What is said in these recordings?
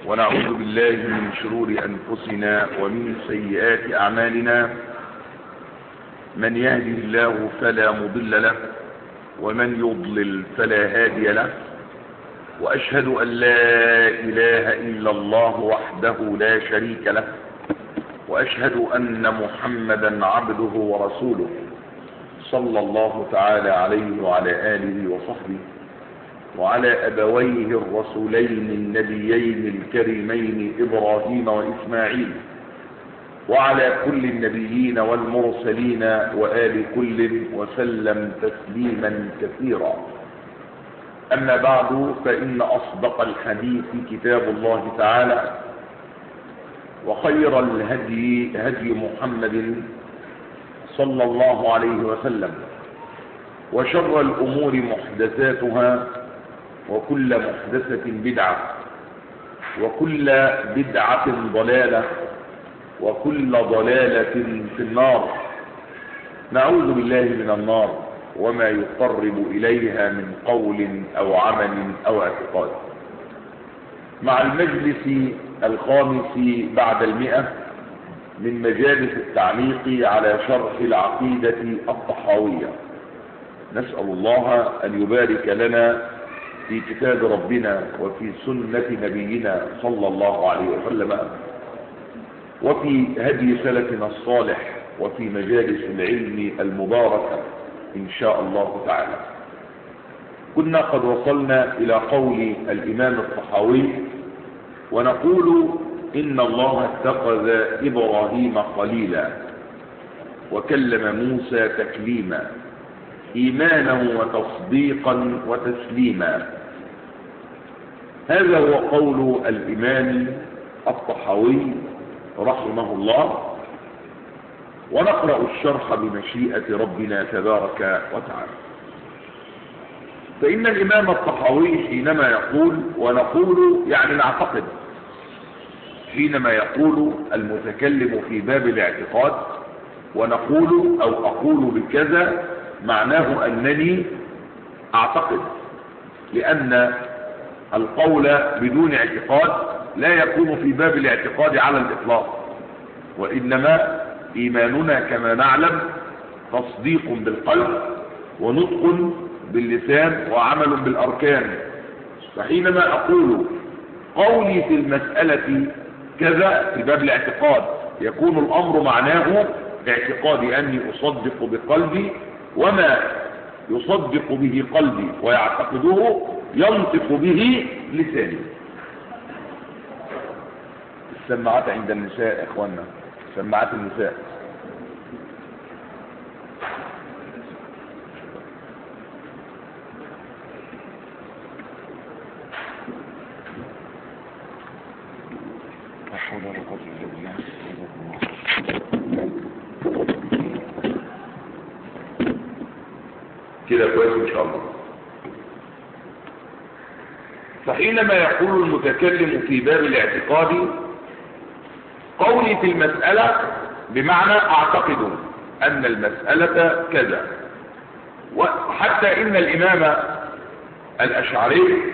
ونعوذ بالله من شرور أنفسنا ومن سيئات أعمالنا من يهده الله فلا مضل له ومن يضلل فلا هادي له وأشهد أن لا إله إلا الله وحده لا شريك له وأشهد أن محمدا عبده ورسوله صلى الله تعالى عليه وعلى آله وصحبه وعلى أبويه الرسولين النبيين الكريمين إبراهيم وإسماعيل وعلى كل النبيين والمرسلين وآل كل وسلم تسليما كثيرا أما بعد فإن أصدق الحديث كتاب الله تعالى وخير الهدي هدي محمد صلى الله عليه وسلم وشر الأمور محدثاتها وكل محدثة بدعة وكل بدعة ضلالة وكل ضلالة في النار نعوذ بالله من النار وما يقرب إليها من قول أو عمل أو اعتقاد مع المجلس الخامس بعد المئة من مجالس التعليق على شرح العقيدة الطحاوية نسأل الله أن يبارك لنا في كتاب ربنا وفي سنة نبينا صلى الله عليه وسلم وفي هدي سلفنا الصالح وفي مجالس العلم المباركة إن شاء الله تعالى كنا قد وصلنا إلى قول الإمام الطحاوي ونقول إن الله اتخذ إبراهيم خليلا وكلم موسى تكليما إيمانا وتصديقا وتسليما هذا هو قول الإمام الطحاوي رحمه الله ونقرأ الشرح بمشيئة ربنا تبارك وتعالى فإن الإمام الطحاوي حينما يقول ونقول يعني نعتقد حينما يقول المتكلم في باب الاعتقاد ونقول أو أقول بكذا معناه أنني أعتقد لأن القول بدون اعتقاد لا يكون في باب الاعتقاد على الإطلاق وإنما إيماننا كما نعلم تصديق بالقلب ونطق باللسان وعمل بالأركان فحينما أقول قولي في المسألة كذا في باب الاعتقاد يكون الأمر معناه باعتقادي أني أصدق بقلبي وما يصدق به قلبي ويعتقده ينطق به لساني السماعات عند النساء يا اخوانا سماعات النساء كده كويس ان شاء الله فحينما يقول المتكلم في باب الاعتقاد قولي في المسألة بمعنى اعتقد ان المسألة كذا وحتى ان الامام الاشعري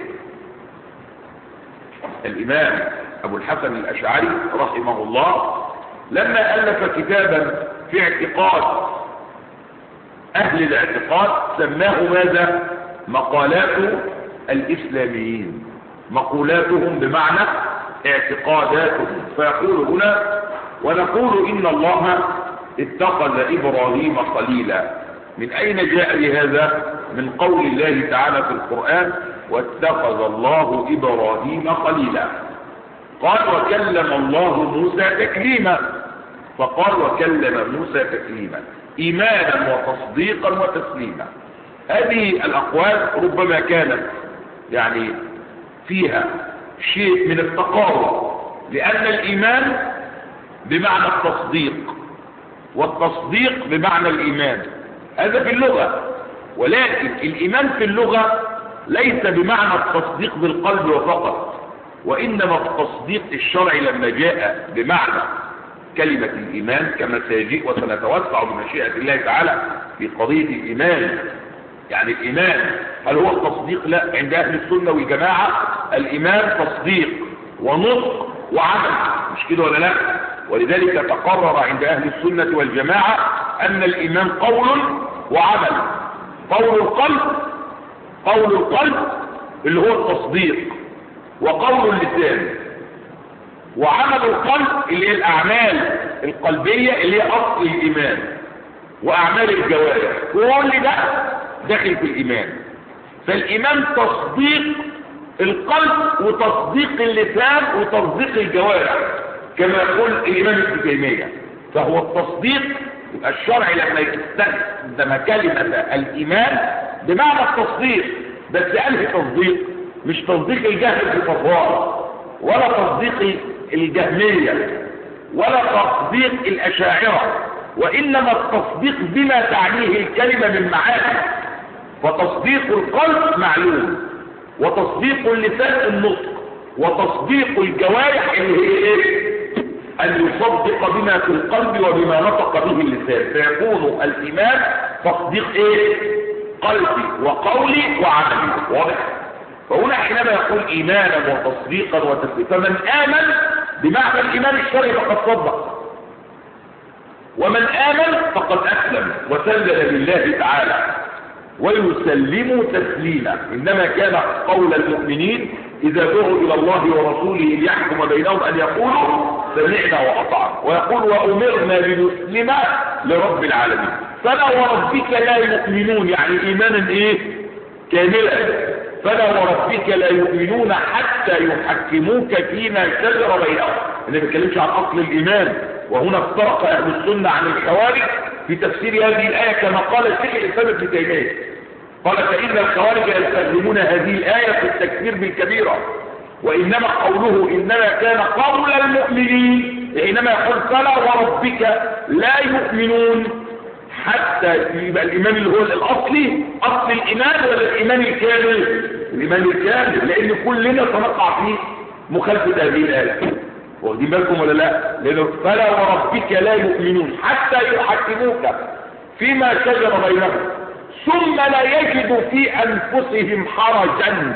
الامام ابو الحسن الاشعري رحمه الله لما الف كتابا في اعتقاد اهل الاعتقاد سماه ماذا مقالات الاسلاميين مقولاتهم بمعنى اعتقاداتهم فيقول هنا ونقول ان الله اتخذ ابراهيم خليلا من اين جاء لهذا من قول الله تعالى في القرآن واتخذ الله ابراهيم خليلا قال وكلم الله موسى تكليما فقال وكلم موسى تكليما ايمانا وتصديقا وتسليما هذه الاقوال ربما كانت يعني فيها شيء من التقارب لان الايمان بمعنى التصديق والتصديق بمعنى الايمان هذا في اللغة ولكن الايمان في اللغة ليس بمعنى التصديق بالقلب وفقط وانما التصديق الشرعي لما جاء بمعنى كلمة الإيمان كما سيجيء وسنتوسع بمشيئة الله تعالى في قضية الإيمان يعني الإيمان هل هو التصديق لا عند أهل السنة والجماعة الإيمان تصديق ونطق وعمل مش كده ولا لا ولذلك تقرر عند اهل السنة والجماعة ان الايمان قول وعمل قول القلب قول القلب اللي هو التصديق وقول اللسان وعمل القلب اللي هي الاعمال القلبية اللي هي اصل الايمان واعمال الجوارح كل ده داخل في الايمان فالايمان تصديق القلب وتصديق اللسان وتصديق الجوارح كما يقول الامام ابن تيميه فهو التصديق يبقى الشرع لما يستخدم كلمه الايمان بمعنى التصديق بس انهي تصديق مش تصديق الجهل بالفضاء ولا تصديق الجهميه ولا تصديق الاشاعره وانما التصديق بما تعنيه الكلمه من معاني فتصديق القلب معلوم وتصديق اللسان النطق وتصديق الجوارح اللي هي ايه ان يصدق بما في القلب وبما نطق به اللسان فيكون الايمان تصديق ايه قلبي وقولي وعملي واضح فهنا حينما يقول ايمانا وتصديقا وتثبيتا فمن امن بمعنى الايمان الشرعي فقد صدق ومن امن فقد اسلم وسلم لله تعالى ويسلموا تسليما إنما كان قول المؤمنين إذا دعوا إلى الله ورسوله ليحكم بينهم أن يقولوا سمعنا وأطعنا ويقول وأمرنا لنسلم لرب العالمين فلا وربك لا يؤمنون يعني إيمانا إيه كاملا فلا وربك لا يؤمنون حتى يحكموك فيما شجر بينهم أنا ما بتكلمش عن أصل الإيمان وهنا افترق أهل السنة عن الخوارج في تفسير هذه الآية كما قال الشيخ الإسلام ابن تيمية قال فإن الخوارج يستخدمون هذه الآية في التكفير بالكبيرة وإنما قوله إنما كان قول المؤمنين حينما يقول فلا وربك لا يؤمنون حتى يبقى الإيمان اللي هو الأصلي أصل الإيمان ولا الإيمان الكامل الإيمان الكامل لأن كلنا سنقع في مخالفة هذه الآية واخدين بالكم ولا لا لأنه فلا وربك لا يؤمنون حتى يحكموك فيما شجر بينهم ثم لا يجد في أنفسهم حرجا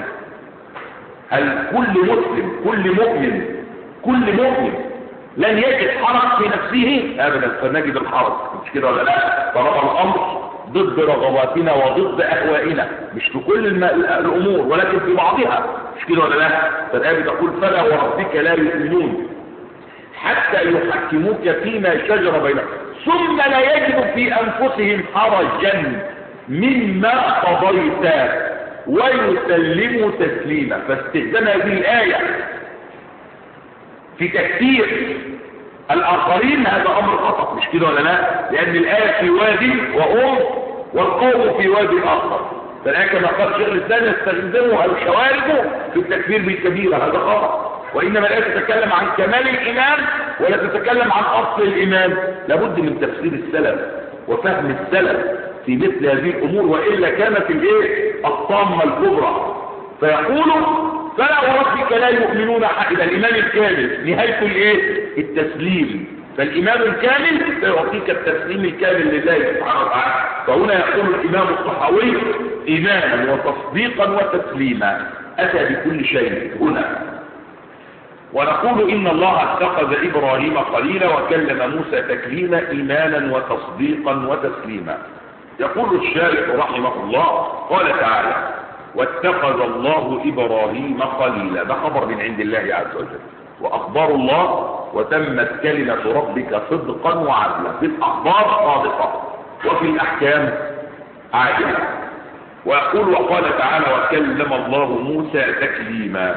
هل كل مسلم كل مؤمن كل مؤمن لن يجد حرج في نفسه أبدا فنجد الحرج مش كده ولا لا طالما الأمر ضد رغباتنا وضد أهوائنا مش في كل الم... الأمور ولكن في بعضها مش كده ولا لا فالآية بتقول فلا وربك لا يؤمنون حتى يحكموك فيما شجر بينهم ثم لا يجد في أنفسهم حرجا مما قضيت ويسلموا تسليما فاستخدام هذه الآية في تكثير الآخرين هذا أمر خطأ مش كده ولا لا لأن الآية في وادي وهم والقوم في وادي آخر فالآية كما قال شيخ الإسلام يستخدمها الخوارج في التكفير بالكبيرة هذا خطأ وإنما الآية تتكلم عن كمال الإيمان ولا تتكلم عن أصل الإيمان لابد من تفسير السلف وفهم السلف في مثل هذه الأمور وإلا كانت الإيه الطامة الكبرى فيقولوا فلا وربك لا يؤمنون إذا الإيمان الكامل نهاية الإيه التسليم فالإيمان الكامل سيعطيك التسليم الكامل لله سبحانه وتعالى فهنا يقول الإمام الصحوي إيمانا وتصديقا وتسليما أتى بكل شيء هنا ونقول إن الله اتخذ إبراهيم خليلا وكلم موسى تكليما إيمانا وتصديقا وتسليما يقول الشارح رحمه الله قال تعالى واتخذ الله إبراهيم خليلا ده خبر من عند الله عز وجل وأخبار الله وتمت كلمة ربك صدقا وعدلا في الأخبار صادقة وفي الأحكام عادلة ويقول وقال تعالى وكلم الله موسى تكليما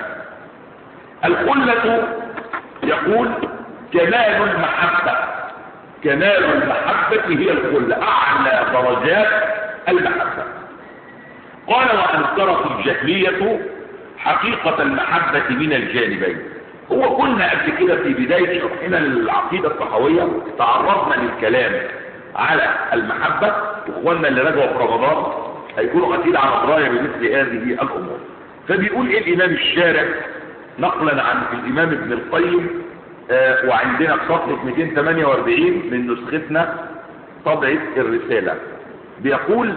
الخلة يقول كمال المحبة كمال المحبة هي الخلة أعلى درجات المحبة قال وأنكرت الجهلية حقيقة المحبة من الجانبين هو كنا قبل كده في بداية شرحنا للعقيدة الصحوية تعرضنا للكلام على المحبة اخواننا اللي رجعوا في رمضان هيكونوا اكيد على درايه بمثل هذه الامور فبيقول ايه الامام الشارع نقلا عن الامام ابن القيم آه وعندنا في صفحه 248 من نسختنا طبعه الرساله بيقول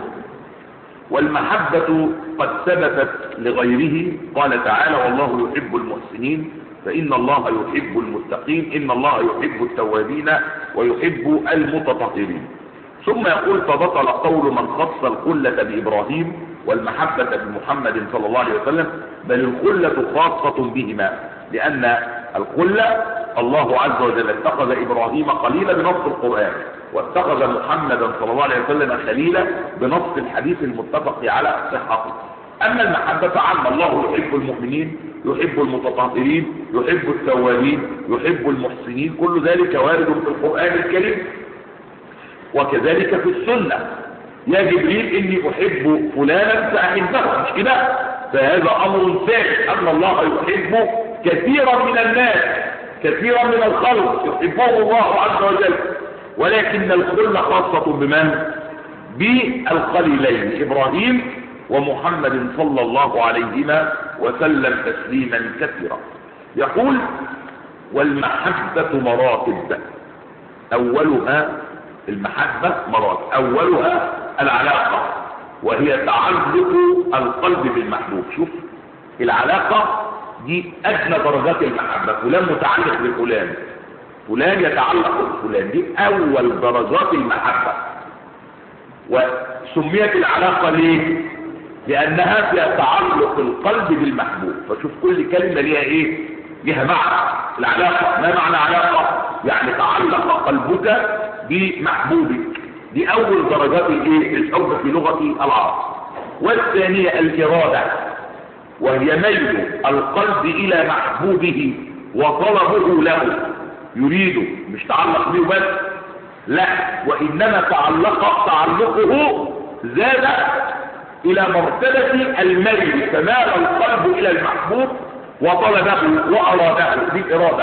والمحبة قد ثبتت لغيره قال تعالى والله يحب المحسنين فإن الله يحب المتقين إن الله يحب التوابين ويحب المتطهرين ثم يقول فبطل قول من خص الخلة بإبراهيم والمحبة بمحمد صلى الله عليه وسلم بل الخلة خاصة بهما لأن الخلة الله عز وجل اتخذ إبراهيم خليلا بنص القرآن واتخذ محمدا صلى الله عليه وسلم خليلا بنص الحديث المتفق على صحته أما المحبة عامة الله يحب المؤمنين يحب المتطهرين يحب التوابين يحب المحسنين كل ذلك وارد في القرآن الكريم وكذلك في السنة يا جبريل إني أحب فلانا فأحبه مش كده فهذا أمر ثابت أن الله يحب كثيرا من الناس كثيرا من الخلق يحبهم الله عز وجل ولكن الخلة خاصة بمن بالخليلين إبراهيم ومحمد صلى الله عليهما وسلم تسليما كثيرا يقول والمحبة مراتب أولها المحبة مراتب أولها العلاقة وهي تعلق القلب بالمحبوب شوف العلاقة دي أدنى درجات المحبة فلان متعلق بفلان فلان يتعلق بفلان دي أول درجات المحبة وسميت العلاقة ليه لأنها فيها تعلق القلب بالمحبوب فشوف كل كلمة ليها إيه ليها معنى العلاقة ما معنى علاقة يعني تعلق قلبك بمحبوبك دي أول درجات الإيه الحب في لغة العرب والثانية الإرادة وهي ميل القلب إلى محبوبه وطلبه له يريده مش تعلق به بس لا وإنما تعلق تعلقه زاد إلى مرتبة الميل فمال القلب إلى المحبوب وطلبه وأراده بالإرادة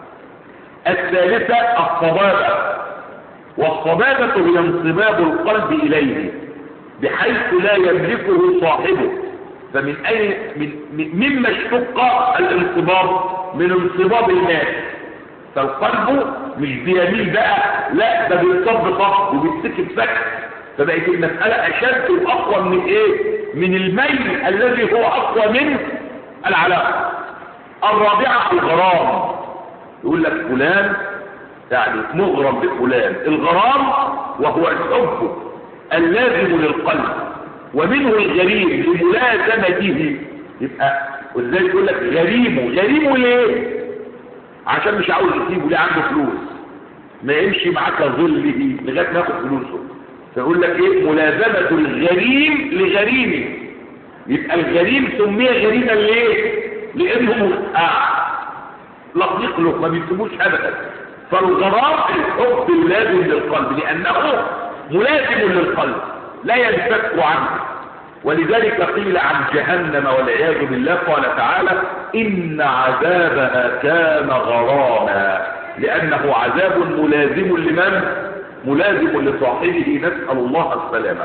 الثالثة الصبابة والصبابة هي انصباب القلب إليه بحيث لا يملكه صاحبه فمن أي من مما اشتق الانصباب من انصباب الناس فالقلب مش بيميل بقى لا ده بينصب صف وبيتسكب سكت فبقت المسألة أشد وأقوى من إيه؟ من الميل الذي هو أقوى من العلاقة الرابعة الغرام يقول لك فلان يعني مغرم بفلان الغرام وهو الحب اللازم للقلب ومنه الغريم لملازمته يبقى ولذلك يقول لك غريمه غريمه ليه عشان مش عاوز يسيبه ليه عنده فلوس ما يمشي معاك ظله لغايه ما ياخد فلوسه فيقول لك ايه ملازمه الغريم لغريمه يبقى الغريم سمي غريما ليه لانه آه لطيق له ما بيسيبوش ابدا فالغرام الحب اللازم للقلب لانه ملازم للقلب لا ينفك عنه ولذلك قيل عن جهنم والعياذ بالله قال تعالى إن عذابها كان غراما لأنه عذاب ملازم لمن؟ ملازم لصاحبه نسأل الله السلامة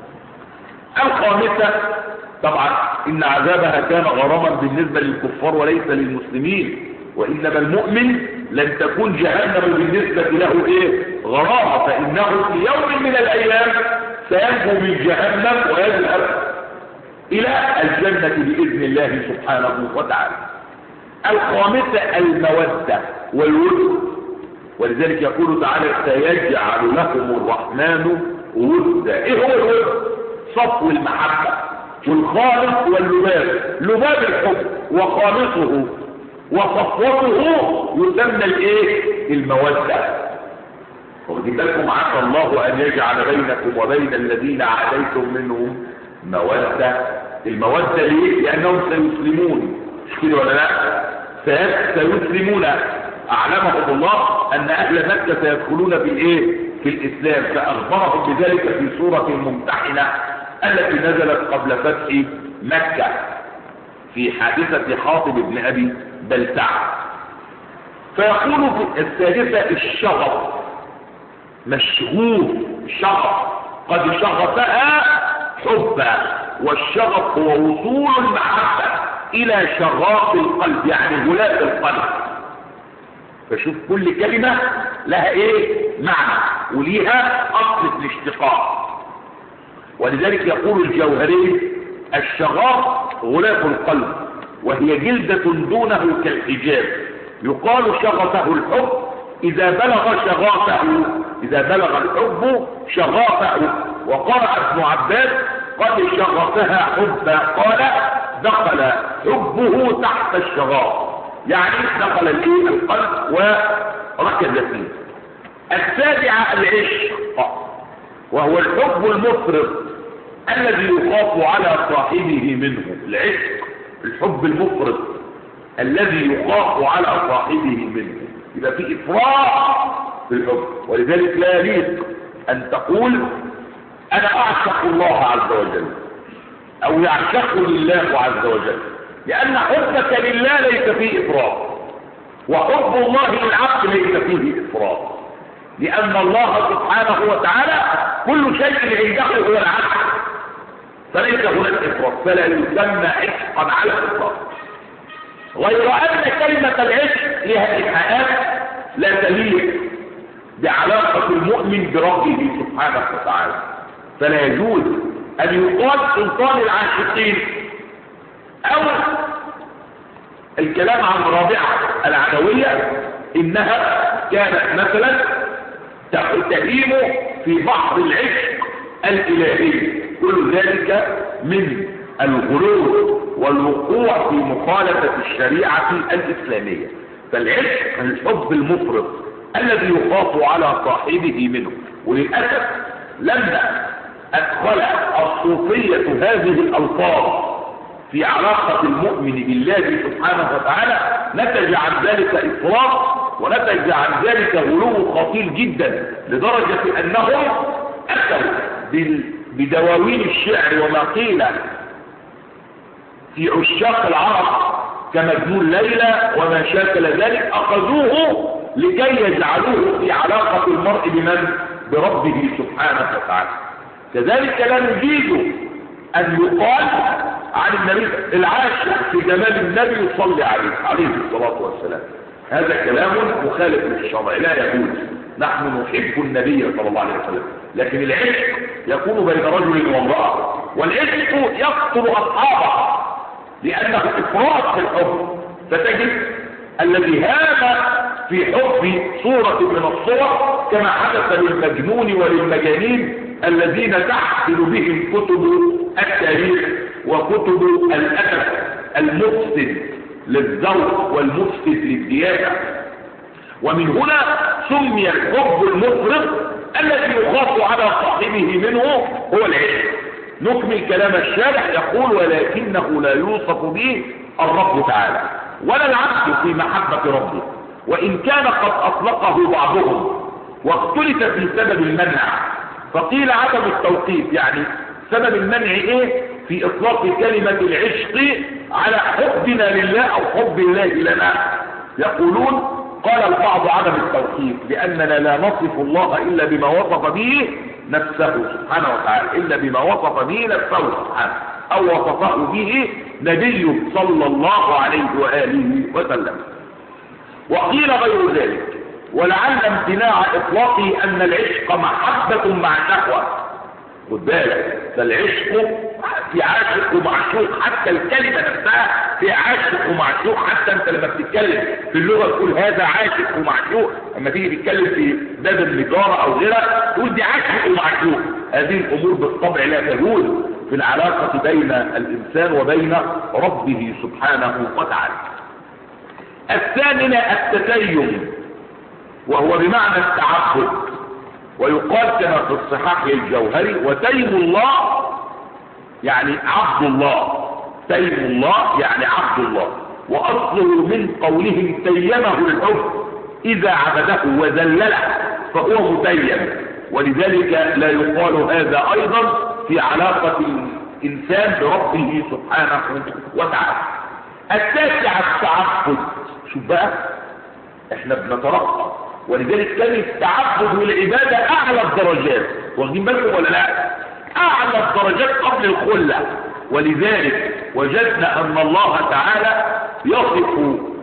الخامسة طبعا إن عذابها كان غراما بالنسبة للكفار وليس للمسلمين وإنما المؤمن لن تكون جهنم بالنسبة له إيه غرامة فإنه في يوم من الأيام سينجو من جهنم ويذهب إلى الجنة بإذن الله سبحانه وتعالى الخامسة المودة والود ولذلك يقول تعالى سيجعل لكم الرحمن ودا ايه هو الود صفو المحبة والخالص واللباب لباب الحب وخالصه وصفوته يسمى الايه المودة واخدين بالكم عسى الله ان يجعل بينكم وبين الذين عاديتم منهم مودة المودة ليه لانهم سيسلمون مش كده ولا لا سيسلمون اعلمهم الله ان اهل مكة سيدخلون في الايه في الاسلام فاخبرهم بذلك في سورة الممتحنة التي نزلت قبل فتح مكة في حادثة خاطب ابن ابي بلتع فيقول في السادسة الشغف مشغوف شغف قد شغفها حبا والشغف هو وصول المحبة الى شغاف القلب يعني غلاف القلب فشوف كل كلمة لها ايه معنى وليها اصل في الاشتقاق ولذلك يقول الجوهري الشغاف غلاف القلب وهي جلدة دونه كالحجاب يقال شغفه الحب إذا بلغ شغافه إذا بلغ الحب شغافه وقرأ ابن عباس قد شغفها حبا قال دخل حبه تحت الشغاف يعني دخل الايه القلب وركز فيه السابعة العشق وهو الحب المفرط الذي يخاف على صاحبه منه العشق الحب المفرط الذي يخاف على صاحبه منه يبقى في افراط في الحب ولذلك لا يليق ان تقول انا اعشق الله عز وجل او يعشقني الله عز وجل لان حبك لله ليس فيه افراط وحب الله للعبد ليس فيه افراط لان الله سبحانه وتعالى كل شيء عنده هو العبد فليس هناك افراط فلا يسمى عشقا على الاطلاق غير ان كلمه العشق لها ايحاءات لا تليق بعلاقه المؤمن بربه سبحانه وتعالى فلا يجوز ان يقال سلطان العاشقين او الكلام عن رابعه العدويه انها كانت مثلا تهيم في بحر العشق الالهي كل ذلك من الغلو والوقوع في مخالفة الشريعة الإسلامية فالعشق الحب المفرط الذي يخاف على صاحبه منه وللأسف لما أدخل الصوفية هذه الألفاظ في علاقة المؤمن بالله سبحانه وتعالى نتج عن ذلك إفراط ونتج عن ذلك غلو خطير جدا لدرجة أنهم أتوا بدواوين الشعر وما قيل في عشاق العرب كمجنون ليلى وما شاكل ذلك أخذوه لكي يجعلوه في علاقة المرء بمن بربه سبحانه وتعالى كذلك لا نجيد أن يقال عن النبي العاشق في جمال النبي يصلي عليه عليه الصلاة والسلام هذا كلام مخالف للشرع لا يجوز نحن نحب النبي صلى الله عليه وسلم لكن العشق يكون بين رجل وامرأة والعشق يقتل أصحابه لأنه إفراط في الحب فتجد الذي هام في حب صورة من الصور كما حدث للمجنون وللمجانين الذين تحفل بهم كتب التاريخ وكتب الأدب المفسد للذوق والمفسد للديانة ومن هنا سمي الحب المفرط الذي يخاف على صاحبه منه هو العشق نكمل كلام الشارح يقول ولكنه لا يوصف به الرب تعالى ولا العبد في محبة ربه وإن كان قد أطلقه بعضهم واختلف في سبب المنع فقيل عدم التوقيف يعني سبب المنع ايه في اطلاق كلمة العشق على حبنا لله او حب الله لنا يقولون قال البعض عدم التوقيف لاننا لا نصف الله الا بما وصف به نفسه سبحانه وتعالى الا بما وصف به نفسه سبحانه او وصفه به نبي صلى الله عليه واله وسلم وقيل غير ذلك ولعل امتناع اطلاقه ان العشق محبة مع الشهوة خد بالك فالعشق في عاشق ومعشوق حتى الكلمة نفسها في عاشق ومعشوق حتى انت لما بتتكلم في اللغة تقول هذا عاشق ومعشوق لما تيجي تتكلم في باب النجارة او غيرها تقول دي عاشق ومعشوق هذه الامور بالطبع لا تجوز في العلاقة بين الانسان وبين ربه سبحانه وتعالى الثامنة التتيم وهو بمعنى التعبد ويقال كما في الصحاح الجوهري وتيم الله يعني عبد الله تيم الله يعني عبد الله وأصله من قولهم تيمه الحب إذا عبده وذلله فهو متيم ولذلك لا يقال هذا أيضا في علاقة الإنسان بربه سبحانه وتعالى التاسع التعبد شوف بقى احنا بنترقى ولذلك كان التعبد والعبادة اعلى الدرجات واخدين بالكم ولا لا اعلى الدرجات قبل الخلة ولذلك وجدنا ان الله تعالى يصف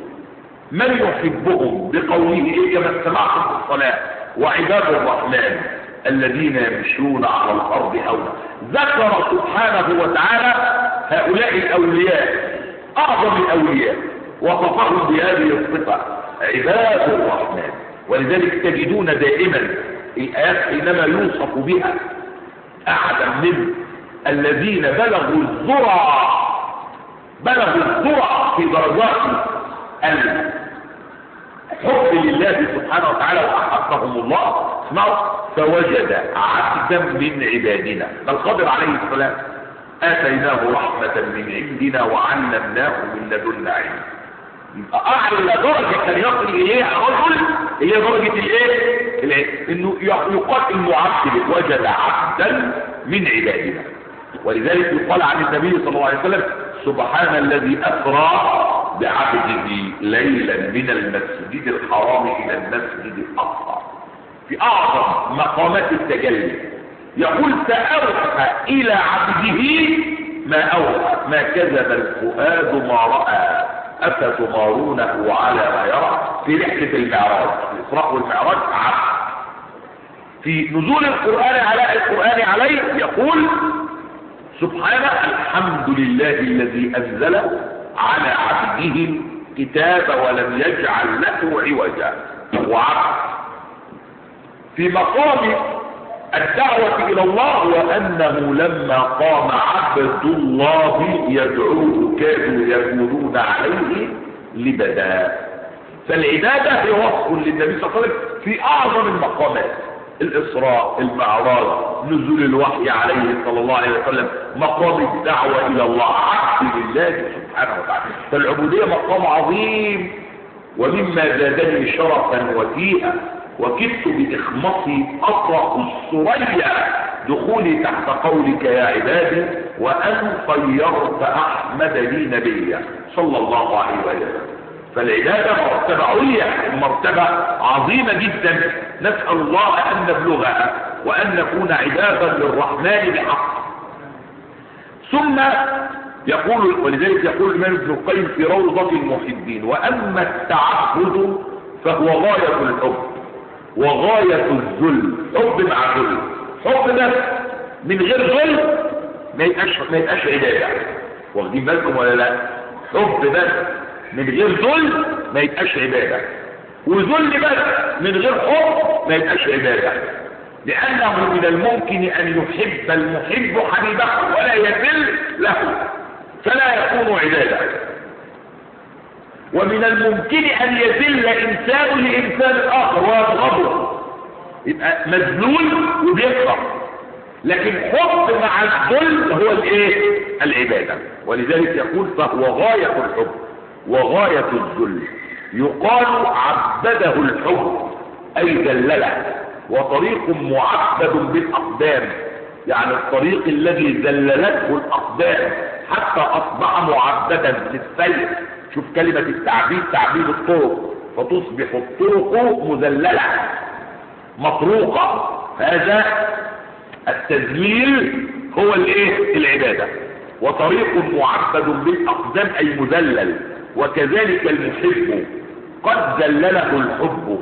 من يحبهم بقوله ايه كما سمعتم في الصلاة وعباد الرحمن الذين يمشون على الارض هونا ذكر سبحانه وتعالى هؤلاء الاولياء اعظم الاولياء وصفهم بهذه الصفة عباد الرحمن ولذلك تجدون دائما الايات حينما يوصف بها احدا من الذين بلغوا الذرى بلغوا الذرى في درجات الحب لله سبحانه وتعالى واحبهم الله اسمعوا فوجد عبدا من عبادنا الخضر عليه السلام اتيناه رحمة من عندنا وعلمناه من لدنا علما يبقى اعلى درجة كان يصل اليها الرجل هي درجة الايه الايه انه يقال انه عبد وجد عبدا من عبادنا ولذلك يقال عن النبي صلى الله عليه وسلم سبحان الذي اسرى بعبده ليلا من المسجد الحرام الى المسجد الاقصى في اعظم مقامات التجلي يقول ساوحى الى عبده ما اوحى ما كذب الفؤاد ما راى افتمارونه على ما يرى في رحله المعراج الاسراء والمعراج عبد في نزول القران على القران عليه يقول سبحانه الحمد لله الذي انزل على عبده الكتاب ولم يجعل له عوجا وعبد في مقام الدعوة إلى الله وأنه لما قام عبد الله يدعوه كادوا يكونون عليه لبدا فالعبادة هي وصف للنبي صلى الله عليه وسلم في أعظم المقامات الإسراء المعراج نزول الوحي عليه صلى الله عليه وسلم مقام الدعوة إلى الله عبد لله سبحانه وتعالى فالعبودية مقام عظيم ومما زادني شرفا وفيها وكدت بإخمصي أطرق السرية دخولي تحت قولك يا عبادي وأن خيرت أحمد لي نبيا صلى الله عليه وسلم فالعبادة مرتبة عليا مرتبة عظيمة جدا نسأل الله أن نبلغها وأن نكون عبادا للرحمن بحق ثم يقول ولذلك يقول الإمام ابن القيم في روضة المحبين وأما التعبد فهو غاية الحب وغاية الذل حب مع ذل حب ده من غير ذل ما يبقاش ما يبقاش عبادة واخدين بالكم ولا لا حب بس من غير ذل ما يبقاش عبادة وذل بس من غير حب ما يبقاش عبادة لأنه من الممكن أن يحب المحب حبيبه ولا يذل له فلا يكون عبادة ومن الممكن أن يذل إنسان لإنسان آخر ويبغضه يبقى مذلول وبيكره لكن حب مع الذل هو الايه العبادة ولذلك يقول فهو غاية الحب وغاية الذل يقال عبده الحب أي ذلله وطريق معبد بالأقدام يعني الطريق الذي ذللته الأقدام حتى أصبح معبدا للسير شوف كلمة التعبيد تعبيد الطرق فتصبح الطرق مذللة مطروقة هذا التذليل هو الايه العبادة وطريق معبد بالأقدام أي مذلل وكذلك المحب قد ذلله الحب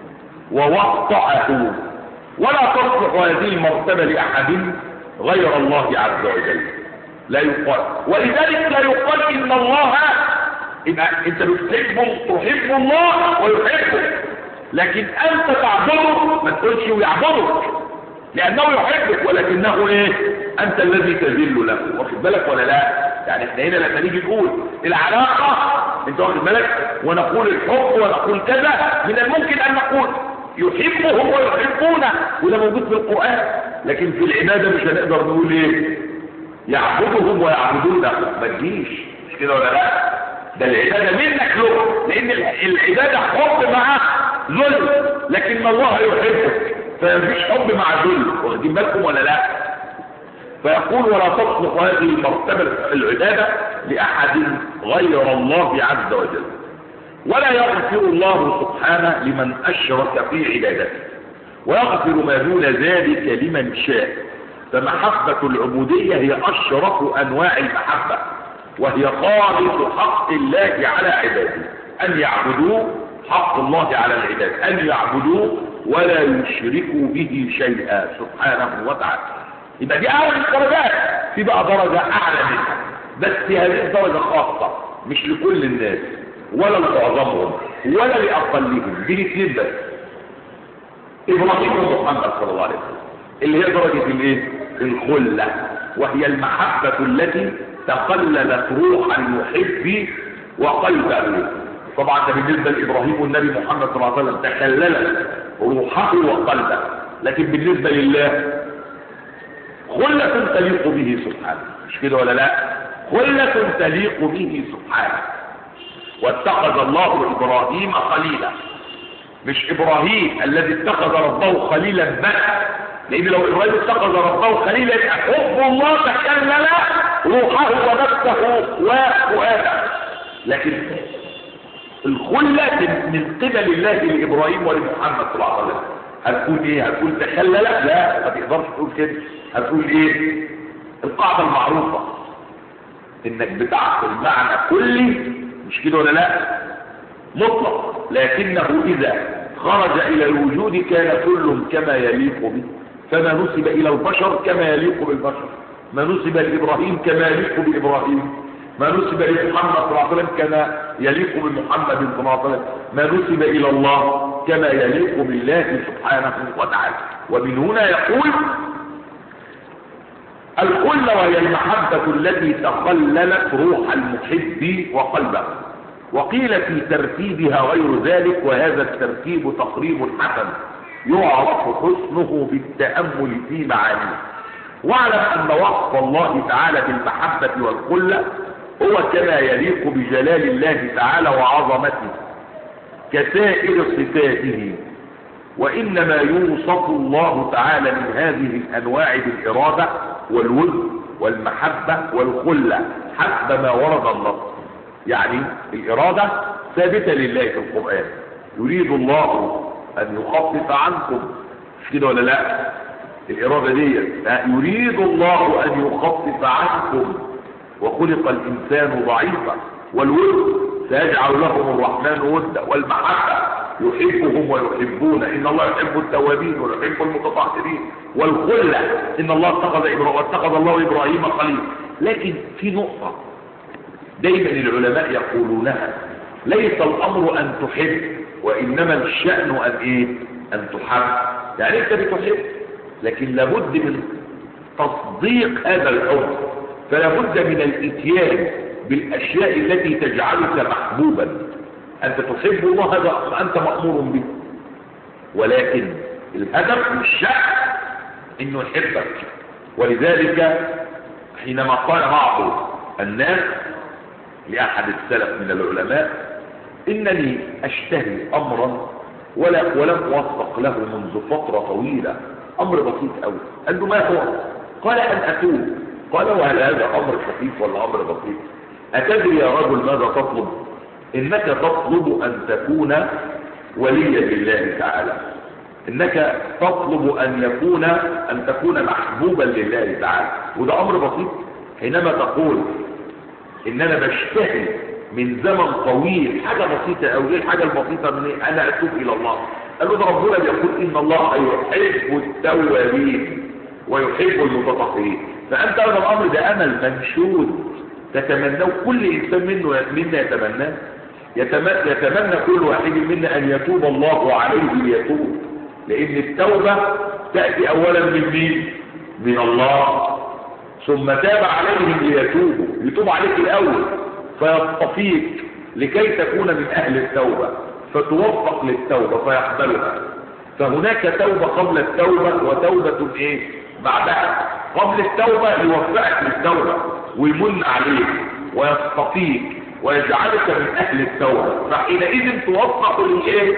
ووطأه ولا تصلح هذه المرتبة لأحد غير الله عز وجل لا يقال ولذلك لا يقال إن الله يبقى انت بتحب تحب الله ويحبك لكن انت تعبده ما تقولش ويعبدك لانه يحبك ولكنه ايه انت الذي تذل له واخد بالك ولا لا يعني احنا هنا لما نيجي نقول العلاقه انت واخد بالك ونقول الحب ونقول كذا من الممكن ان نقول يحبهم ويحبونه وده موجود في القران لكن في العباده مش هنقدر نقول ايه يعبدهم ويعبدونه ما تجيش مش كده ولا لا ده العبادة منك له لان العبادة حب مع ذل لكن الله يحبك فمفيش حب مع ذل واخدين بالكم ولا لا فيقول ولا تصلح هذه المرتبة العبادة لأحد غير الله عز وجل ولا يغفر الله سبحانه لمن أشرك في عبادته ويغفر ما دون ذلك لمن شاء فمحبة العبودية هي أشرف أنواع المحبة وهي خالص حق الله على عباده أن يعبدوه حق الله على العباد أن يعبدوه ولا يشركوا به شيئا سبحانه وتعالى يبقى دي أعلى الدرجات في بقى درجة أعلى منها بس هذه الدرجة خاصة مش لكل الناس ولا لمعظمهم ولا لأقلهم دي الاثنين بس إبراهيم ومحمد صلى الله عليه وسلم اللي هي درجة الايه الخلة وهي المحبة التي تقللت روح المحب وقلبه طبعا ده بالنسبة لإبراهيم والنبي محمد صلى الله عليه وسلم تخللت روحه وقلبه لكن بالنسبة لله خلة تليق به سبحانه مش كده ولا لا خلة تليق به سبحانه واتخذ الله إبراهيم خليلا مش إبراهيم الذي اتخذ ربه خليلا بس لأن لو إبراهيم اتخذ ربه خليلا يبقى حب الله تكلل روحه ونفسه وفؤاده لكن الخلة من قبل الله لإبراهيم ولمحمد صلى الله عليه وسلم هتكون ايه هتكون تخلى لا لا ما تقدرش تقول كده هتقول ايه القاعدة المعروفة انك بتعقل معنى كلي مش كده ولا لا مطلق لكنه اذا خرج الى الوجود كان كل كما يليق به فما نسب الى البشر كما يليق بالبشر ما نسب لابراهيم كما يليق بابراهيم ما نسب لمحمد صلى الله عليه وسلم كما يليق بمحمد صلى الله عليه وسلم ما نسب الى الله كما يليق بالله سبحانه وتعالى ومن هنا يقول الخلة وهي المحبة التي تخللت روح المحب وقلبه وقيل في ترتيبها غير ذلك وهذا الترتيب تقريب حسن يعرف حسنه بالتأمل في معانيه واعلم أن وصف الله تعالى بالمحبة والخلة هو كما يليق بجلال الله تعالى وعظمته كسائر صفاته وإنما يوصف الله تعالى من هذه الأنواع بالإرادة والود والمحبة والخلة حسب ما ورد النص يعني الإرادة ثابتة لله في القرآن يريد الله أن يخفف عنكم مش كده ولا لا الإرادة دي يريد الله أن يخفف عنكم وخلق الإنسان ضعيفا والود سيجعل لهم الرحمن ودا والمحبة يحبهم ويحبون إن الله يحب التوابين ويحب المتطهرين والخلة إن الله اتخذ إبراهيم واتخذ الله إبراهيم خليل لكن في نقطة دايما العلماء يقولونها ليس الأمر أن تحب وإنما الشأن أن إيه أن تحب يعني أنت بتحب لكن لابد من تصديق هذا الحب فلا بد من الاتيان بالاشياء التي تجعلك محبوبا انت تحب الله هذا انت مامور به ولكن الهدف والشأن انه يحبك ولذلك حينما قال بعض الناس لاحد السلف من العلماء انني اشتهي امرا ولا ولم اوفق له منذ فتره طويله امر بسيط قوي قال له ما هو قال ان اتوب قال وهل هذا امر خفيف ولا امر بسيط اتدري يا رجل ماذا تطلب انك تطلب ان تكون وليا لله تعالى انك تطلب ان يكون ان تكون محبوبا لله تعالى وده امر بسيط حينما تقول ان انا بشتهي من زمن طويل حاجة بسيطة او ايه الحاجة البسيطة من إيه؟ انا اتوب الى الله قال له ده ربنا بيقول ان الله يحب التوابين ويحب المتطهرين فانت هذا الامر ده امل منشود تتمناه كل انسان منه منا يتمناه يتمنى, يتمنى كل واحد منا ان يتوب الله عليه ليتوب لان التوبة تأتي اولا من مين من الله ثم تاب عليهم ليتوبوا يتوب عليك الاول فيصطفيك لكي تكون من اهل التوبة فتوفق للتوبة فيقبلها فهناك توبة قبل التوبة وتوبة ايه بعدها قبل التوبة يوفقك للتوبة ويمن عليك ويصطفيك ويجعلك من اهل التوبة فحينئذ توفق للايه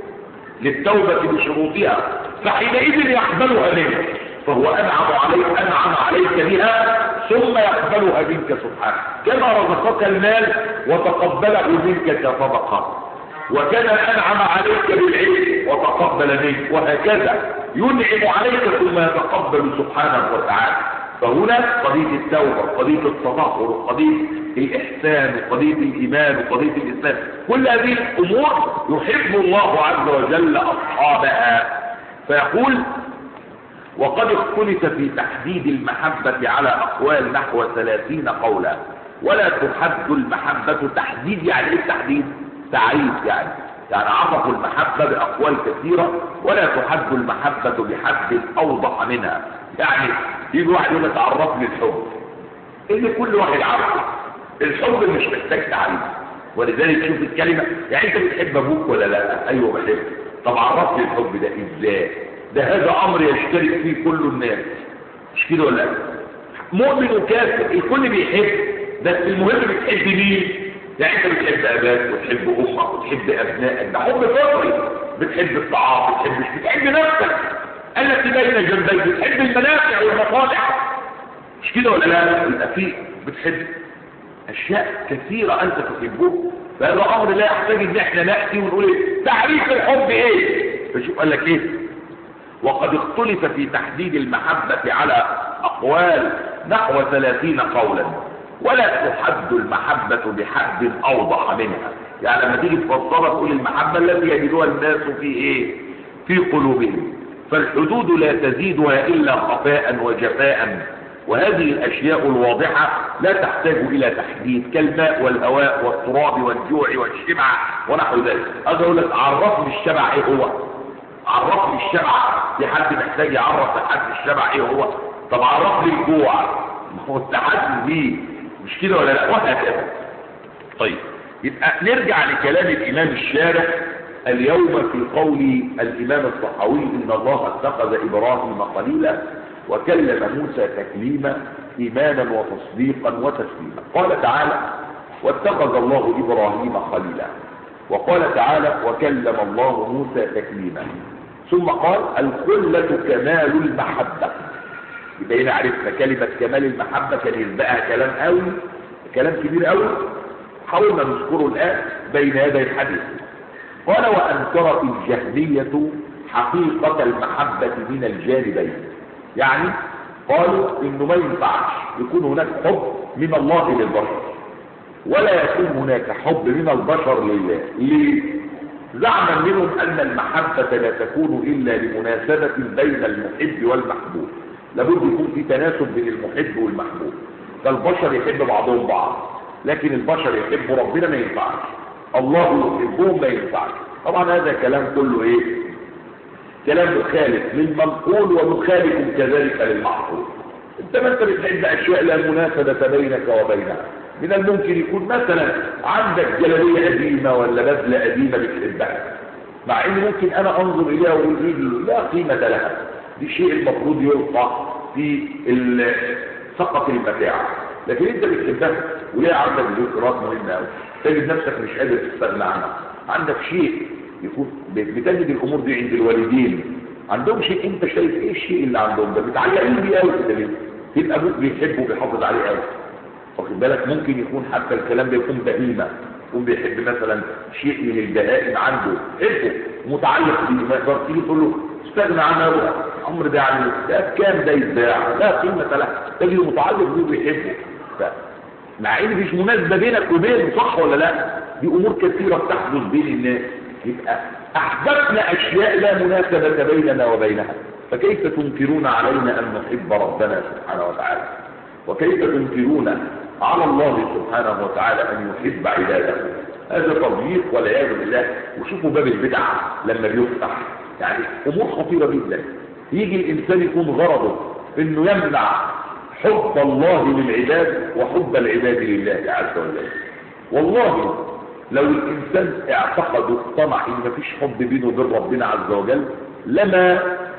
للتوبة بشروطها فحينئذ يقبلها منك فهو انعم عليك انعم عليك بها ثم يقبلها منك سبحانه كما رزقك المال وتقبله منك كصدقه وكما انعم عليك بالعلم وتقبل منك وهكذا ينعم عليك ثم يتقبل سبحانه وتعالى فهنا قضية التوبة قضية التطهر قضية الإحسان وقضية الإيمان وقضية الإسلام كل هذه الأمور يحب الله عز وجل أصحابها فيقول وقد اختلف في تحديد المحبة على أقوال نحو ثلاثين قولا ولا تحد المحبة تحديد يعني ايه التحديد تعريف يعني يعني عرفوا المحبة بأقوال كثيرة ولا تحد المحبة بحد أوضح منها يعني يجي واحد يقول لك عرفني الحب اللي كل واحد عارفه الحب مش محتاج تعريف ولذلك شوف الكلمة يعني انت بتحب ابوك ولا لا ايوه بحب طب عرفني الحب ده ازاي ده هذا امر يشترك فيه كل الناس مش كده ولا لا مؤمن وكافر الكل بيحب بس المهم بتحب مين يعني انت بتحب اباك وتحب امك وتحب ابنائك ده حب فطري بتحب الطعام بتحب مش بتحب نفسك التي بين جنبيك بتحب المنافع والمصالح مش كده ولا لا يبقى في بتحب اشياء كثيرة انت تحبه فهذا امر لا يحتاج ان احنا نأتي ونقول ايه تعريف الحب ايه فشوف قال لك ايه وقد اختلف في تحديد المحبة على اقوال نحو ثلاثين قولا ولا تحد المحبة بحد اوضح منها يعني لما تيجي تفسرها تقول المحبة التي يجدها الناس في ايه في قلوبهم فالحدود لا تزيدها الا خفاء وجفاء وهذه الاشياء الواضحة لا تحتاج الى تحديد كالماء والهواء والتراب والجوع والشبع ونحو ذلك هذا اقول لك عرفني الشبع ايه هو عرفني الشبع في حد محتاج يعرف لحد الشبع ايه هو طب عرفني الجوع ما هو التحدي بيه مش كده ولا لا وهكذا طيب يبقى نرجع لكلام الامام الشارح اليوم في قول الامام الصحوي ان الله اتخذ ابراهيم خليلا وكلم موسى تكليما ايمانا وتصديقا وتسليما قال تعالى واتخذ الله ابراهيم خليلا وقال تعالى وكلم الله موسى تكليما ثم قال الخلة كمال المحبة يبقى هنا عرفنا كلمة كمال المحبة كان يسبقها كلام قوي كلام كبير قوي حاولنا نذكره الآن بين يدي الحديث قال وأنكرت الجهمية حقيقة المحبة من الجانبين يعني قالوا انه ما ينفعش يكون هناك حب من الله للبشر ولا يكون هناك حب من البشر لله ليه زعما منهم ان المحبة لا تكون الا لمناسبة بين المحب والمحبوب لابد يكون في تناسب بين المحب والمحبوب فالبشر يحب بعضهم بعض لكن البشر يحب ربنا ما ينفعش الله يحبهم ما ينفعش طبعا هذا كلام كله ايه كلام مخالف للمنقول ومخالف كذلك للمعقول انت ما انت بتحب اشياء لا مناسبة بينك وبينها من الممكن يكون مثلا عندك جلالية قديمة ولا بدلة قديمة بتحبها مع ان ممكن انا انظر اليها واقول ايه دي لا قيمة لها دي شيء المفروض يلقى في سقط المتاع لكن انت بتحبها وليه عندك ذكريات مهمة قوي تجد نفسك مش قادر تستغنى عنها عندك شيء يكون بتجد الامور دي عند الوالدين عندهم شيء انت شايف ايه الشيء اللي عندهم ده متعلقين بيه قوي كده ليه يبقى ابوك بيحبه وبيحافظ عليه قوي واخد بالك ممكن يكون حتى الكلام ده يكون بهيمه يكون بيحب مثلا شيء من البهائم عنده حبه متعلق بيه ما يقدر تيجي تقول له استغنى عنه يا عمر ده يعني ده كام ده يتباع لا قيمه له تجد متعلق بيه وبيحبه مع ان مفيش مناسبه بينك وبينه صح ولا لا دي امور كثيره بتحدث بين الناس يبقى احببنا اشياء لا مناسبة بيننا وبينها فكيف تنكرون علينا ان نحب ربنا سبحانه وتعالى وكيف تنكرون على الله سبحانه وتعالى ان يحب عباده هذا تضييق والعياذ بالله وشوفوا باب البدع لما بيفتح يعني امور خطيرة جدا يجي الانسان يكون غرضه انه يمنع حب الله للعباد وحب العباد لله عز وجل والله لو الانسان اعتقد واقتنع ان مفيش حب بينه وبين ربنا عز وجل لما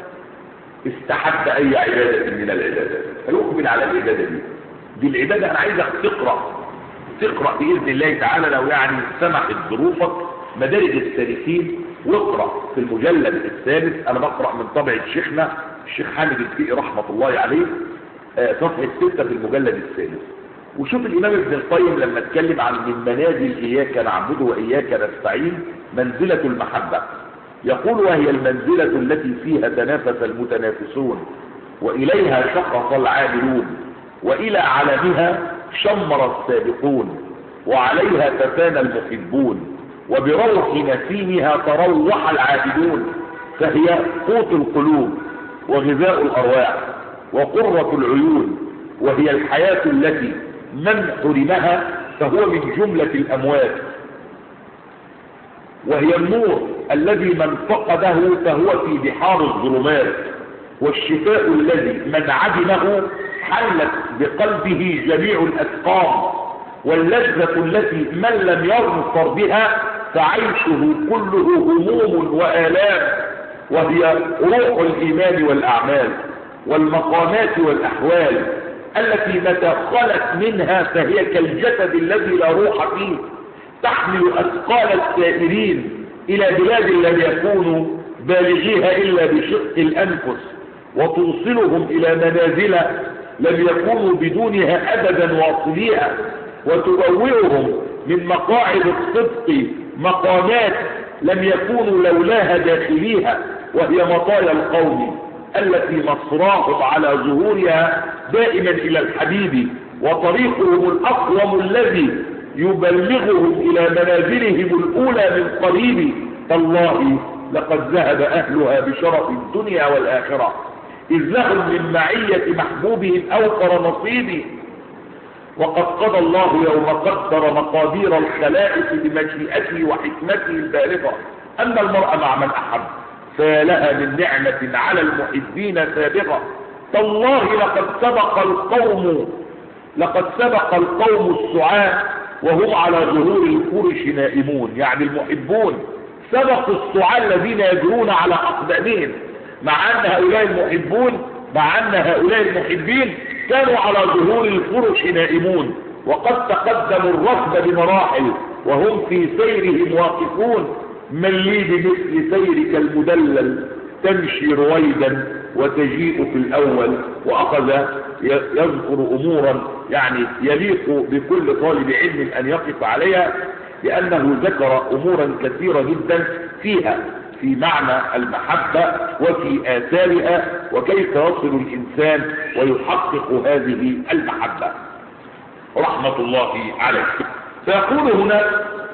استحب اي عبادة من العبادات فيقبل على العبادة دي دي العبادة انا عايزك تقرأ تقرأ بإذن الله تعالى لو يعني سمحت ظروفك مدارج السالكين واقرأ في المجلد الثالث انا بقرأ من طبعة شيخنا الشيخ حامد الفقي رحمة الله عليه صفحة ستة في المجلد الثالث وشوف الإمام ابن القيم لما اتكلم عن من منازل إياك نعبد وإياك نستعين منزلة المحبة يقول وهي المنزلة التي فيها تنافس المتنافسون وإليها شخص العاملون وإلى علمها شمر السابقون وعليها تفانى المحبون وبروح نسيمها تروح العابدون فهي قوت القلوب وغذاء الأرواح وقرة العيون وهي الحياة التي من حرمها فهو من جملة الأموات وهي النور الذي من فقده فهو في بحار الظلمات والشفاء الذي من عدمه حلت بقلبه جميع الأسقام واللذة التي من لم يظفر بها فعيشه كله هموم وآلام وهي روح الإيمان والأعمال والمقامات والأحوال التي متى خلت منها فهي كالجسد الذي لا روح فيه تحمل أثقال السائرين إلى بلاد لم يكونوا بالغيها إلا بشق الأنفس وتوصلهم إلى منازل لم يكونوا بدونها أبدا واصليها وتبوئهم من مقاعد الصدق مقامات لم يكونوا لولاها داخليها وهي مطايا القوم التي مصراهم على ظهورها دائما إلى الحبيب وطريقهم الأقوم الذي يبلغهم إلى منازلهم الأولى من قريب تالله لقد ذهب أهلها بشرف الدنيا والآخرة إذ لهم من معية محبوبهم أوفر نصيب وقد قضى الله يوم قدر مقادير الخلائق بمشيئته وحكمته البالغة أن المرء مع من أحب فلها من نعمة على المحبين سابقة تالله لقد سبق القوم لقد سبق القوم السعاة وهم على ظهور الفرش نائمون يعني المحبون سبقوا السعاة الذين يجرون على أقدامهم مع أن هؤلاء المحبون مع أن هؤلاء المحبين كانوا على ظهور الفرش نائمون وقد تقدموا الركب بمراحل وهم في سيرهم واقفون من لي بمثل سيرك المدلل تمشي رويدا وتجيء في الأول وأخذ يذكر أمورا يعني يليق بكل طالب علم أن يقف عليها لأنه ذكر أمورا كثيرة جدا فيها في معنى المحبة وفي آثارها وكيف يصل الإنسان ويحقق هذه المحبة رحمة الله عليه فيقول هنا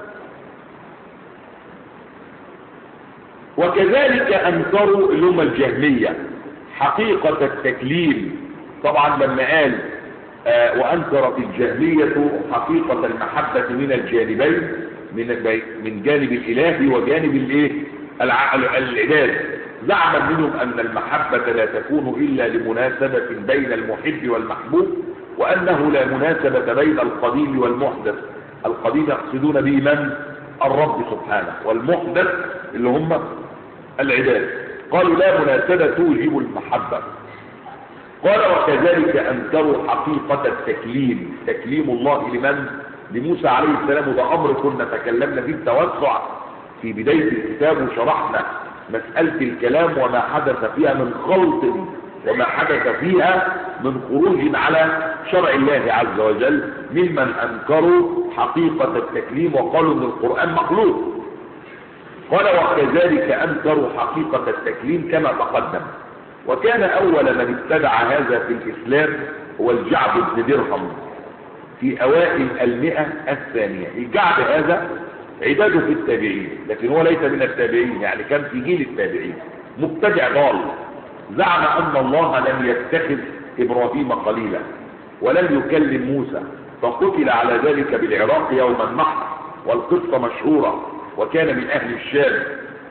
وكذلك أنكروا اللي هم الجهمية حقيقة التكليم طبعا لما قال آه وأنكرت الجهمية حقيقة المحبة من الجانبين من من جانب الإله وجانب الايه العباد زعم منهم أن المحبة لا تكون إلا لمناسبة بين المحب والمحبوب وأنه لا مناسبة بين القديم والمحدث القديم يقصدون به من الرب سبحانه والمحدث اللي هم العباد قالوا لا مناسبة توجب المحبة قال وكذلك أنكروا حقيقة التكليم تكليم الله لمن لموسى عليه السلام وده أمر كنا تكلمنا فيه التوسع في بداية الكتاب وشرحنا مسألة الكلام وما حدث فيها من خلط وما حدث فيها من خروج على شرع الله عز وجل ممن أنكروا حقيقة التكليم وقالوا أن القرآن مخلوق قال وكذلك أنكروا حقيقة التكليم كما تقدم وكان أول من ابتدع هذا في الإسلام هو الجعب بن درهم في أوائل المئة الثانية الجعب هذا عباده في التابعين لكن هو ليس من التابعين يعني كان في جيل التابعين مبتدع ضال زعم أن الله لم يتخذ إبراهيم قليلا ولم يكلم موسى فقتل على ذلك بالعراق يوم النحر والقصة مشهورة وكان من أهل الشام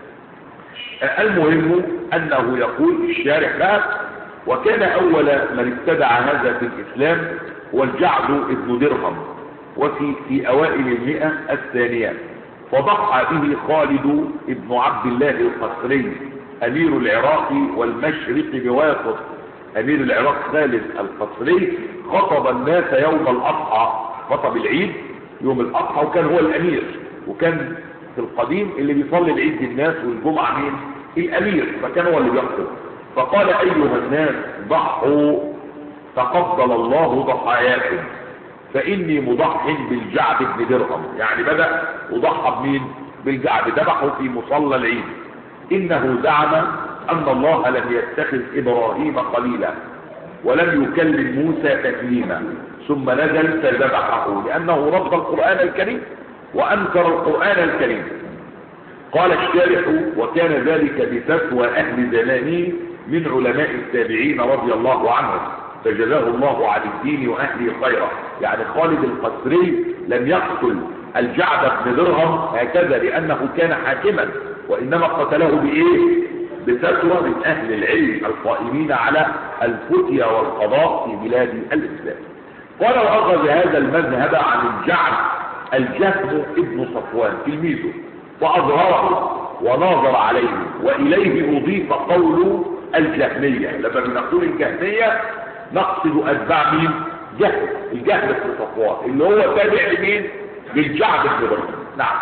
المهم أنه يقول الشارح بقى وكان أول من ابتدع هذا في الإسلام هو الجعد ابن درهم وفي في أوائل المئة الثانية فضحى به خالد ابن عبد الله القصري أمير العراق والمشرق بواسط أمير العراق خالد القصري خطب الناس يوم الأضحى خطب العيد يوم الأضحى وكان هو الأمير وكان في القديم اللي بيصلي العيد بالناس والجمعة مين الأمير فكان هو اللي بيخطب فقال أيها الناس ضحوا تقبل الله ضحاياكم فإني مضح بالجعد بن درهم يعني بدأ وضحى بمين بالجعد ذبحه في مصلى العيد إنه زعم أن الله لم يتخذ إبراهيم قليلا ولم يكلم موسى تكليما ثم نزل فذبحه لأنه رفض القرآن الكريم وأنكر القرآن الكريم قال الشارح وكان ذلك بفتوى أهل زمانه من علماء التابعين رضي الله عنهم فجزاه الله عن الدين واهله خيرا يعني خالد القسري لم يقتل الجعد بن درهم هكذا لانه كان حاكما وانما قتله بايه بفتوى من اهل العلم القائمين على الفتيا والقضاء في بلاد الاسلام قال واخذ هذا المذهب عن الجعد الجهم ابن صفوان تلميذه واظهره وناظر عليه واليه اضيف قول الجهميه لما بنقول الجهميه نقصد اتباع مين جهم الجهم بن صفوان اللي هو تابع لمين للجعد بن درهم نعم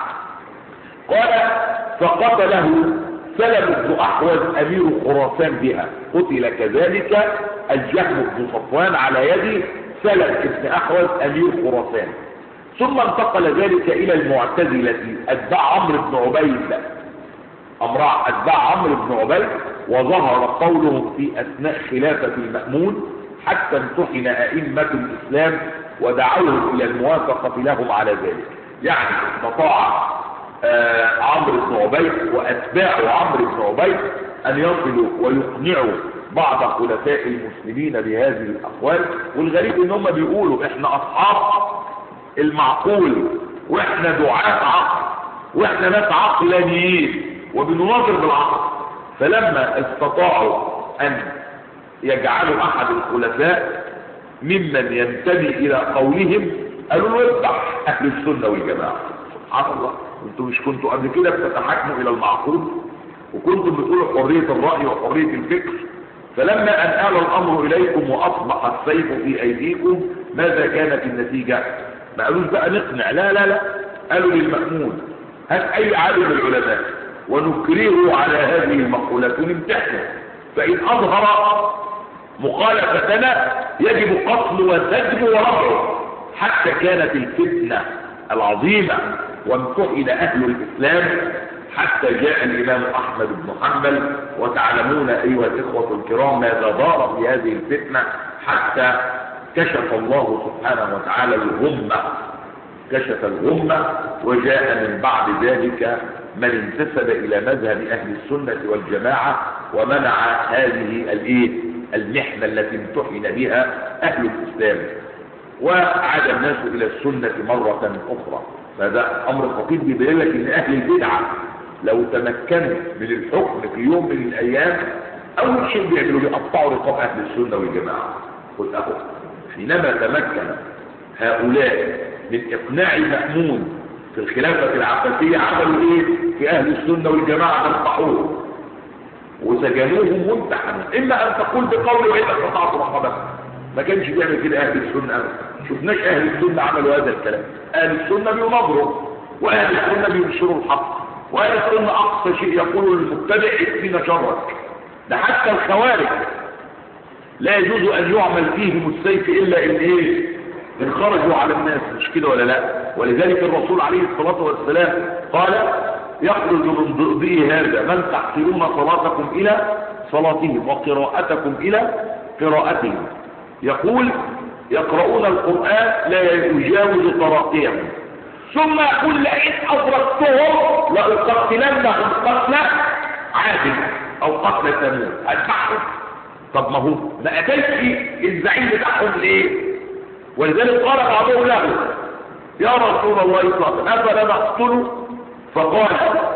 قال فقتله سلم بن احوز امير خراسان بها قتل كذلك الجهم بن صفوان على يد سلم بن احوز امير خراسان ثم انتقل ذلك الى المعتزلة اتباع عمرو بن عبيد امراء اتباع عمرو بن عبيد وظهر قولهم في اثناء خلافة المأمون حتى امتحن ائمة الاسلام ودعوهم الى الموافقة لهم على ذلك يعني استطاع آه عمرو بن عبيد واتباع عمرو بن عبيد ان يصلوا ويقنعوا بعض خلفاء المسلمين بهذه الاقوال والغريب ان هم بيقولوا احنا اصحاب المعقول واحنا دعاة عقل واحنا ناس عقلانيين وبنناظر بالعقل فلما استطاعوا ان يجعلوا احد الخلفاء ممن ينتمي الى قولهم قالوا له اذبح اهل السنه والجماعه سبحان الله انتوا مش كنتوا قبل كده بتتحاكموا الى المعقول وكنتم بتقولوا حريه الراي وحريه الفكر فلما ان آل الامر اليكم واصبح السيف في ايديكم ماذا كانت النتيجه ما قالوش بقى نقنع لا لا لا قالوا للمأمون هات اي عالم من العلماء ونكرهه على هذه المقولات ونمتحنه فان اظهر مخالفتنا يجب قتل وسجن ورفعه حتى كانت الفتنة العظيمة وامتحن اهل الاسلام حتى جاء الامام احمد بن حنبل وتعلمون ايها الاخوة الكرام ماذا دار في هذه الفتنة حتى كشف الله سبحانه وتعالى الغمة كشف الغمة وجاء من بعد ذلك من انتسب الى مذهب اهل السنة والجماعة ومنع هذه الايه المحنة التي امتحن بها اهل الاسلام وعاد الناس الى السنة مرة اخرى فهذا امر خطير بيبين لك ان اهل البدعة لو تمكنوا من الحكم في يوم من الايام اول شيء بيعملوا بيقطعوا رقاب اهل السنة والجماعة قلت اهو حينما تمكن هؤلاء من اقناع المأمون في الخلافة العباسية عملوا ايه في اهل السنة والجماعة نصحوه وسجنوهم وامتحنوا اما ان تقول بقول والا قطعت رقبتك ما كانش بيعمل كده اهل السنة ابدا شفناش اهل السنة عملوا هذا الكلام اهل السنة بينظروا واهل السنة بينشروا الحق واهل السنة اقصى شيء يقول للمبتدع اكفينا شرك ده حتى الخوارج لا يجوز ان يعمل فيهم السيف الا ان ايه ان خرجوا على الناس مش كده ولا لا ولذلك الرسول عليه الصلاة والسلام قال يخرج من ضئضئه هذا من تحقرون صلاتكم الى صلاتهم وقراءتكم الى قراءتهم يقول يقرؤون القرآن لا يجاوز تراقيهم ثم يقول لئن أدركتهم لأقتلنهم قتلة عادل أو قتلة ثمود أذبحهم طب ما هو ما قتلش الزعيم بتاعهم ليه ولذلك قال بعضهم له يا رسول الله صلى الله عليه وسلم أفلا نقتله فقال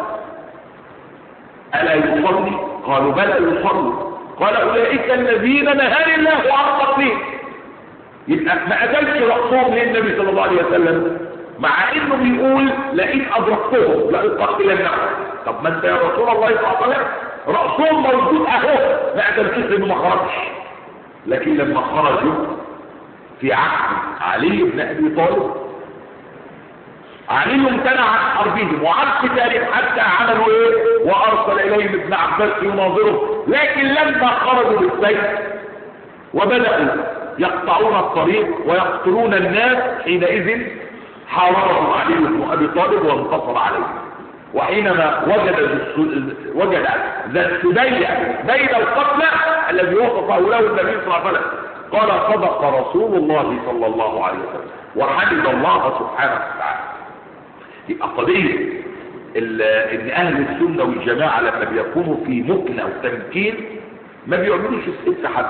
ألا يصلي قالوا بلى يصلي قال أولئك الذين نهى الله عن قتلهم يبقى ما قتلش رأسهم للنبي صلى الله عليه وسلم مع انه بيقول لئن ادركتهم لاقتلنهم طب ما انت يا رسول الله صلى الله عليه وسلم رأسهم موجود اهو ما قتلتوش لانه ما خرجش لكن لما خرجوا في عهد علي بن ابي طالب علي امتنع عن حربهم وعن قتالهم حتى عملوا ايه وارسل اليهم ابن عباس يناظره لكن لما خرجوا بالسيف وبداوا يقطعون الطريق ويقتلون الناس حينئذ حاربهم علي بن ابي طالب وانتصر عليه وحينما وجد وجد ذا السدية بين القتلى الذي وصفه له النبي صلى الله عليه وسلم قال صدق رسول الله صلى الله عليه وسلم وحمد الله سبحانه وتعالى يبقى قضية ان اهل السنة والجماعة لما بيكونوا في مكنة وتمكين ما بيعملوش الست حد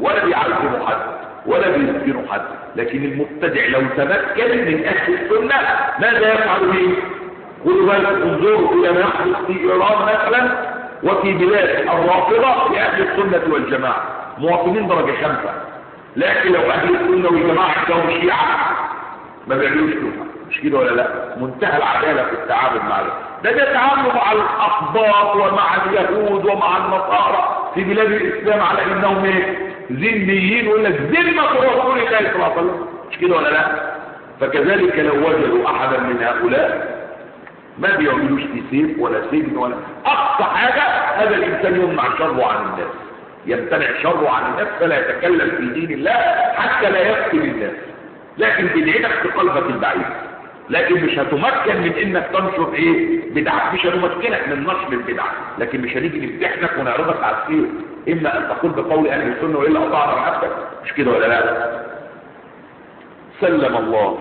ولا بيعلموا حد ولا بيذكروا حد لكن المبتدع لو تمكن من اهل السنه ماذا يفعل به خذوا بالكم انظروا الى ما يحدث في ايران مثلا وفي بلاد الرافضه لاهل السنه والجماعه مواطنين درجه خمسه لكن لو اهل السنه والجماعه عندهم شيعه ما بيعملوش كده مش كده ولا لا منتهى العداله في التعامل مع ده ده ده تعامل مع الاقباط ومع اليهود ومع النصارى في بلاد الاسلام على انهم ايه ذميين ويقول لك ذمه رسول الله صلى الله عليه وسلم مش كده ولا لا فكذلك لو وجدوا احدا من هؤلاء ما بيعملوش في سيف ولا سجن ولا اقصى حاجه هذا الانسان يمنع شره عن الناس يمتنع شره عن الناس فلا يتكلم في دين الله حتى لا يقتل الناس لكن بدعتك في قلبك البعيد لكن مش هتمكن من انك تنشر ايه بدعة مش هنمكنك من نشر البدعة لكن مش هنيجي نمتحنك ونعرضك على السير اما ان تقول بقول اهل السنه والا قطعنا رقبتك مش كده ولا لا سلم الله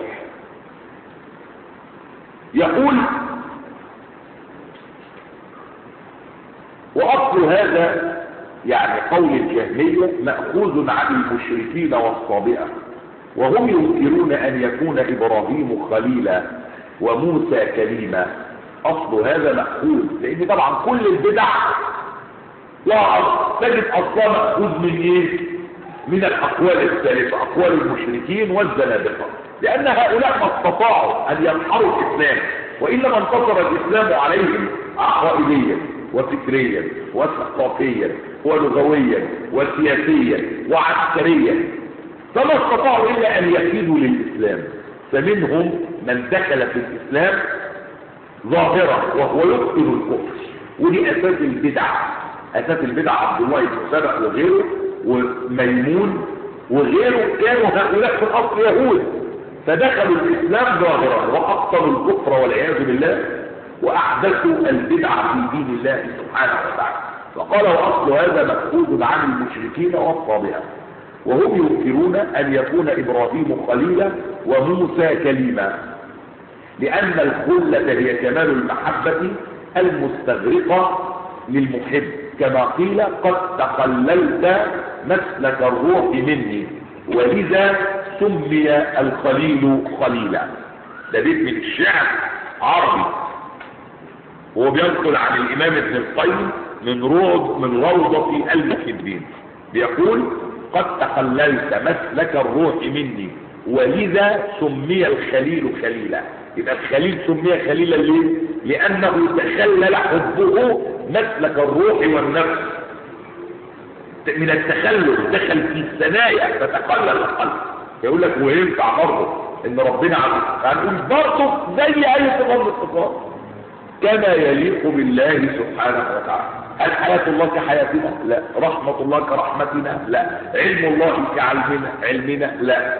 يقول واصل هذا يعني قول الجهميه ماخوذ عن المشركين والصابئه وهم ينكرون ان يكون ابراهيم خليلا وموسى كليما اصل هذا مأخوذ لان طبعا كل البدع لا تجد اصلا مأخوذ من ايه من الاقوال الثالثه اقوال المشركين والزنادقه لان هؤلاء ما استطاعوا ان ينحروا الاسلام وانما انتصر الاسلام عليهم عقائديا وفكريا وثقافيا ولغويا وسياسيا وعسكريا فما استطاعوا إلا أن يكيدوا للإسلام فمنهم من دخل في الإسلام ظاهرا وهو يبطل الكفر ودي أساس البدع أساس البدع عبد الله بن سبق وغيره وميمون وغيره كانوا هؤلاء في الأصل يهود فدخلوا الإسلام ظاهرا وأبطلوا الكفر والعياذ بالله وأحدثوا البدع في دين الله سبحانه وتعالى فقال وأصل هذا مأخوذ عن المشركين والصابئة وهم ينكرون أن يكون إبراهيم خليلا وموسى كليما لأن الخلة هي كمال المحبة المستغرقة للمحب كما قيل قد تخللت مسلك الروح مني ولذا سمي الخليل خليلا ده بيت من الشعر عربي وهو بينقل عن الإمام ابن القيم من روض من روضة المحبين بيقول قد تخللت مسلك الروح مني ولذا سمي الخليل خليلا يبقى الخليل سمي خليلا ليه لانه تخلل حبه مسلك الروح والنفس من التخلل دخل في الثنايا فتخلل القلب يقول لك وينفع برضه ان ربنا عز هنقول برضه زي اي صفه من الصفات كما يليق بالله سبحانه وتعالى هل حياة الله كحياتنا لا رحمة الله كرحمتنا لا علم الله كعلمنا علمنا لا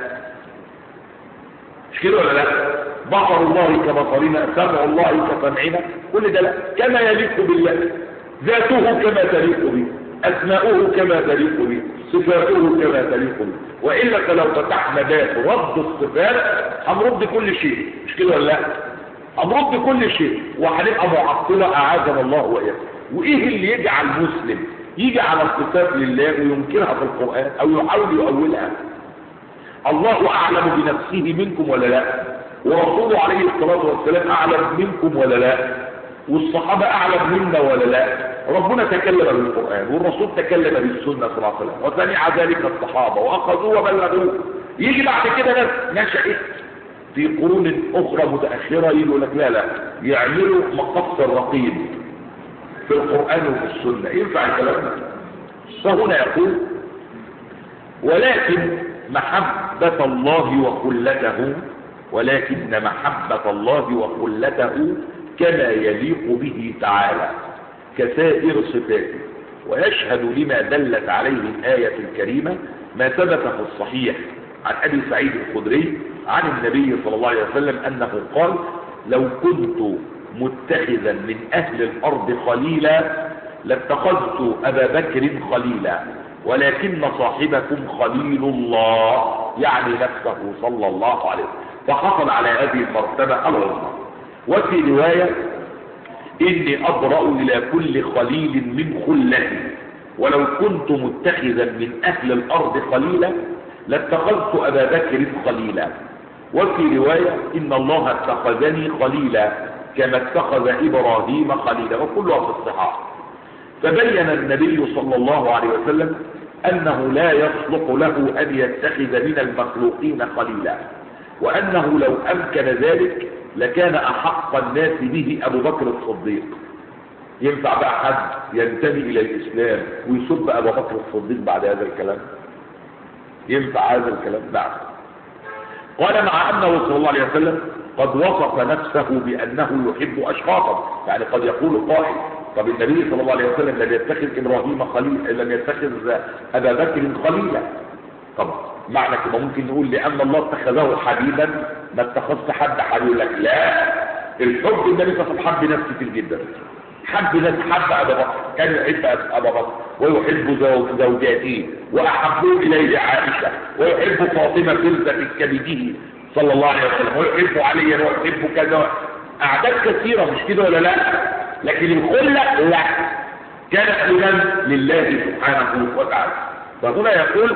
مش كده ولا لا بصر الله كبصرنا سمع الله كسمعنا كل ده لا كما يليق بالله ذاته كما تليق به اسماؤه كما تليق به صفاته كما تليق به والا فلو فتحنا باب رد الصفات هنرد كل شيء مش كده ولا لا هنرد كل شيء وهنبقى معطله اعاذنا الله واياكم وايه اللي يجعل مسلم يجي على الصفات لله وينكرها في القرآن او يحاول يؤولها الله اعلم بنفسه منكم ولا لا ورسوله عليه الصلاة والسلام اعلم منكم ولا لا والصحابة اعلم منا ولا لا ربنا تكلم بالقرآن والرسول تكلم بالسنة صلى الله عليه وسلم وسمع ذلك الصحابة واخذوه وبلغوه يجي بعد كده ناس نشأت في قرون اخرى متأخرة يقول لك لا لا يعملوا مقص الرقيب في القرآن وفي السنة ينفع الكلام ده فهنا يقول ولكن محبة الله وخلته ولكن محبة الله وخلته كما يليق به تعالى كسائر صفاته ويشهد لما دلت عليه الآية الكريمة ما ثبت في الصحيح عن أبي سعيد الخدري عن النبي صلى الله عليه وسلم أنه قال لو كنت متخذا من أهل الأرض خليلا لاتخذت أبا بكر خليلا ولكن صاحبكم خليل الله يعني نفسه صلى الله عليه وسلم فحصل على هذه المرتبة العظمى وفي رواية إني أبرأ إلى كل خليل من خلتي ولو كنت متخذا من اهل الارض خليلا لاتخذت ابا بكر خليلا وفي رواية ان الله اتخذني خليلا كما اتخذ ابراهيم خليلا وكلها في الصحاح فبين النبي صلى الله عليه وسلم انه لا يصلح له ان يتخذ من المخلوقين خليلا وانه لو امكن ذلك لكان احق الناس به ابو بكر الصديق ينفع بقى حد ينتمي الى الاسلام ويسب ابو بكر الصديق بعد هذا الكلام ينفع هذا الكلام نعم قال مع انه صلى الله عليه وسلم قد وصف نفسه بانه يحب اشخاصا يعني قد يقول قائل طب النبي صلى الله عليه وسلم لم يتخذ ابراهيم خليل لم يتخذ ابا بكر خليلا طب معنى كده ممكن نقول لان الله اتخذه حبيبا ما اتخذت حد حبيب لك لا الحب النبي صلى الله عليه وسلم حب ناس كتير جدا حب ناس حب ابا بكر كان يحب ابا بكر ويحب زوجاته واحبوا اليه عائشه ويحب فاطمه بنت كبده صلى الله عليه وسلم ويحب عليا ويحب كذا اعداد كثيره مش كده ولا لا لكن الخله لا كانت لمن لله سبحانه وتعالى فهنا يقول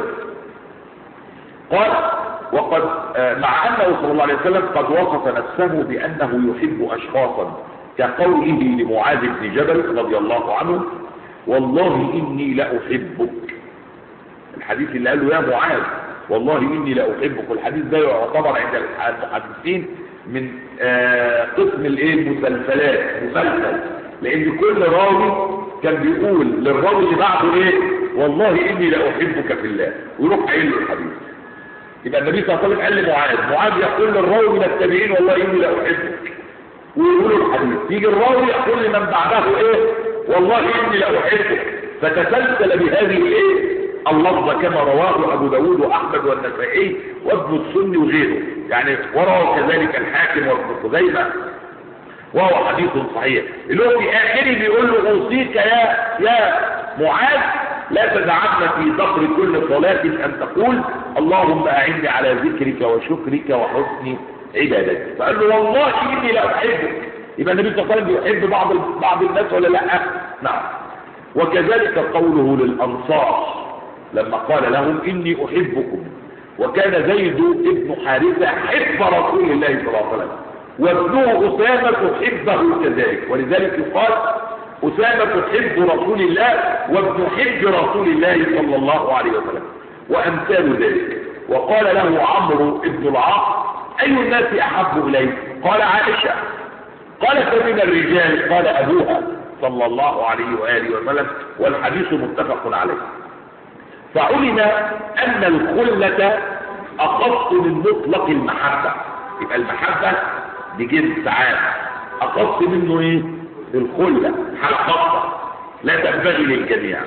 قال وقد مع انه صلى الله عليه وسلم قد وصف نفسه بانه يحب اشخاصا كقوله لمعاذ بن جبل رضي الله عنه والله اني لاحبك الحديث اللي قال له يا معاذ والله اني لاحبك الحديث ده يعتبر عند المحدثين من قسم الايه المسلسلات مسلسل لان كل راوي كان بيقول للراوي اللي بعده ايه والله اني لاحبك في الله ويروح قايل له الحديث يبقى النبي صلى الله عليه وسلم قال لمعاذ معاذ يقول للراوي من التابعين والله اني لاحبك ويقولوا الحديث يجي الراوي يقول لمن بعده ايه والله اني لاحبك فتسلسل بهذه الايه اللفظه كما رواه ابو داود واحمد والنسائي وابن السني وغيره يعني وروى كذلك الحاكم وابن خزيمه وهو حديث صحيح اللي هو في اخره بيقول له اوصيك يا يا معاذ لا تدعنا في ظهر كل صلاة ان تقول اللهم اعني على ذكرك وشكرك وحسن عبادتك فقال له والله اني لا احبك يبقى النبي صلى الله عليه وسلم بيحب بعض بعض الناس ولا لا نعم وكذلك قوله للانصار لما قال لهم اني احبكم وكان زيد ابن حارثه حب رسول الله صلى الله عليه وسلم وابنه اسامه حبه كذلك ولذلك يقال اسامه حب رسول الله وابن حب رسول الله صلى الله عليه وسلم وامثال ذلك وقال له عمرو بن العاص اي الناس احب اليك قال عائشه قال فمن الرجال قال ابوها صلى الله عليه واله وسلم والحديث متفق عليه فعلم ان الخلة اخص من مطلق المحبة يبقى المحبة بجنس عام اخص منه ايه الخلة حالة خاصة لا تنبغي للجميع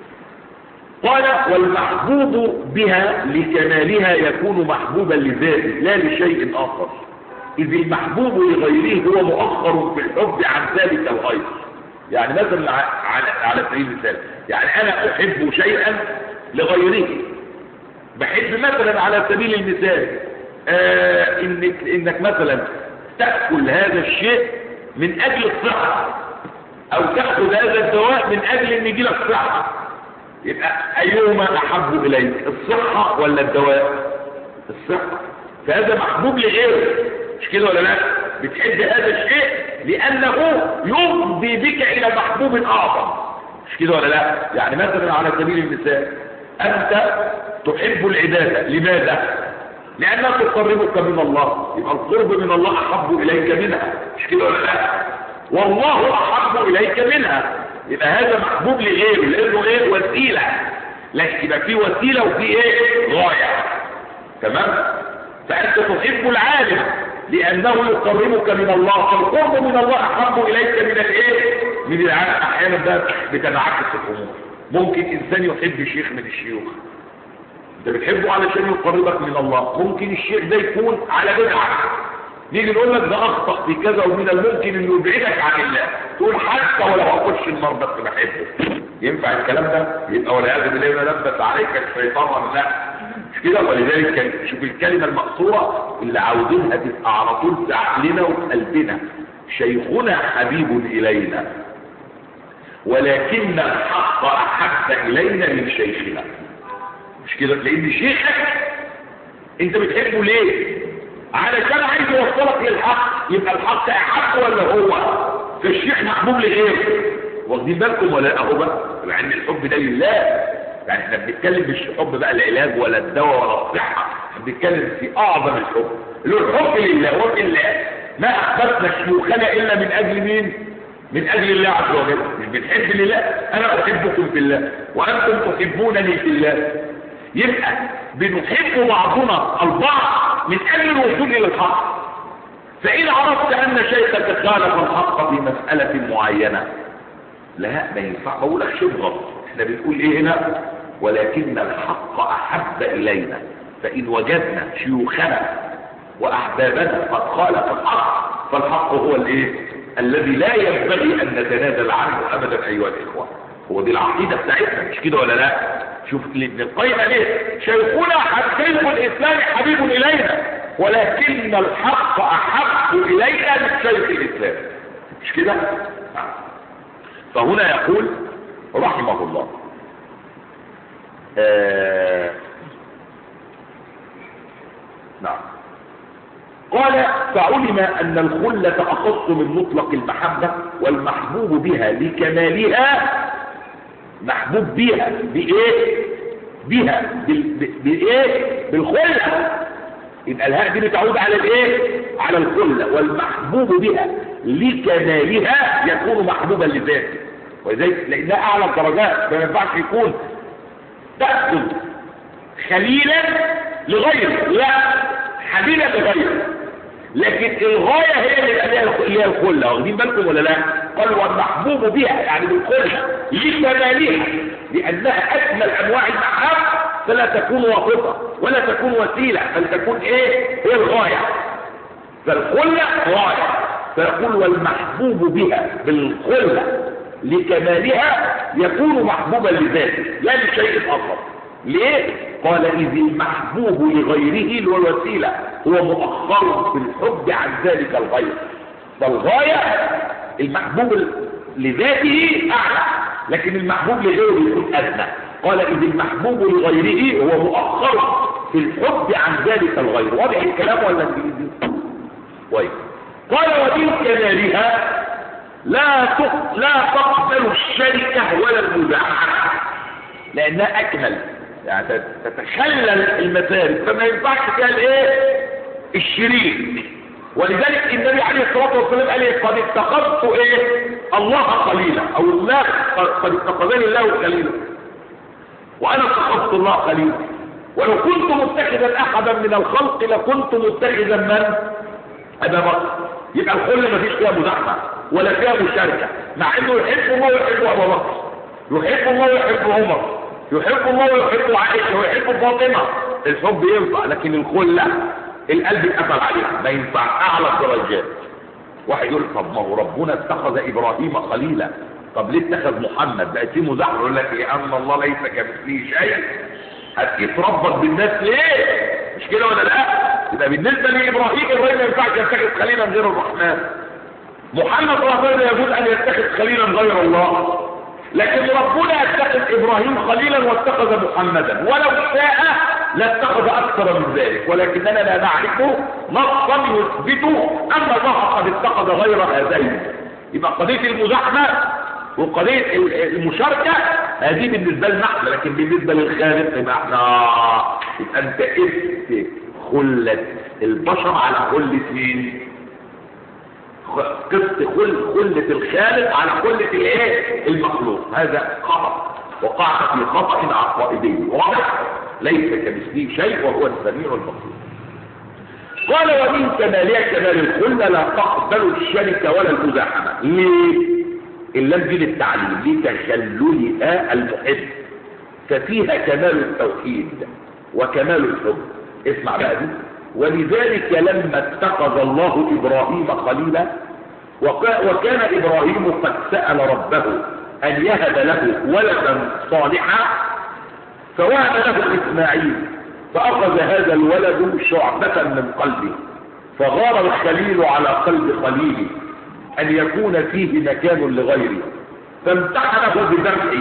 قال والمحبوب بها لكمالها يكون محبوبا لذاته لا لشيء اخر اذ المحبوب لغيره هو مؤخر في الحب عن ذلك الغير يعني مثلا على على سبيل المثال يعني انا احب شيئا لغيره بحب مثلا على سبيل المثال آه انك, إنك مثلا تأكل هذا الشيء من اجل الصحة او تأخذ هذا الدواء من اجل ان يجي لك صحة يبقى ايهما احب اليك الصحة ولا الدواء الصحة فهذا محبوب لغيره مش كده ولا لا بتحب هذا الشيء لانه يفضي بك الى محبوب اعظم مش كده ولا لا يعني مثلا على سبيل المثال أنت تحب العبادة لماذا؟ لأنها تقربك من الله يبقى القرب من الله أحب إليك منها مش كده ولا لا؟ والله أحب إليك منها يبقى هذا محبوب لغيره لأنه إيه وسيلة لكن يبقى في وسيلة وفي إيه غاية تمام؟ فأنت تحب العالم لأنه يقربك من الله فالقرب من الله أحب إليك من الإيه؟ من العالم أحيانا ده بتنعكس الأمور ممكن انسان يحب شيخ من الشيوخ انت بتحبه علشان يقربك من الله ممكن الشيخ ده يكون على بدعه نيجي نقول لك ده اخطا في كذا ومن الممكن انه يبعدك عن الله تقول حتى ولو هخش النار بس بحبه ينفع الكلام ده يبقى والعياذ بالله لبس عليك الشيطان ولا لا مش كده ولذلك كان شوف الكلمه المقصوره اللي عاوزينها تبقى على طول في عقلنا وفي قلبنا شيخنا حبيب الينا ولكن الحق احب الينا من شيخنا مش كده لان شيخك انت بتحبه ليه علشان عايز يوصلك للحق يبقى الحق احب ولا هو فالشيخ محبوب لغيره واخدين بالكم ولا لا اهو بقى مع ان الحب ده لله يعني احنا بنتكلم مش حب بقى العلاج ولا الدواء ولا الصحه احنا بنتكلم في اعظم الحب اللي هو الحب لله وفي الله ما احببنا شيوخنا الا من اجل مين من اجل الله عز وجل مش بنحب لله انا احبكم في الله وانتم تحبونني في الله يبقى بنحب بعضنا البعض من اجل الوصول الى الحق فان عرفت ان شيخك خالف الحق في مساله معينه لا ما ينفع ما بقولكش ابغض احنا بنقول ايه هنا ولكن الحق احب الينا فان وجدنا شيوخنا واحبابنا قد خالف الحق فالحق هو الايه الذي لا ينبغي ان نتنازل عنه ابدا ايها الاخوه هو دي العقيده بتاعتنا مش كده ولا لا شوف ابن القيم ليه شيخنا شيخ الاسلام حبيب الينا ولكن الحق احب الينا من شيخ الاسلام مش كده فهنا يقول رحمه الله آه نعم قال فعلم ان الخلة اخص من مطلق المحبة والمحبوب بها لكمالها محبوب بها بايه بها بال- بايه بالخلة يبقى الهاء دي بتعود على الايه على الخلة والمحبوب بها لكمالها يكون محبوبا لذاته ولذلك لانها اعلى الدرجات ما ينفعش يكون تأخذ خليلا لغيره لا حبيبا لغيره لكن الغاية هي اللي يبقى ليها- اللي هي الخلة واخدين بالكم ولا لا قال والمحبوب بها يعني بالخلة لكمالها لأنها أكمل أنواع المحب فلا تكون واسطة ولا تكون وسيلة بل تكون إيه هي الغاية فالخلة غاية فيقول والمحبوب بها بالخلة لكمالها يكون محبوبا لذاته لا لشيء آخر ليه؟ قال إذ المحبوب لغيره اللي هو الوسيلة هو مؤخر في الحب عن ذلك الغير فالغاية المحبوب لذاته أعلى لكن المحبوب لغيره يكون أدنى قال إذ المحبوب لغيره هو مؤخر في الحب عن ذلك الغير واضح الكلام ولا انجليزي؟ طيب قال ومن كمالها لا تق- لا تقبل الشركة ولا المزاحمة لأنها أكمل يعني تت- تتخلل المسارك فما ينفعش فيها الايه الشريك ولذلك النبي عليه الصلاة والسلام قال ايه قد اتخذت ايه الله خليلا او الله قد اتخذني الله خليلا وانا اتخذت الله خليلا ولو كنت متخذا احدا من الخلق لكنت متخذا من ابا بكر يبقى الخل ما فيش فيها مزاحمه ولا فيها مشاركه مع انه يحب الله ويحب ابا بكر يحب الله ويحب عمر يحب الله ويحب عائشه ويحب فاطمه الحب ينفع لكن الخله القلب اتقفل عليها ما ينفع اعلى الدرجات واحد يقول طب ما هو ربنا اتخذ ابراهيم خليلا طب ليه اتخذ محمد بقت في مزاحمه يقول لك لان الله ليس كمثله شيء هتتربط بالناس ليه مش كده ولا لا يبقى بالنسبه لابراهيم ابراهيم ما ينفعش يتخذ خليلا غير الرحمن محمد صلى الله عليه وسلم يقول ان يتخذ خليلا غير الله لكن ربنا اتخذ ابراهيم خليلا واتخذ محمدا ولو شاء لاتخذ اكثر من ذلك ولكننا لا نعرف نصا يثبت ان الله قد اتخذ غير هذين يبقى قضيه المزاحمه وقضيه المشاركه هذه بالنسبه لنا احنا لكن بالنسبه للخالق يبقى احنا يبقى انت قست خله البشر على خله مين؟ قسط خل خلة الخالق على خلة الايه المخلوق هذا خطأ وقعت في خطأ عقائدي واضح ليس كمثله شيء وهو السميع البصير قال ومن كمالها كمال الخلة لا تقبل الشركة ولا المزاحمة ليه اللام دي للتعليم لتخللها المحب ففيها كمال التوحيد وكمال الحب اسمع بقى دي ولذلك لما اتخذ الله إبراهيم خليلا وكان إبراهيم قد سأل ربه أن يهب له ولدا صالحا فوهب له إسماعيل فأخذ هذا الولد شعبة من قلبه فغار الخليل على قلب خليله أن يكون فيه مكان لغيره فامتحنه بذبحه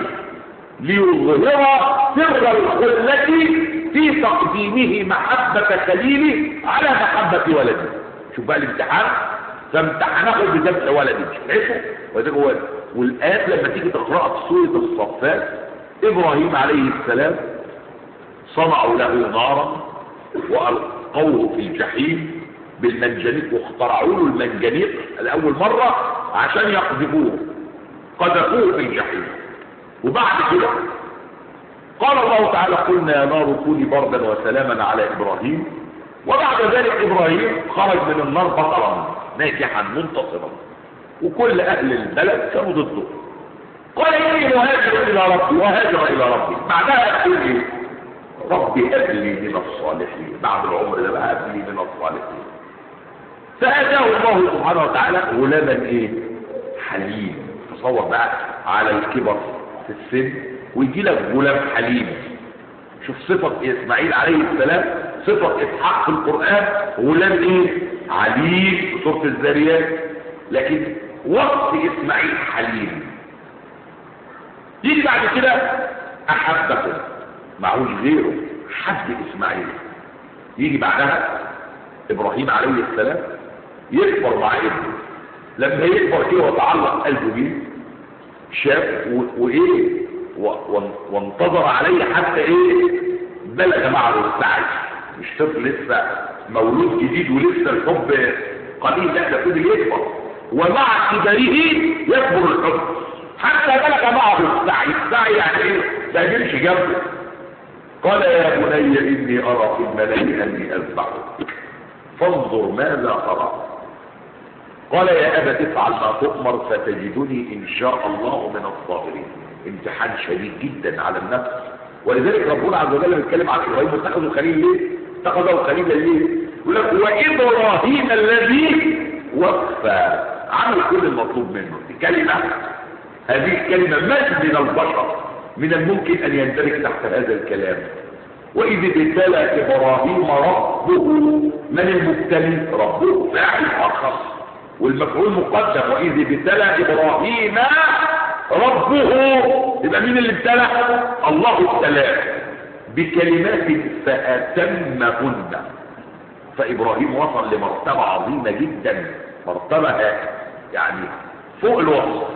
ليظهر سر الخلة في تقديمه محبة خليله على محبة ولده شوف بقى الامتحان فامتحنه بذبح ولده شايفه وده هو والآيات لما تيجي تقرأها في سورة الصفات إبراهيم عليه السلام صنعوا له نارا وألقوه في الجحيم بالمنجنيق واخترعوا له المنجنيق لأول مرة عشان يقذفوه قذفوه في الجحيم وبعد كده قال الله تعالى قلنا يا نار كوني بردا وسلاما على إبراهيم وبعد ذلك إبراهيم خرج من النار بطلا ناجحا منتصرا وكل أهل البلد كانوا ضده قال إني مهاجر إلى ربي وهاجر إلى ربي بعدها أقول إيه ربي هب لي من الصالحين بعد العمر ده بقى هب لي من الصالحين فأتاه الله سبحانه وتعالى غلاما إيه حليم تصور بقى على الكبر في السن ويجي لك غلام حليم شوف صفة إسماعيل عليه السلام صفة إسحاق في القرآن غلام إيه عليم في سورة الذاريات لكن وصف إسماعيل حليم يجي بعد كده أحبكم معهوش غيره حب إسماعيل يجي بعدها إبراهيم عليه السلام يكبر مع ابنه لما يكبر كده وتعلق قلبه بيه شاف وايه وانتظر عليه حتى ايه بلغ معه السعي مش طفل لسه مولود جديد ولسه الحب قليل لا ده فضل يكبر ومع كبره يكبر الحب حتى بلغ معه السعي السعي يعني ايه ما يجيش جنبه قال يا بني اني ارى في الملائكه اني اذبحك فانظر ماذا ترى قال يا أبا تفعل ما تؤمر فتجدني إن شاء الله من الصابرين امتحان شديد جدا على النفس ولذلك ربنا عز وجل بيتكلم عن إبراهيم اتخذوا خليل ليه؟ اتخذوا خليلا ليه؟ يقول لك وإبراهيم الذي وفى عمل كل المطلوب منه كلمة هذه الكلمة من من البشر من الممكن أن يندرج تحت هذا الكلام وإذ ابتلى إبراهيم ربه من المبتلي ربه فاعل أخص والمفعول مقدم وإذ ابتلى إبراهيم ربه يبقى مين اللي ابتلى الله ابتلاه بكلمات فأتمهن فإبراهيم وصل لمرتبة عظيمة جدا مرتبة يعني فوق الوصف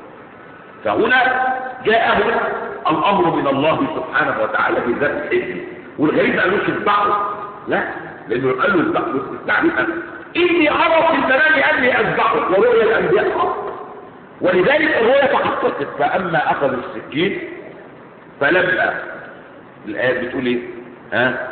فهنا جاءه الأمر من الله سبحانه وتعالى بذات ابنه والغريب قالوش اذبحه لا لأنه قال له اذبحه التعريف إني أرى في المنام أني أذبحك ورؤيا الأنبياء حق ولذلك الرؤيا تحققت فأما أخذ السكين فلما الآية بتقول إيه ها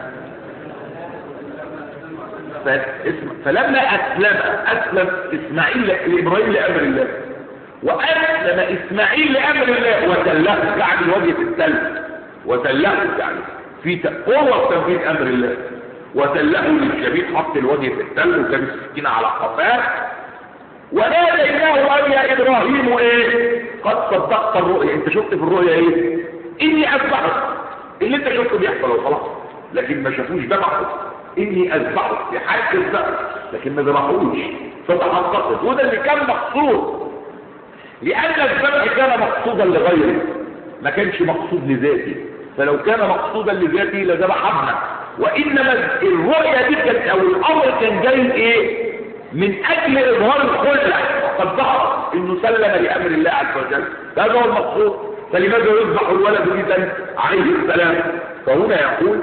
فلما أسلم أسلم إسماعيل لإبراهيم لأمر الله وأسلم إسماعيل لأمر الله وتله يعني الوجه في التل وتله يعني في قوة تنفيذ أمر الله وتله للجبين حط الوجه في التل وجاب السكينة على قفاه وناديناه أن يا إبراهيم إيه قد صدقت الرؤيا أنت شفت في الرؤيا إيه إني أذبحك اللي أنت شفته بيحصل وخلاص لكن ما شافوش ذبحه إني أذبحك في حالة الذبح لكن ما ذبحوش فتحققت وده اللي كان مقصود لأن الذبح كان مقصودا لغيره ما كانش مقصود لذاته فلو كان مقصودا لذاته لذبح ابنه وإنما الرؤية دي كانت أو الأمر كان جاي إيه من أجل إظهار الخلة قد ظهر إنه سلم لأمر الله عز وجل هذا هو المقصود فلماذا يذبح الولد إذا عليه السلام فهنا يقول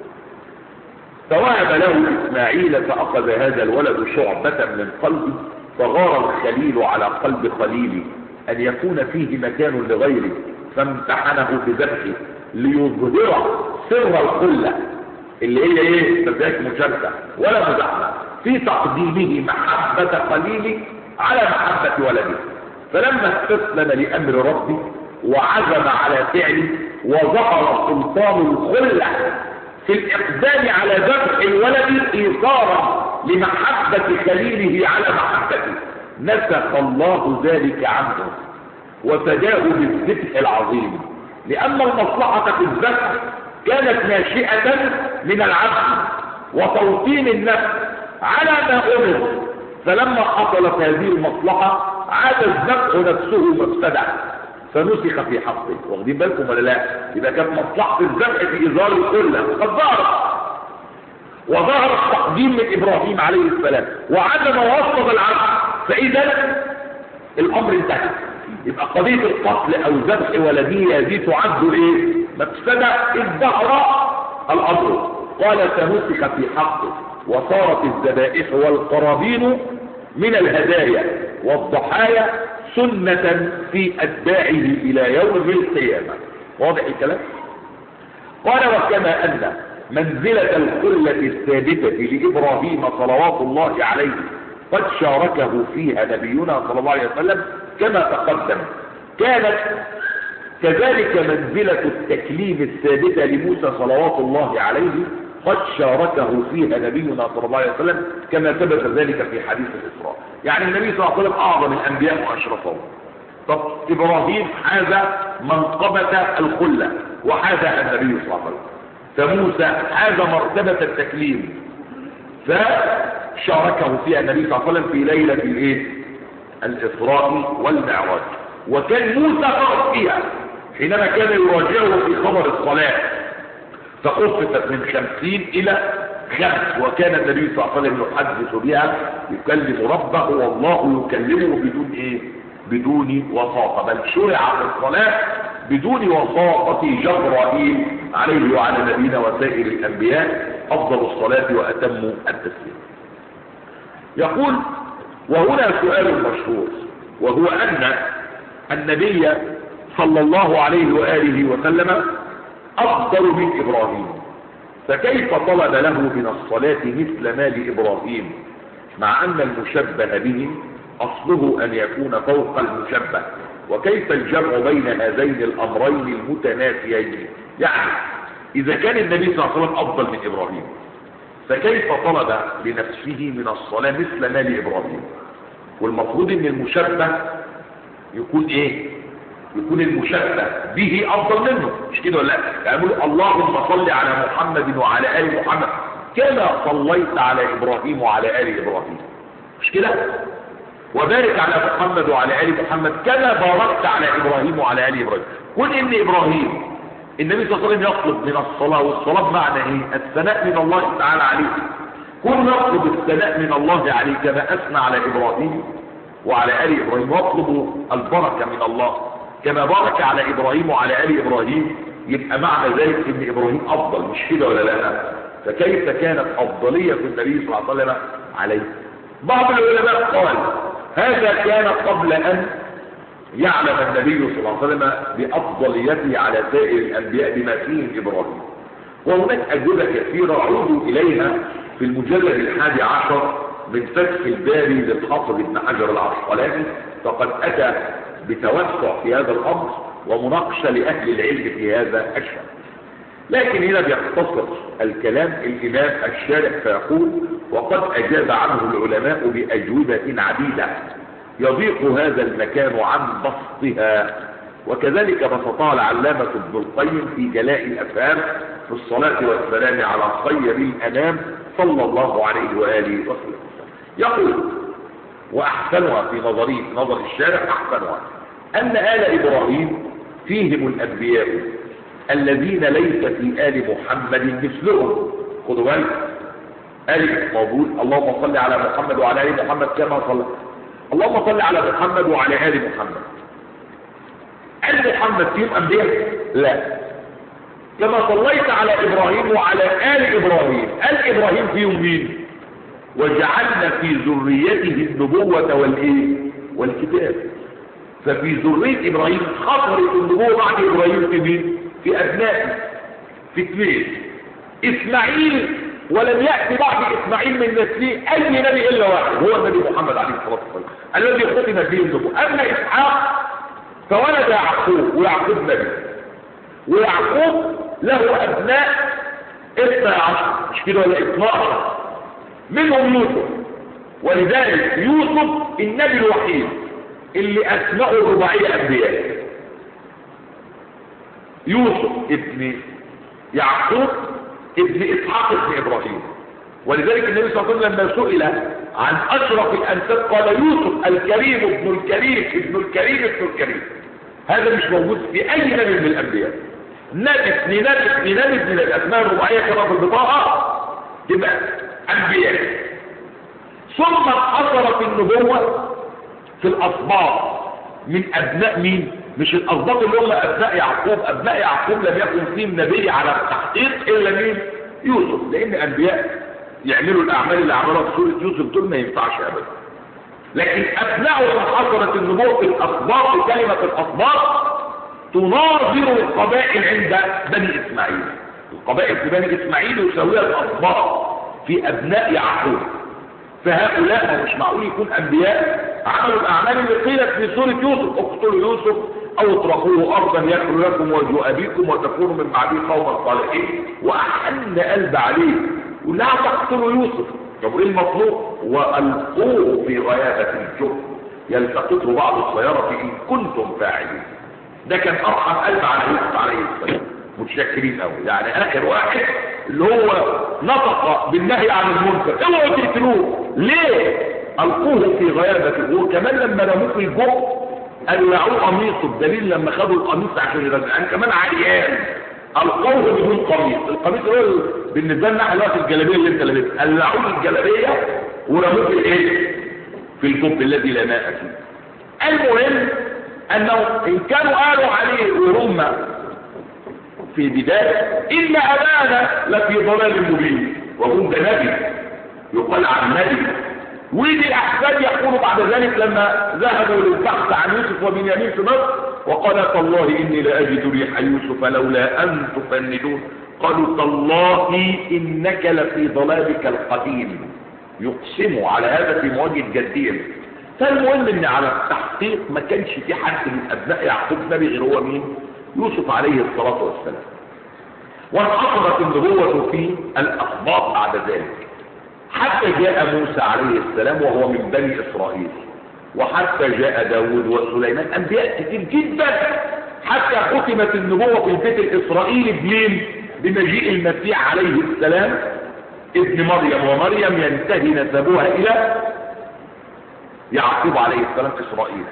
فوهب له إسماعيل فأخذ هذا الولد شعبة من قلبه فغار الخليل على قلب خليله أن يكون فيه مكان لغيره فامتحنه بذبحه ليظهر سر الخلة اللي هي ايه مزاج مشاركة ولا مزاحمة في تقديمه محبة خليله على محبة ولده فلما استسلم لأمر ربه وعزم على فعله وظهر سلطان الخلة في الإقدام على ذبح الولد إيثارا لمحبة خليله على محبته نسخ الله ذلك عنه وفداه بالذبح العظيم لأن المصلحة في الذبح كانت ناشئة من العبد وتوطين النفس على ما أمر فلما حصلت هذه المصلحة عاد الذبح نفسه مفسدة فنسخ في حقه واخدين بالكم ولا لا يبقى كانت مصلحه الذبح في ازار الكله قد ظهرت وظهر التقديم من ابراهيم عليه السلام وعدم وصف العبد فاذا الامر انتهى يبقى قضيه القتل او ذبح ولديه هذه تعد ايه مفسده اذ ظهر الامر قال سنسخ في حقه وصارت الذبائح والقرابين من الهدايا والضحايا سنة في أتباعه إلى يوم القيامة واضح الكلام قال وكما أن منزلة الخلة الثابتة لإبراهيم صلوات الله عليه قد شاركه فيها نبينا صلى الله عليه وسلم كما تقدم كانت كذلك منزلة التكليم الثابتة لموسى صلوات الله عليه قد شاركه فيها نبينا صلى الله عليه وسلم كما ثبت ذلك في حديث الإسراء يعني النبي صلى الله عليه وسلم أعظم الأنبياء وأشرفهم طب إبراهيم حاز منقبة الخلة وحازها النبي صلى الله عليه وسلم فموسى حاز مرتبة التكليم فشاركه فيها النبي صلى الله عليه وسلم في ليلة الايه الإسراء والمعراج وكان موسى فرق فيها حينما كان يراجعه في خبر الصلاة فخففت من خمسين إلى خمس وكان النبي صلى الله عليه وسلم يحدث بها يكلم ربه والله يكلمه بدون ايه بدون وساطة بل شرع في الصلاة بدون وساطة جبرائيل عليه وعلى نبينا وسائر الأنبياء أفضل الصلاة وأتم التسليم يقول وهنا سؤال مشهور وهو أن النبي صلى الله عليه وآله وسلم أفضل من إبراهيم فكيف طلب له من الصلاة مثل ما لإبراهيم مع أن المشبه به أصله أن يكون فوق المشبه وكيف الجمع بين هذين الأمرين المتنافيين يعني إذا كان النبي صلى الله عليه وسلم أفضل من إبراهيم فكيف طلب لنفسه من الصلاة مثل ما لإبراهيم والمفروض أن المشبه يكون إيه يكون المشبه به أفضل منه مش كده ولا لا يعني يقول اللهم صل على محمد وعلى آل محمد كما صليت على إبراهيم وعلى آل إبراهيم مش كده وبارك على محمد وعلى آل محمد كما باركت على إبراهيم وعلى آل إبراهيم كن إن إبراهيم النبي صلى الله عليه وسلم يطلب من الصلاة والصلاة بمعنى إيه الثناء من الله تعالى عليه كن نطلب الثناء من الله عليه كما أثنى على إبراهيم وعلى آل إبراهيم واطلب البركة من الله كما بارك على إبراهيم وعلى آل إبراهيم يبقى معنى ذلك إن إبراهيم أفضل مش كده ولا لا فكيف كانت أفضلية النبي صلى الله عليه وسلم عليه بعض العلماء قال هذا كان قبل أن يعلم النبي صلى الله عليه وسلم بأفضليته على سائر الأنبياء بما فيه إبراهيم وهناك أجوبة كثيرة عودوا إليها في المجلد الحادي عشر من فتح الباري للحافظ ابن حجر العسقلاني فقد أتى بتوسع في هذا الأمر ومناقشة لأهل العلم في هذا الشأن لكن هنا بيختصر الكلام الإمام الشارع فيقول وقد أجاب عنه العلماء بأجوبة عديدة يضيق هذا المكان عن بسطها وكذلك بسطها العلامة ابن القيم في جلاء الأفهام في الصلاة والسلام على خير الأنام صلى الله عليه وآله وسلم يقول وأحسنها في نظري في نظر الشارع أحسنها أن آل إبراهيم فيهم الأنبياء الذين ليس في آل محمد مثلهم خدوا بالك آل موجود اللهم صل على محمد وعلى آل محمد كما صلى اللهم صل على محمد وعلى آل محمد آل محمد فيهم أنبياء لا كما صليت على إبراهيم وعلى آل إبراهيم آل إبراهيم فيهم مين وجعلنا في ذريته النبوة والإيه والكتاب ففي ذرية إبراهيم خطرت النبوة بعد إبراهيم في مين في أبنائه في اثنين إسماعيل ولم يأتي بعد إسماعيل من نسله أي نبي إلا واحد هو النبي محمد عليه الصلاة والسلام الذي ختم به النبوة أما إسحاق فولد يعقوب ويعقوب نبي ويعقوب له أبناء اثنى عشر مش كده ولا اثنى عشر منهم يوسف ولذلك يوسف النبي الوحيد اللي أسمعه الرباعية أنبياء يوسف ابن يعقوب ابن إسحاق ابن إبراهيم ولذلك النبي صلى الله عليه وسلم لما سئل عن أشرف الأنساب قال يوسف الكريم ابن الكريم ابن الكريم ابن الكريم هذا مش موجود في اي نبي من الانبياء نبي ابن نبي ابن نبي ابن نبي اسماء الرباعيه كما في البطاقه تبقى انبياء ثم انحصرت النبوه في الاسباط من ابناء مين مش الاسباط اللي هم ابناء يعقوب ابناء يعقوب لم يكن فيهم نبي على التحقيق الا مين يوسف لان انبياء يعملوا الاعمال اللي عملها في سوره يوسف دول ما ينفعش ابدا لكن ابنائه حصلت النبوة في الاسباط كلمة الاسباط تناظر القبائل عند بني اسماعيل القبائل في بني اسماعيل يساويها الاسباط في ابناء يعقوب فهؤلاء مش معقول يكون انبياء عملوا الاعمال اللي قيلت في سورة يوسف اقتلوا يوسف او اطرحوه ارضا يخلو لكم وجه ابيكم وتكونوا من بعده قوما صالحين واحن قلب عليه ولا تقتلوا يوسف طب ايه المطلوب والقوه في غيابه الجب يلتقطه بعض السياره ان كنتم فاعلين ده كان ارحم قلب على يوسف عليه السلام متشكرين قوي يعني اخر واحد اللي هو نطق بالنهي عن المنكر اوعوا تقتلوه ليه القوه في غيابته وكمان لما رموه في الجب قلعوه قميصه بدليل لما خدوا القميص عشان يرجعان كمان عريان القوه بدون قميص القميص هو بالنسبه لنا احنا دلوقتي الجلابيه اللي انت لابسها قلعوه الجلابيه ورموه في الايه في الجب الذي لا ماء فيه المهم انه ان كانوا قالوا عليه وهم في بداية إن أبانا لفي ضلال مبين وهم ده نبي يقال عن نبي ودي أحفاد يقولوا بعد ذلك لما ذهبوا للبحث عن يوسف وبنيامين في مصر وقال تالله إني لأجد ريح يوسف لولا أن تفندون قالوا تالله إنك لفي ضلالك القديم يقسموا على هذا في مواجهة جديا فالمهم ان على التحقيق ما كانش في حد من ابناء يعقوب نبي غير هو مين يوسف عليه الصلاة والسلام وانحصرت النبوة في الأخباط بعد ذلك حتى جاء موسى عليه السلام وهو من بني إسرائيل وحتى جاء داود وسليمان أنبياء كتير جدا حتى ختمت النبوة في البيت الإسرائيلي بمين بمجيء المسيح عليه السلام ابن مريم ومريم ينتهي نسبها إلى يعقوب عليه السلام إسرائيل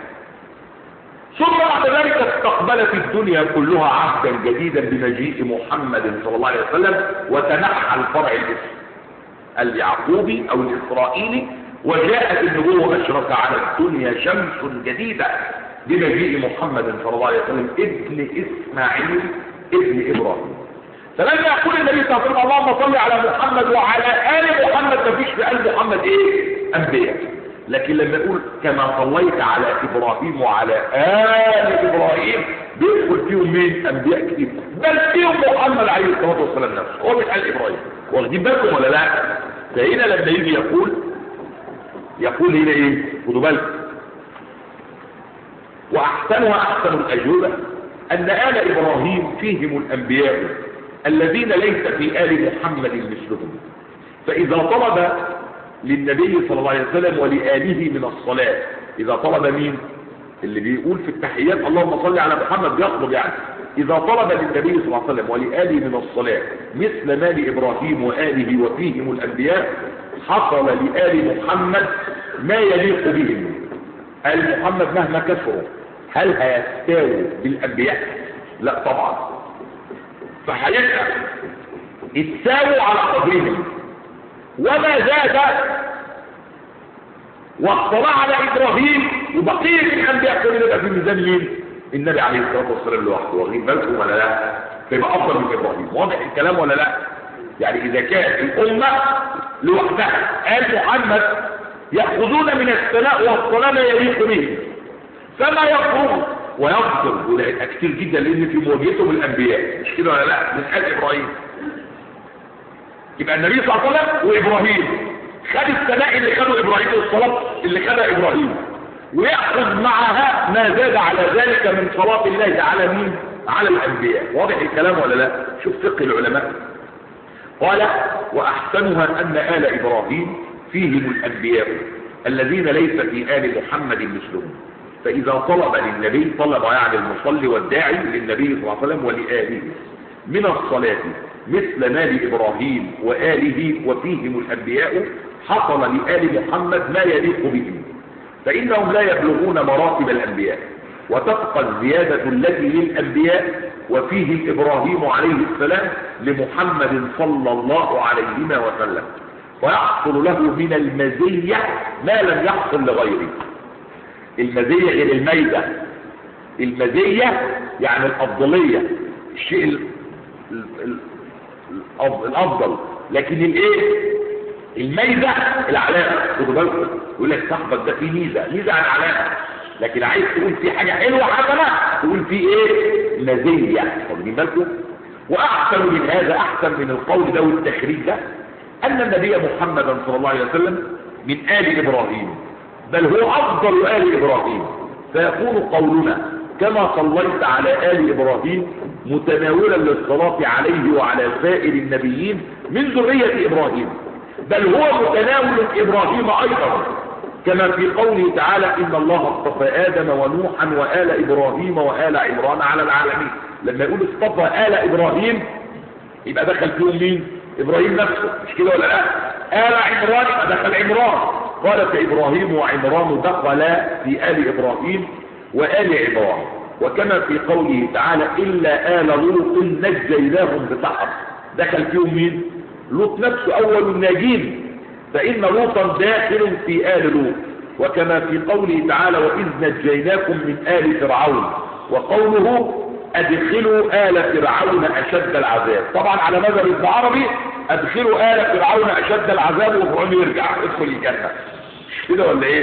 ثم بعد ذلك استقبلت الدنيا كلها عهدا جديدا بمجيء محمد صلى الله عليه وسلم وتنحى الفرع الاسم اليعقوبي او الاسرائيلي وجاءت النبوة اشرف على الدنيا شمس جديدة بمجيء محمد صلى الله عليه وسلم ابن اسماعيل ابن ابراهيم فلما يقول النبي صلى الله عليه وسلم اللهم صل على محمد وعلى ال محمد مفيش في قلب محمد ايه انبياء لكن لما يقول كما صليت على ابراهيم وعلى ال ابراهيم بيدخل فيهم مين انبياء كتير بل فيهم محمد عليه الصلاه والسلام نفسه هو مش قال ابراهيم واخدين بالكم ولا لا فهنا لما يجي يقول يقول هنا ايه خدوا بالكم واحسنها احسن الاجوبه ان ال ابراهيم فيهم الانبياء الذين ليس في ال محمد مثلهم فاذا طلب للنبي صلى الله عليه وسلم ولآله من الصلاة إذا طلب مين اللي بيقول في التحيات اللهم صل على محمد بيطلب يعني إذا طلب للنبي صلى الله عليه وسلم ولآله من الصلاة مثل ما لإبراهيم وآله وفيهم الأنبياء حصل لآل محمد ما يليق بهم آل محمد مهما كثروا هل هيستاووا بالأنبياء لا طبعا فهيبقى اتساووا على قدرهم وما زاد واطلع على ابراهيم وبقيه الانبياء كلهم يبقى في ميزان مين النبي عليه الصلاه والسلام لوحده واخدين بالكم ولا لا فيبقى افضل من ابراهيم واضح الكلام ولا لا يعني اذا كانت الامه لوحدها قال محمد ياخذون من الثناء والصلاه ما يليق به فما يفرغ ويغفر وده كتير جدا لان في مواجهتهم الانبياء مش كده ولا لا من قال ابراهيم يبقى النبي صلى الله عليه وسلم وابراهيم خد الثناء اللي خده ابراهيم والصلاه اللي خدها ابراهيم وياخذ معها ما زاد على ذلك من صلاه الله على مين على الانبياء واضح الكلام ولا لا شوف فقه العلماء قال واحسنها ان ال ابراهيم فيهم الانبياء الذين ليس في ال محمد مثلهم فاذا طلب للنبي طلب يعني المصلي والداعي للنبي صلى الله عليه وسلم ولاله من الصلاه مثل ما لإبراهيم وآله وفيهم الأنبياء حصل لآل محمد ما يليق بهم فإنهم لا يبلغون مراتب الأنبياء وتبقى الزيادة التي للأنبياء وفيه الإبراهيم عليه السلام لمحمد صلى الله عليه وسلم ويحصل له من المزية ما لم يحصل لغيره المزية غير الميزة المزية يعني الأفضلية الشيء ال- ال- ال- الأف- الأفضل لكن الايه الميزة العلامة خدوا بالكم يقول لك صاحبك ده فيه ميزة ميزة عن علامة لكن عايز تقول فيه حاجة حلوة حسنة تقول فيه ايه مزية واخدين بالكم واحسن من هذا احسن من القول ده والتخريج ده ان النبي محمدا صلى الله عليه وسلم من آل ابراهيم بل هو افضل آل ابراهيم فيكون قولنا كما صليت على آل إبراهيم متناولا للصلاة عليه وعلى سائر النبيين من ذرية إبراهيم بل هو متناول إبراهيم أيضا كما في قوله تعالى إن الله اصطفى آدم ونوحا وآل إبراهيم وآل عمران على العالمين لما يقول اصطفى آل إبراهيم يبقى دخل فيهم مين إبراهيم نفسه مش كده ولا لا آل عمران يبقى دخل عمران قال فإبراهيم وعمران دخلا في آل إبراهيم وآل عمران وكما في قوله تعالى إلا آل لوط نجيناهم بسحر دخل فيهم مين لوط نفسه أول الناجين فإن لوطا داخل في آل لوط وكما في قوله تعالى وإذ نجيناكم من آل فرعون وقوله أدخلوا آل فرعون أشد العذاب طبعا على مذهب ابن عربي أدخلوا آل فرعون أشد العذاب وفرعون يرجع ادخل الجنة كده ولا إيه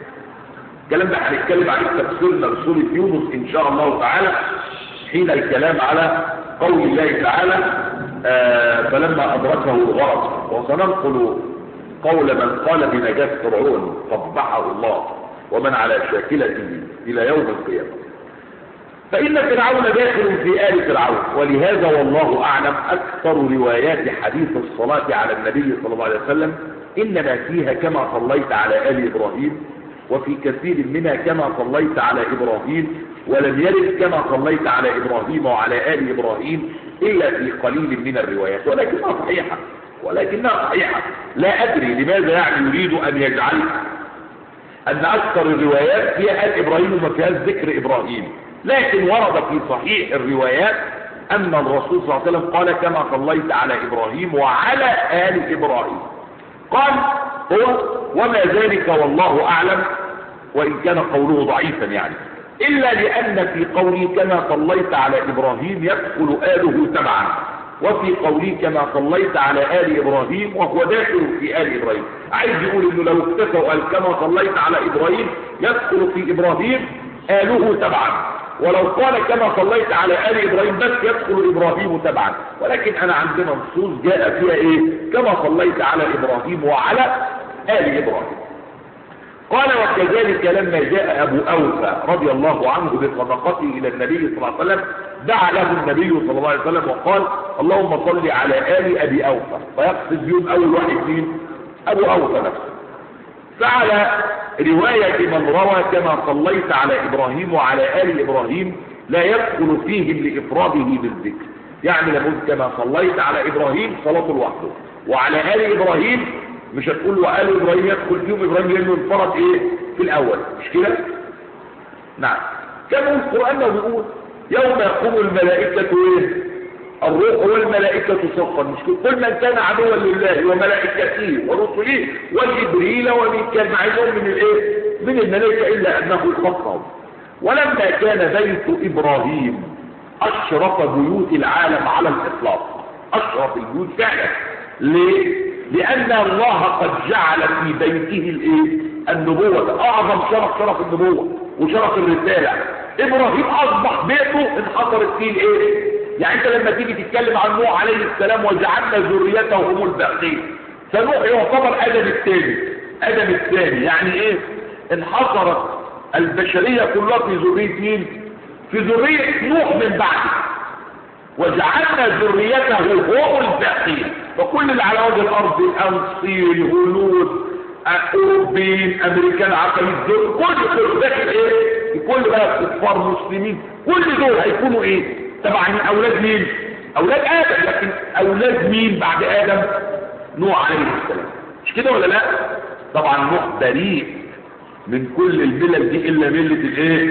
الكلام ده هنتكلم عليه في تفسيرنا لسورة يونس إن شاء الله تعالى حين الكلام على قول الله تعالى آه فلما أدركه الغرق وسننقل قول من قال بنجاة فرعون قبحه الله ومن على شاكلته إلى يوم القيامة فإن فرعون داخل في آل فرعون ولهذا والله أعلم أكثر روايات حديث الصلاة على النبي صلى الله عليه وسلم إنما فيها كما صليت على آل إبراهيم وفي كثير منها كما صليت على إبراهيم ولم يرد كما صليت على إبراهيم وعلى آل إبراهيم إلا في قليل من الروايات ولكنها صحيحة ولكنها صحيحة لا أدري لماذا يعني يريد أن يجعل أن أكثر الروايات فيها آل إبراهيم وما فيهاش ذكر إبراهيم لكن ورد في صحيح الروايات أن الرسول صلى الله عليه وسلم قال كما صليت على إبراهيم وعلى آل إبراهيم قال هو وما ذلك والله أعلم وإن كان قوله ضعيفا يعني إلا لأن في قوله كما صليت على إبراهيم يدخل آله تبعا وفي قوله كما صليت على آل إبراهيم وهو داخل في آل إبراهيم عايز يقول إنه لو اكتفى وقال كما صليت على إبراهيم يدخل في إبراهيم آله تبعا ولو قال كما صليت على آل إبراهيم بس يدخل إبراهيم تبعا ولكن أنا عندنا نصوص جاء فيها إيه كما صليت على إبراهيم وعلى آل إبراهيم قال وكذلك لما جاء أبو أوفى رضي الله عنه بصدقته إلى النبي صلى الله عليه وسلم دعا له النبي صلى الله عليه وسلم وقال اللهم صل على آل أبي أوفى ويقصد بهم أول واحد مين أبو أوفى نفسه فعلى رواية من روى كما صليت على إبراهيم وعلى آل إبراهيم لا يدخل فيهم لإفراده بالذكر يعني لابد كما صليت على إبراهيم صلاة لوحده وعلى آل إبراهيم مش هتقول وآل إبراهيم يدخل فيهم إبراهيم لأنه انفرد إيه في الأول مش كده نعم كما القرآن بيقول يوم يقوم الملائكة إيه الروح والملائكة صفا مش كل من كان عدوا لله وملائكته ورسله وجبريل وميكال معهم من الايه من الملائكة الا انه خصهم ولما كان بيت ابراهيم اشرف بيوت العالم على الاطلاق اشرف البيوت فعلا ليه لان الله قد جعل في بيته الايه النبوة اعظم شرف شرف النبوة وشرف الرسالة ابراهيم اصبح بيته انحصرت فيه الايه يعني انت لما تيجي تتكلم عن نوح عليه السلام وجعلنا ذريته هم الباقين فنوح يعتبر ادم الثاني ادم الثاني يعني ايه انحصرت البشرية كلها في ذرية مين في ذرية نوح من بعده وجعلنا ذريته هم الباقين فكل اللي على وجه الارض الانصير الهنود اوروبيين امريكان عقلية دول كل دول داخل ايه كل بقى كفار مسلمين كل دول هيكونوا ايه طبعا من اولاد مين اولاد ادم لكن اولاد مين بعد ادم نوح عليه السلام مش كده ولا لا طبعا نوح بريء من كل الملل دي الا ملة الايه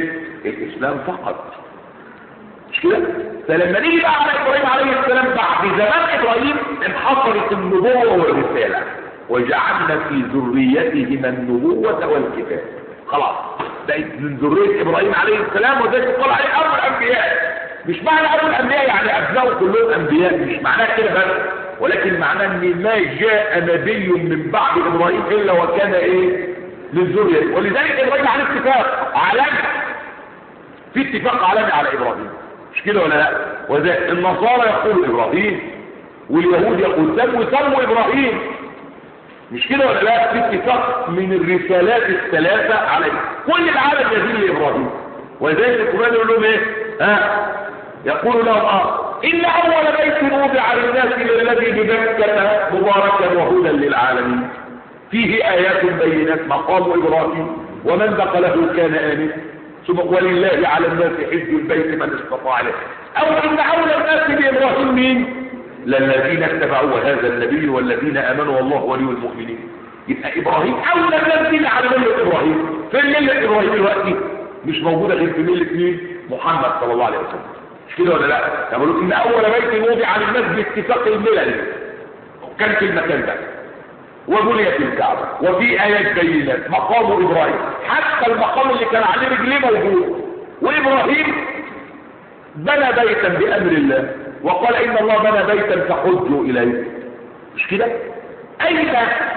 الاسلام فقط مش كده فلما نيجي بقى على ابراهيم عليه السلام بعد زمان ابراهيم انحصرت النبوه والرساله وجعلنا في ذريتهما النبوه والكتاب خلاص بقت من ذريه ابراهيم عليه السلام وده يقال عليه ابو الانبياء مش معنى ابو الانبياء يعني ابنائه كلهم انبياء مش معناه كده بس ولكن معناه ان ما جاء نبي من بعد ابراهيم الا وكان ايه من ذريه ولذلك ابراهيم عليه اتفاق عالمي في اتفاق عالمي على ابراهيم مش كده ولا لا وذا النصارى يقولوا ابراهيم واليهود يقول سموا سموا ابراهيم مش كده ولا لا في اتفاق من الرسالات الثلاثه عليه كل العالم يدين لابراهيم ولذلك القران يقول لهم ايه ها يقول لهم اه ان اول بيت وضع للناس الذي بمكه مباركا وهدى للعالمين فيه ايات بينات مقام ابراهيم ومن دخله كان امنا ثم ولله على الناس حج البيت من استطاع له او ان اولى الناس بابراهيم مين للذين اتبعوا هذا النبي والذين امنوا والله ولي المؤمنين يبقى ابراهيم اولى الناس اللي على مله ابراهيم فين مله ابراهيم دلوقتي مش موجوده غير في مله مين محمد صلى الله عليه وسلم مش كده ولا لا يقولوا ان اول بيت وضع للناس باتفاق الملل كان في المكان ده وبنيت الكعبة وفي آيات بينات مقام إبراهيم حتى المقام اللي كان عليه رجليه موجود وإبراهيم بنى بيتا بأمر الله وقال إن الله بنى بيتا فحجوا إليه مش كده أين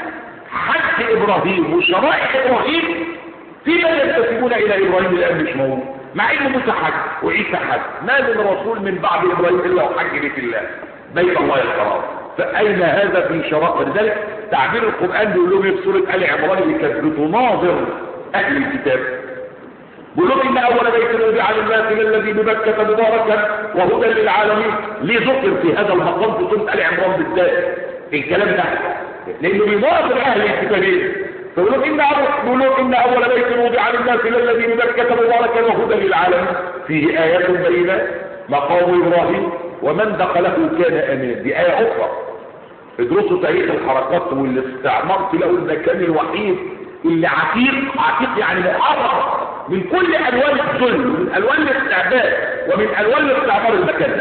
حج إبراهيم وشرائع إبراهيم في من ينتسبون إلى إبراهيم الآن مش موجود مع إنه موسى حج وعيسى حج ما من رسول من بعد إبراهيم إلا وحج بيت الله بيت الله الحرام فأين هذا في شرائع ولذلك تعبير القرآن بيقول لهم في سورة آل عمران اللي كانت بتناظر أهل الكتاب بيقول لهم إن أول بيت وضع للناس الذي بمكة مباركا وهدى للعالمين ليه ذكر في هذا المقام في سورة آل عمران بالذات الكلام ده لأنه بيناظر أهل الكتابين فبيقول لهم إن أول بيقول لهم إن أول بيت وضع للناس الذي بمكة مباركا وهدى للعالمين فيه آيات بينات مقام إبراهيم ومن دخله كان امنا دي ايه اخرى ادرسوا تاريخ الحركات والاستعمار تلاقوا المكان الوحيد اللي عتيق عتيق يعني محرر من كل الوان الظلم ومن الوان الاستعباد ومن الوان الاستعمار المكان ده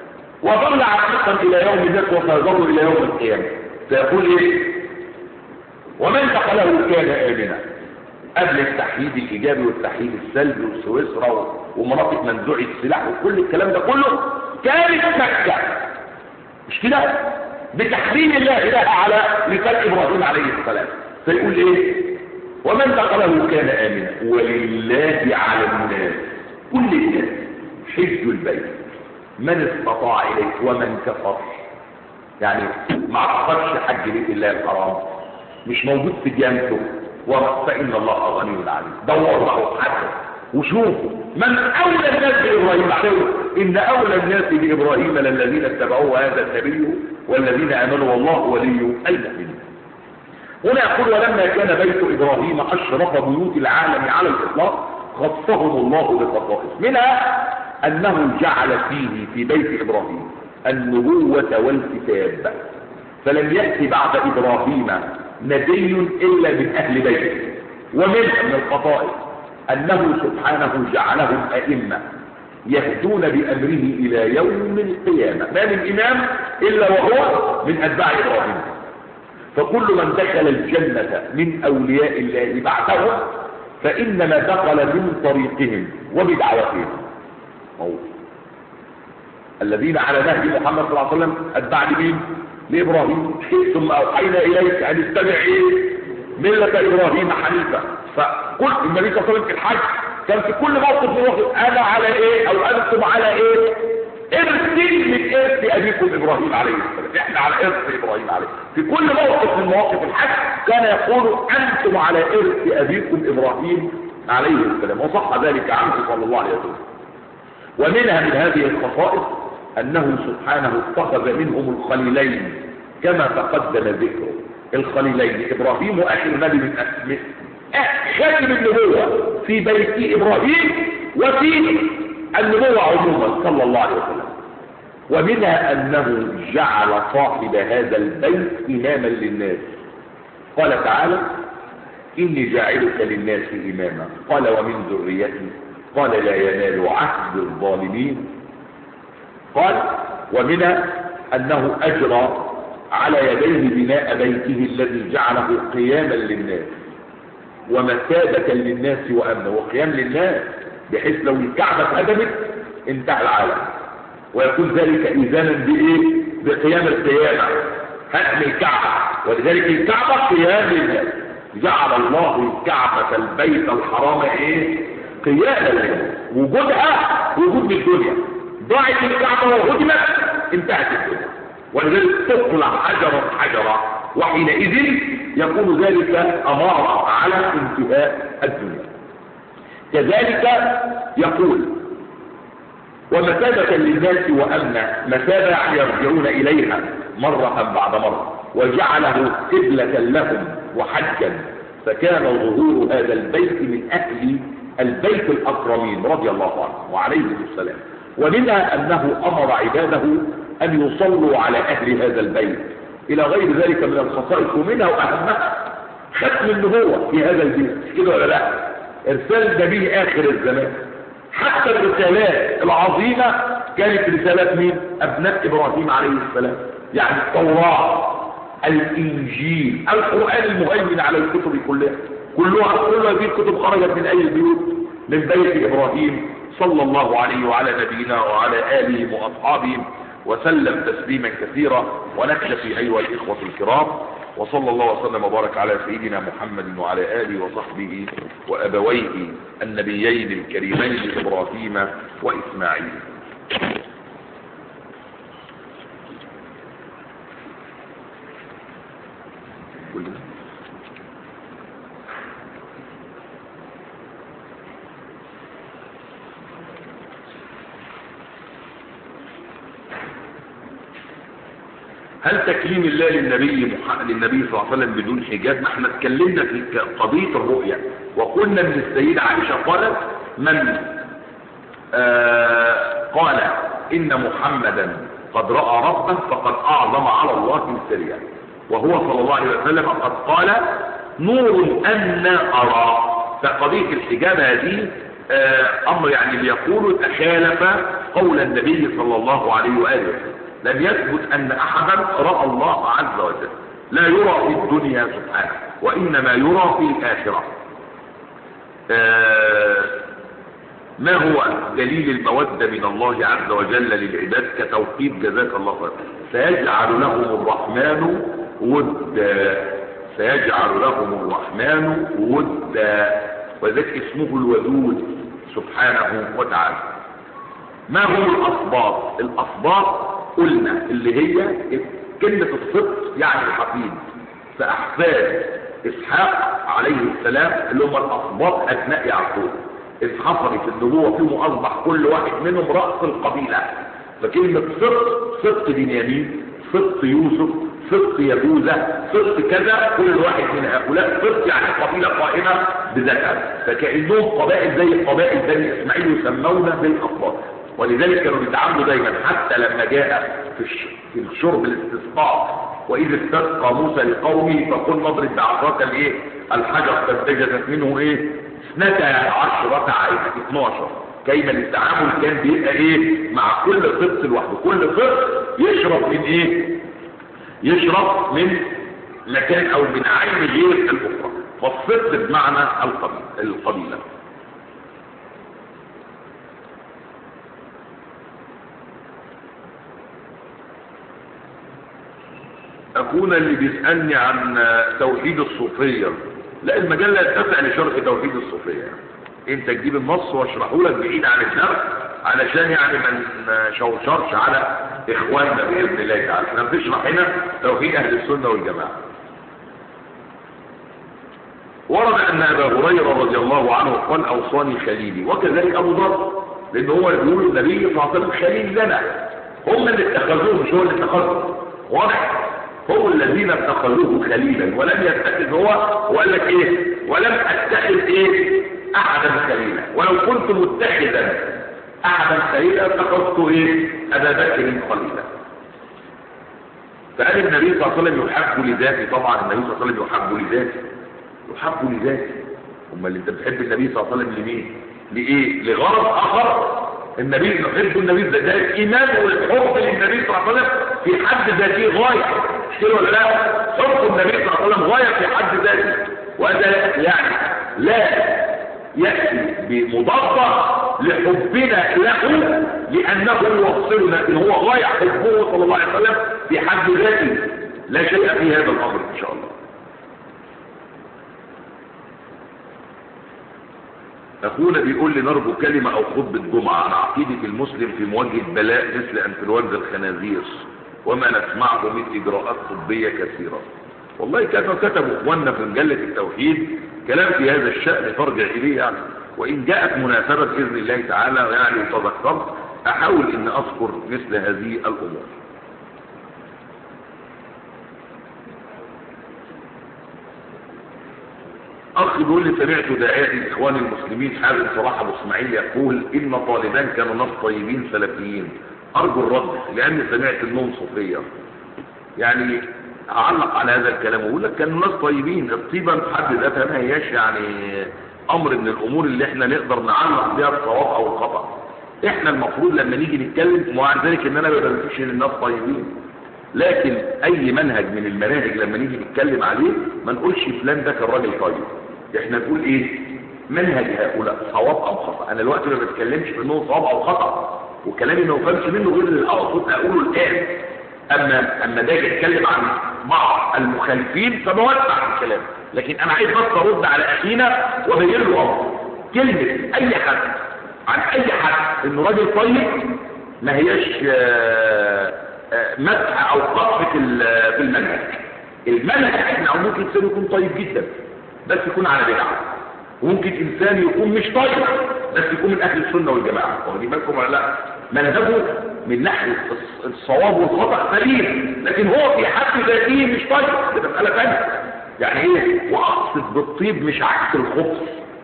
وظل عتيقا الى يوم ذاك وسيظل الى يوم القيامه فيقول ايه ومن دخله كان امنا قبل التحييد الايجابي والتحييد السلبي وسويسرا ومناطق منزوع السلاح وكل الكلام ده كله كانت مكة مش كده بتحريم الله لها على لسان ابراهيم عليه السلام فيقول ايه ومن دخله كان امنا ولله على الناس كل الناس حج البيت من استطاع اليه ومن كفر يعني ما عرفش حج بيت الله الحرام مش موجود في جامته فإن الله غني عليم دور له حتى وشوفوا من أولى الناس بإبراهيم عليه إن أولى الناس بإبراهيم للذين اتبعوه هذا النبي والذين آمنوا والله ولي المؤمنين هنا يقول ولما كان بيت إبراهيم أشرف بيوت العالم على الإطلاق خصهم الله بخصائص منها أنه جعل فيه في بيت إبراهيم النبوة والكتاب فلم يأتي بعد إبراهيم نبي إلا من أهل بيته ومنها من الخصائص أنه سبحانه جعلهم أئمة يهدون بأمره إلى يوم القيامة ما من إمام إلا وهو من أتباع إبراهيم فكل من دخل الجنة من أولياء الله بعدهم فإنما دخل من طريقهم وبدعوتهم موت. الذين على نهج محمد صلى الله عليه وسلم أتباع لمين؟ لإبراهيم ثم أوحينا إليك أن اتبع إيه؟ ملة إبراهيم حنيفة فقلت النبي صلى الله عليه وسلم في الحج كان في كل موقف من وقت أنا على إيه أو أنتم على إيه ارثي من ارث أبيكم إبراهيم عليه السلام إحنا على ارث إبراهيم عليه في كل موقف من مواقف الحج كان يقول أنتم على ارث أبيكم إبراهيم عليه السلام وصح ذلك عنه صلى الله عليه وسلم ومنها من هذه الخصائص أنه سبحانه اتخذ منهم الخليلين كما تقدم ذكره الخليلين إبراهيم وأخي النبي من أسمه خاتم النبوة في بيت إبراهيم وفي النبوة عموما صلى الله عليه وسلم ومنها أنه جعل صاحب هذا البيت إماما للناس قال تعالى إني جاعلك للناس إماما قال ومن ذريتي قال لا ينال عهد الظالمين قال ومنها أنه أجرى على يديه بناء بيته الذي جعله قياما للناس ومثابة للناس وأمنا وقيام للناس بحيث لو الكعبة اتهدمت انتهى العالم ويكون ذلك إذانا بإيه؟ بقيام القيامة هدم الكعبة ولذلك الكعبة قيام للناس جعل الله الكعبة البيت الحرام ايه قياما للناس وجودها وجود الدنيا ضاعت الكعبة وهدمت انتهت الدنيا ولذلك تقلع حجرا حجرا وحينئذ يكون ذلك أمارة على انتهاء الدنيا كذلك يقول ومثابة للناس وأمنا مثابة يعني يرجعون إليها مرة بعد مرة وجعله قبلة لهم وحجا فكان ظهور هذا البيت من أهل البيت الأكرمين رضي الله عنه وعليهم السلام ومنها أنه أمر عباده أن يصلوا على أهل هذا البيت إلى غير ذلك من الخصائص ومنها وأهمها ختم النبوة في هذا البيت كده ولا لا إرسال نبي آخر الزمان حتى الرسالات العظيمة كانت رسالات مين أبناء إبراهيم عليه السلام يعني التوراة الإنجيل القرآن المهيمن على الكتب كلها كلها كل هذه الكتب خرجت من أي البيوت من بيت إبراهيم صلى الله عليه وعلى نبينا وعلى آله وأصحابه وسلم تسليما كثيرا ونكتفي أيها الإخوة الكرام وصلى الله وسلم وبارك على سيدنا محمد وعلى آله وصحبه وأبويه النبيين الكريمين إبراهيم وإسماعيل هل تكليم الله للنبي مح... للنبي صلى الله عليه وسلم بدون حجاب ما احنا اتكلمنا في قضية الرؤية وقلنا ان السيدة عائشة قالت من آه قال ان محمدا قد رأى ربه فقد اعظم على الله السريع وهو صلى الله عليه وسلم قد قال نور ان ارى فقضية الحجاب هذه آه امر يعني بيقول تخالف قول النبي صلى الله عليه وآله وسلم لم يثبت ان احدا رأى الله عز وجل لا يرى في الدنيا سبحانه وانما يرى في الاخرة آه ما هو دليل المودة من الله عز وجل للعباد كتوقيت جزاك الله خير سيجعل لهم الرحمن ودا سيجعل لهم الرحمن ودا وذلك اسمه الودود سبحانه وتعالى ما هم الاسباط الاسباط قلنا اللي هي كلمة الصدق يعني الحفيد فأحفاد إسحاق عليه السلام اللي هم الأصباط أبناء يعقوب إذ حصلت النبوة فيهم أصبح كل واحد منهم رأس القبيلة فكلمة صدق صدق بنيامين صدق يوسف صدق يهوذا صدق كذا كل واحد من هؤلاء صدق يعني قبيلة قائمة بذاتها فكأنهم قبائل زي قبائل بني إسماعيل يسمون بالأصباط ولذلك كانوا بيتعاملوا دايما حتى لما جاء في في الشرب الاستسقاء واذ استسقى موسى لقومه فقل نضرب بعصاك الايه الحجر فانتجزت منه ايه اثنتا عشرة عين 12 كيما التعامل كان بيبقى ايه مع كل قط لوحده كل قط يشرب من ايه يشرب من مكان او من عين غير الاخرى فالصدق بمعنى القبيله القبيله اخونا اللي بيسألني عن توحيد الصوفية لا المجال لا يتسع لشرح توحيد الصوفية انت تجيب النص واشرحه لك بعيد عن الشرح علشان يعني ما نشوشرش على اخواننا باذن الله تعالى احنا بنشرح هنا توحيد اهل السنه والجماعه ورد ان ابا هريره رضي الله عنه قال اوصاني خليلي وكذلك ابو ذر لان هو يقول النبي صلى الله عليه وسلم خليل لنا هم اللي اتخذوه مش هو اللي اتخذه واضح هم الذين اتخذوه خليلا ولم يتخذ هو وقال لك ايه ولم اتخذ ايه احدا خليلا ولو كنت متخذا احدا خليلا اتخذت ايه ابا بكر خليلا فقال النبي صلى الله عليه وسلم يحب لذاته طبعا النبي صلى الله عليه وسلم يحب لذاته يحب لذاته امال انت بتحب النبي صلى الله عليه وسلم لمين لايه لغرض اخر النبي نحب النبي ده, ده الايمان والحب للنبي صلى الله عليه وسلم في حد ذاته غايه مش كده ولا لا حب النبي صلى الله عليه وسلم غايه في حد ذاته وهذا يعني لا ياتي بمضادة لحبنا له لانه يوصلنا لكن هو غايه حبه صلى الله عليه وسلم في حد ذاته لا شيء في هذا الامر ان شاء الله اخونا بيقول لي نرجو كلمة او خطبة جمعة عن عقيدة المسلم في مواجهة بلاء مثل انفلونزا الخنازير وما نسمعه من اجراءات طبية كثيرة والله كانوا كتبوا اخواننا في مجلة التوحيد كلام في هذا الشأن ترجع اليه يعني وان جاءت مناسبة باذن الله تعالى يعني وتذكرت احاول ان اذكر مثل هذه الامور اخ بيقول لي سمعت داعية الاخوان المسلمين حازم صلاح ابو اسماعيل يقول ان طالبان كانوا ناس طيبين سلفيين ارجو الرد لاني سمعت انهم صوفيه يعني اعلق على هذا الكلام واقول لك كانوا ناس طيبين الطيبه في حد ذاتها ما هياش يعني امر من الامور اللي احنا نقدر نعلق بها الصواب او الخطا احنا المفروض لما نيجي نتكلم ومع ذلك ان انا ما بنفيش ان الناس طيبين لكن اي منهج من المناهج لما نيجي نتكلم عليه ما نقولش فلان ده كان راجل طيب احنا نقول ايه منهج هؤلاء صواب او خطا انا الوقت ما بتكلمش في انه صواب او خطا وكلامي ما فهمش منه غير اللي اقصد اقوله الان اما اما ده اتكلم عن بعض المخالفين فبوسع في الكلام لكن انا عايز بس ارد على اخينا وابين له امر كلمه اي حد عن اي حد انه راجل طيب ما هياش آه، آه، مدح او قصف في ال- في المنهج المنهج احنا او ممكن انسان يكون طيب جدا بس يكون على بدعه وممكن انسان يكون مش طيب بس يكون من اهل السنه والجماعه واخدين بالكم ولا لا منهجه من ناحيه الص- الصواب والخطا سليم لكن هو في حد ذاته مش طيب ده مساله ثانيه يعني ايه واقصد بالطيب مش عكس الخبث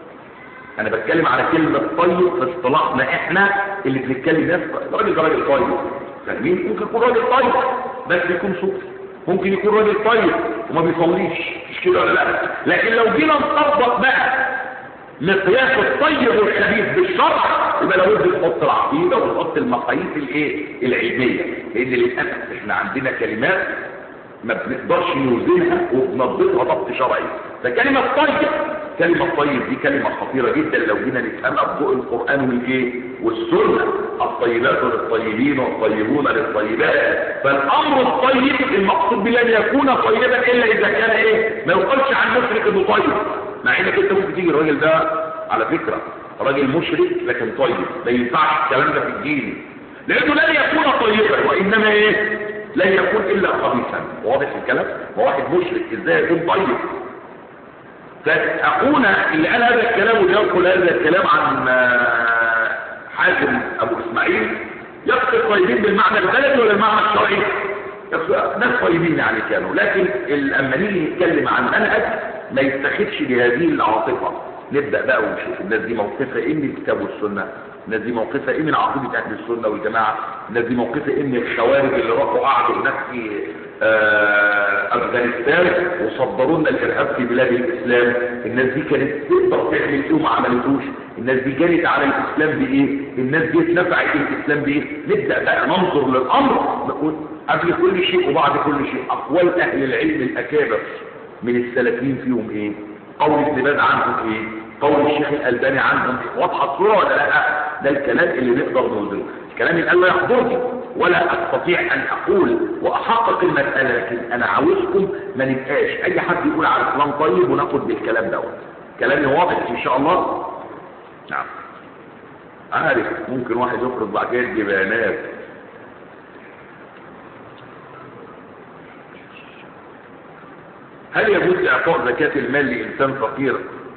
انا بتكلم على كلمة طيب في اصطلاحنا احنا اللي بنتكلم ناس راجل ده راجل طيب فاهمين ممكن يكون راجل طيب بس يكون صوفي ممكن يكون راجل طيب وما بيصليش مش كده ولا لا لكن لو جينا نطبق بقى مقياس الطيب والخبيث بالشرع يبقى لابد نحط العقيده ونحط المقاييس الايه العلميه لان للاسف احنا عندنا كلمات ما بنقدرش نوزنها وبنضبطها ضبط شرعي فكلمة طيب كلمة طيب دي كلمة خطيرة جدا لو جينا نفهمها بضوء القرآن والايه والسنة الطيبات للطيبين والطيبون للطيبات فالأمر الطيب المقصود بلن يكون طيبا إلا إذا كان إيه ما يقالش عن مشرك إنه طيب مع إنك أنت ممكن تيجي الراجل ده على فكرة راجل مشرك لكن طيب ما ينفعش الكلام ده في الدين لأنه لن يكون طيبا وإنما إيه لن يكون إلا خبيثا واضح الكلام وواحد مشرك إزاي يكون طيب فأخونا اللي قال هذا الكلام وينقل هذا الكلام عن آه، حازم أبو إسماعيل يقصد طيبين بالمعنى البلدي ولا المعنى الشرعي يقصد ناس طيبين يعني كانوا لكن لما نيجي نتكلم عن منهج ما يتخذش بهذه العاطفة نبدأ بقى ونشوف الناس دي موقفها ايه من الكتاب والسنة الناس دي موقفها ايه من عقيدة اهل السنة والجماعة الناس دي موقفها ايه من الخوارج اللي راحوا قعدوا هناك في آه، افغانستان وصدروا لنا الارهاب في بلاد الاسلام الناس دي كانت تقدر تعمل ايه وما عملتوش الناس دي جرت على الاسلام بايه الناس دي اتنفعت الاسلام بايه نبدا بقى ننظر للامر نقول قبل كل شيء وبعد كل شيء اقوال اهل العلم الاكابر من السلفيين فيهم ايه قول ابن باز عنهم ايه قول الشيخ الالباني عنهم ايه واضحه الصوره ولا لا ده الكلام اللي نقدر نوزنه الكلام اللي قال لا يحضرني ولا استطيع ان اقول واحقق المساله لكن انا عاوزكم ما نبقاش اي حد يقول على فلان طيب وناخد بالكلام دوت كلامي واضح ان شاء الله نعم عارف ممكن واحد يفرض بعد كده يدي بيانات هل يجوز اعطاء زكاة المال لانسان فقير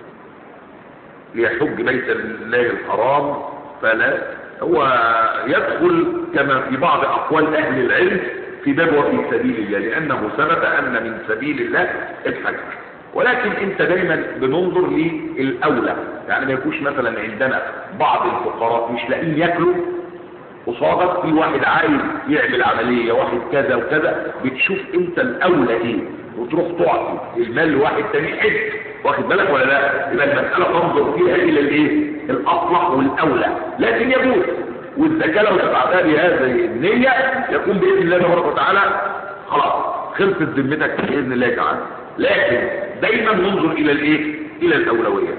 ليحج بيت الله الحرام فلا هو يدخل كما في بعض اقوال اهل العلم في باب وفي سبيل الله لانه ثبت ان من سبيل الله الحج ولكن انت دايما بننظر للاولى يعني ما يكونش مثلا عندنا بعض الفقراء مش لاقيين ياكلوا قصادك في واحد عايز يعمل عملية واحد كذا وكذا بتشوف انت الاولى ايه وتروح تعطي المال لواحد تاني حج واخد بالك ولا لا يبقى المسألة تنظر فيها الى الايه الاصلح والاولى لكن يجوز والزكاه لو دفعتها بهذه النيه يكون باذن الله تبارك وتعالى خلاص خلصت ذمتك باذن الله تعالى لكن دايما ننظر الى الايه الى الاولويه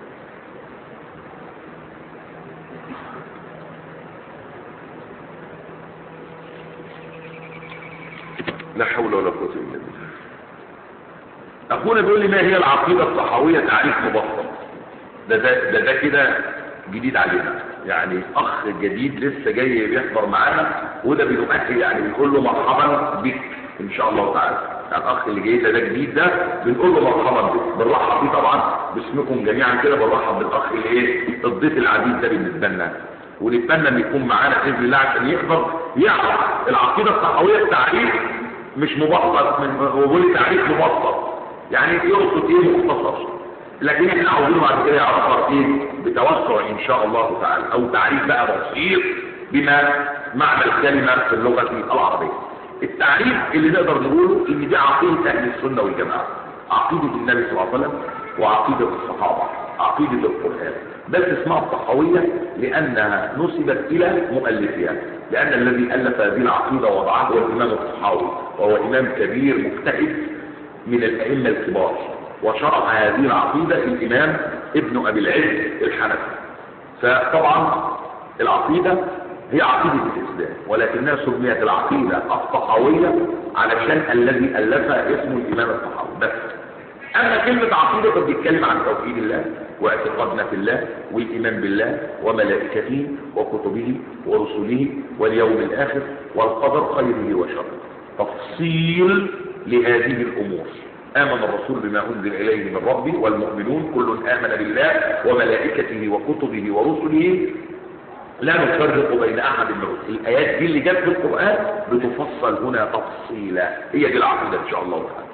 لا حول ولا قوه الا بالله اخونا بيقول لي ما هي العقيده الصحويه تعريف مبسط ده ده ده, ده كده جديد علينا يعني اخ جديد لسه جاي بيحضر معانا وده بنؤهل يعني بنقول له مرحبا بك ان شاء الله تعالى يعني الاخ اللي جاي ده ده جديد ده بنقول له مرحبا بك بنرحب بيه طبعا باسمكم جميعا كده بنرحب بالاخ اللي ايه الضيف العزيز ده بالنسبه لنا ونتمنى ان يكون معانا باذن الله عشان يحضر يعرف العقيده الصحويه التعريف مش مبسط من وبقول تعريف مبسط يعني يقصد ايه مختصر لكن احنا عاوزينه بعد كده يعرفها ايه بتوسع ان شاء الله تعالى او تعريف بقى بسيط بما معنى الكلمه في اللغه العربيه التعريف اللي نقدر نقوله ان دي عقيده اهل السنه والجماعه عقيده النبي صلى الله عليه وسلم وعقيده الصحابه عقيده القران بس اسمها الصحويه لانها نسبت الى مؤلفها لان الذي الف هذه العقيده وضعها هو الامام الصحاوي وهو امام كبير مجتهد من الائمه الكبار وشرح هذه العقيدة الإمام ابن أبي العز الحنفي فطبعا العقيدة هي عقيدة الإسلام ولكنها سميت العقيدة الصحاوية علشان الذي ألفها اسمه الإمام الصحاوي بس أما كلمة عقيدة فبتتكلم عن توحيد الله واعتقادنا في الله والإيمان بالله وملائكته وكتبه ورسله واليوم الآخر والقدر خيره وشره تفصيل لهذه الأمور آمن الرسول بما أنزل إليه من ربه والمؤمنون كل آمن بالله وملائكته وكتبه ورسله لا نفرق بين أحد من الرسل الآيات دي اللي جت في القرآن بتفصل هنا تفصيلا هي دي العقيدة إن شاء الله تعالى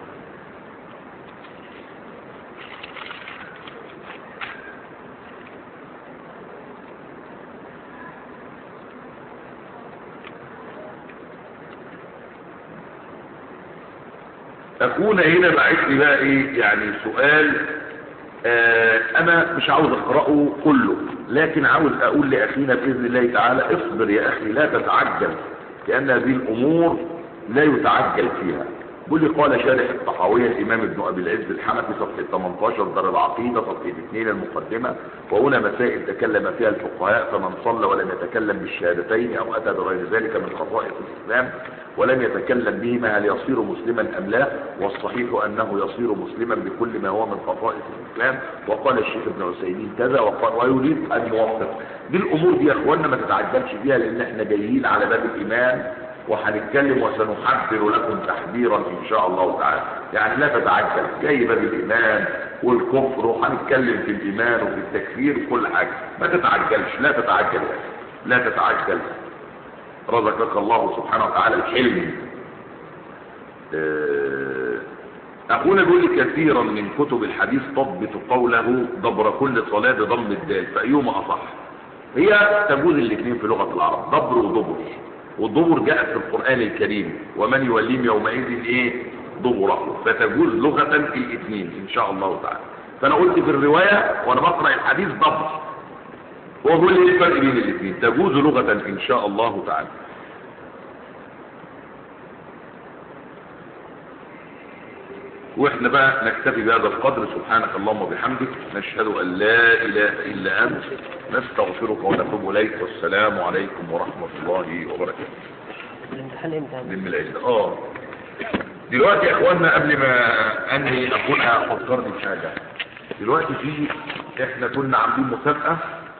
اكون هنا بعت لي بقى ايه يعني سؤال آه انا مش عاوز اقراه كله لكن عاوز اقول لاخينا باذن الله تعالى اصبر يا اخي لا تتعجل لان هذه الامور لا يتعجل فيها بيقول لي قال شارح الطحاوية الامام ابن ابي العز الحنفي صفحة 18 دار العقيدة صفحة 2 المقدمة وهنا مسائل تكلم فيها الفقهاء فمن صلى ولم يتكلم بالشهادتين او اتى بغير ذلك من خصائص الاسلام ولم يتكلم بهما هل يصير مسلما ام لا والصحيح انه يصير مسلما بكل ما هو من خصائص الاسلام وقال الشيخ ابن عثيمين كذا وقال ويريد ان يوفق دي الامور دي يا اخوانا ما تتعجلش فيها لان احنا جايين على باب الايمان وهنتكلم وسنحذر لكم تحذيرا ان شاء الله تعالى يعني لا تتعجل جاي باب الايمان والكفر وهنتكلم في الايمان وفي التكفير وكل حاجه ما تتعجلش لا تتعجل لا تتعجل رزقك الله سبحانه وتعالى الحلم اخونا بيقول لي كثيرا من كتب الحديث تضبط قوله دبر كل صلاه بضم الدال فايهما اصح هي تجوز الاثنين في لغه العرب دبر ودبر والدبر جاءت في القرآن الكريم ومن يوليم يومئذ ايه دبره فتجوز لغة الاثنين ان شاء الله تعالى فانا قلت في الرواية وانا بقرأ الحديث دبر هو بيقول لي ايه الفرق بين الاثنين تجوز لغة ان شاء الله تعالى واحنا بقى نكتفي بهذا القدر سبحانك اللهم وبحمدك نشهد ان لا اله الا انت نستغفرك ونتوب اليك والسلام عليكم ورحمه الله وبركاته الامتحان امتى ضمن العيد اه دلوقتي يا اخوانا قبل ما انهي اكون فكرني بحاجه دلوقتي في احنا كنا عاملين مسابقه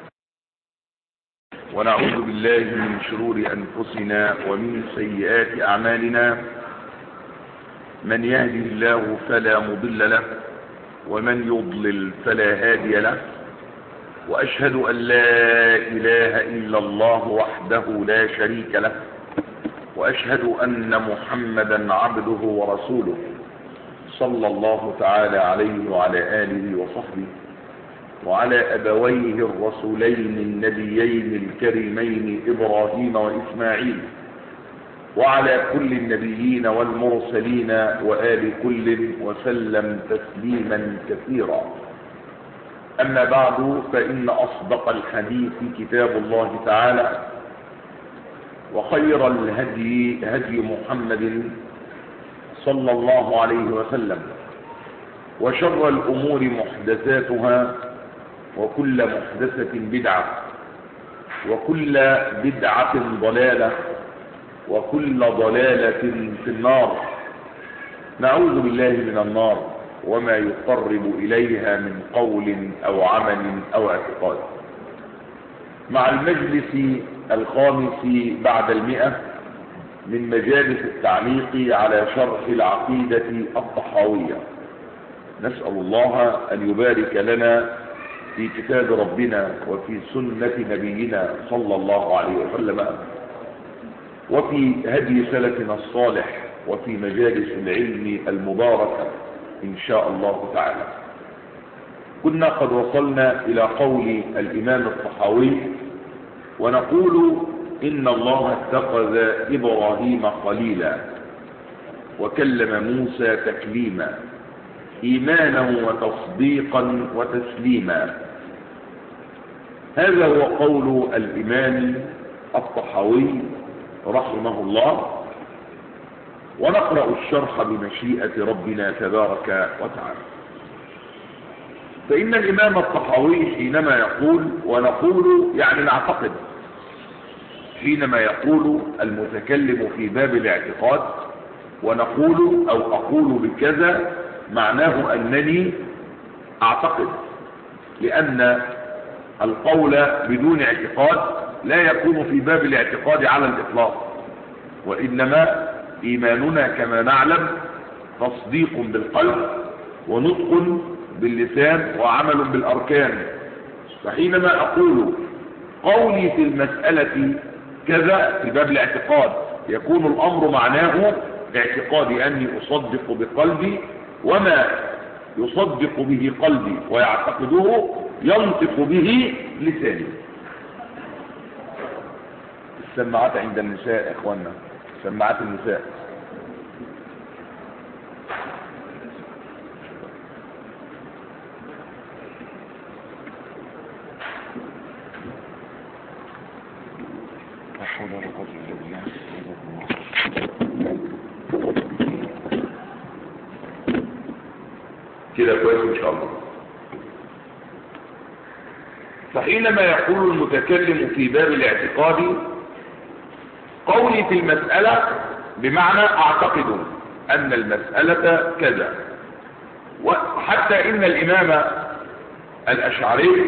ونعوذ بالله من شرور انفسنا ومن سيئات اعمالنا من يهده الله فلا مضل له ومن يضلل فلا هادي له واشهد ان لا اله الا الله وحده لا شريك له واشهد ان محمدا عبده ورسوله صلى الله تعالى عليه وعلى اله وصحبه وعلى ابويه الرسولين النبيين الكريمين ابراهيم واسماعيل وعلى كل النبيين والمرسلين وآل كل وسلم تسليما كثيرا أما بعد فإن أصدق الحديث كتاب الله تعالى وخير الهدي هدي محمد صلى الله عليه وسلم وشر الأمور محدثاتها وكل محدثة بدعة وكل بدعة ضلالة وكل ضلالة في النار نعوذ بالله من النار وما يقرب إليها من قول أو عمل أو اعتقاد مع المجلس الخامس بعد المئة من مجالس التعليق على شرح العقيدة الطحاوية نسأل الله أن يبارك لنا في كتاب ربنا وفي سنة نبينا صلى الله عليه وسلم وفي هدي سلفنا الصالح وفي مجالس العلم المباركة إن شاء الله تعالى كنا قد وصلنا إلى قول الإمام الطحاوي ونقول إن الله اتخذ إبراهيم خليلا وكلم موسى تكليما إيمانا وتصديقا وتسليما هذا هو قول الإمام الطحاوي رحمه الله ونقرأ الشرح بمشيئة ربنا تبارك وتعالى فإن الإمام الطحاوي حينما يقول ونقول يعني نعتقد حينما يقول المتكلم في باب الاعتقاد ونقول أو أقول بكذا معناه أنني أعتقد لأن القول بدون اعتقاد لا يكون في باب الاعتقاد على الإطلاق وإنما إيماننا كما نعلم تصديق بالقلب ونطق باللسان وعمل بالأركان فحينما أقول قولي في المسألة كذا في باب الاعتقاد يكون الأمر معناه اعتقادي أني أصدق بقلبي وما يصدق به قلبي ويعتقده ينطق به لساني السماعات عند النساء يا اخوانا سماعات النساء كده كويس ان شاء الله فحينما يقول المتكلم في باب الاعتقاد قولي في المسألة بمعنى اعتقد ان المسألة كذا وحتى ان الامام الاشعري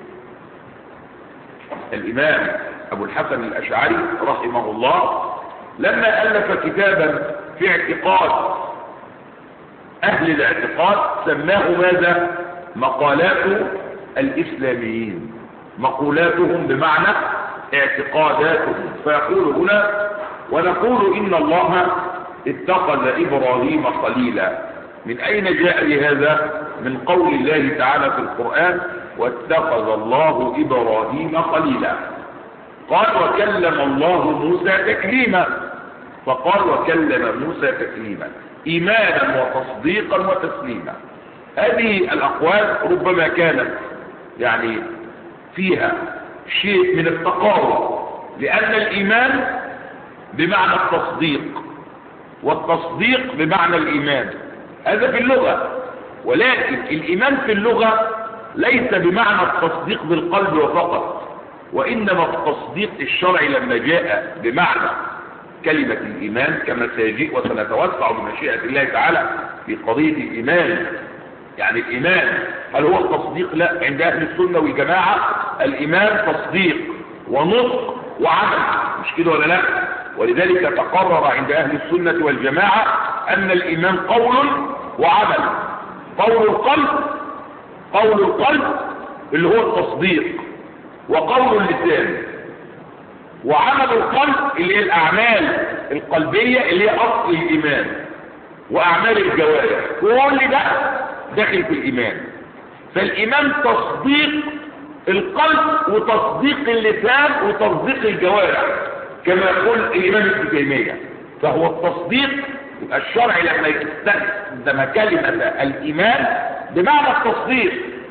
الامام ابو الحسن الاشعري رحمه الله لما الف كتابا في اعتقاد اهل الاعتقاد سماه ماذا مقالات الاسلاميين مقولاتهم بمعنى اعتقاداتهم فيقول هنا ونقول ان الله اتخذ ابراهيم خليلا من اين جاء لهذا من قول الله تعالى في القرآن واتخذ الله ابراهيم خليلا قال وكلم الله موسى تكليما فقال وكلم موسى تكليما ايمانا وتصديقا وتسليما هذه الاقوال ربما كانت يعني فيها شيء من التقارب لان الايمان بمعنى التصديق والتصديق بمعنى الايمان هذا في اللغة ولكن الايمان في اللغة ليس بمعنى التصديق بالقلب وفقط وانما التصديق الشرعي لما جاء بمعنى كلمة الإيمان كما سيجيء وسنتوسع بمشيئة الله تعالى في قضية الإيمان يعني الإيمان هل هو التصديق لا عند أهل السنة والجماعة الإيمان تصديق ونطق وعمل مش كده ولا لا ولذلك تقرر عند أهل السنة والجماعة أن الإيمان قول وعمل قول القلب قول القلب اللي هو التصديق وقول اللسان وعمل القلب اللي هي الأعمال القلبية اللي هي أصل الإيمان وأعمال الجوارح كل ده داخل في الإيمان فالإيمان تصديق القلب وتصديق اللسان وتصديق الجوارح كما يقول الإمام ابن تيمية فهو التصديق يبقى الشرع لما يستخدم كلمة الإيمان بمعنى التصديق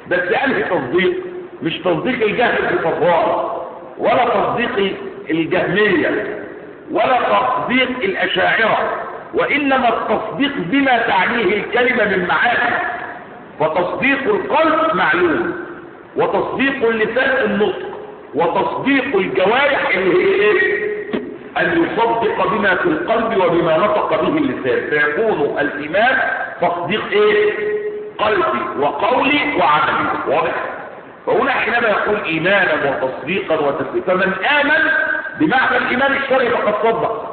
بس انهي تصديق مش تصديق الجهل في صفوان ولا تصديق الجهمية ولا تصديق الأشاعرة وإنما التصديق بما تعنيه الكلمة من معاني فتصديق القلب معلوم وتصديق اللسان النطق وتصديق الجوارح اللي هي ايه ان يصدق بما في القلب وبما نطق به اللسان فيكون الايمان تصديق ايه قلبي وقولي وعملي واضح فهنا حينما يقول ايمانا وتصديقا وتسليما فمن امن بمعنى الايمان الشرعي فقد صدق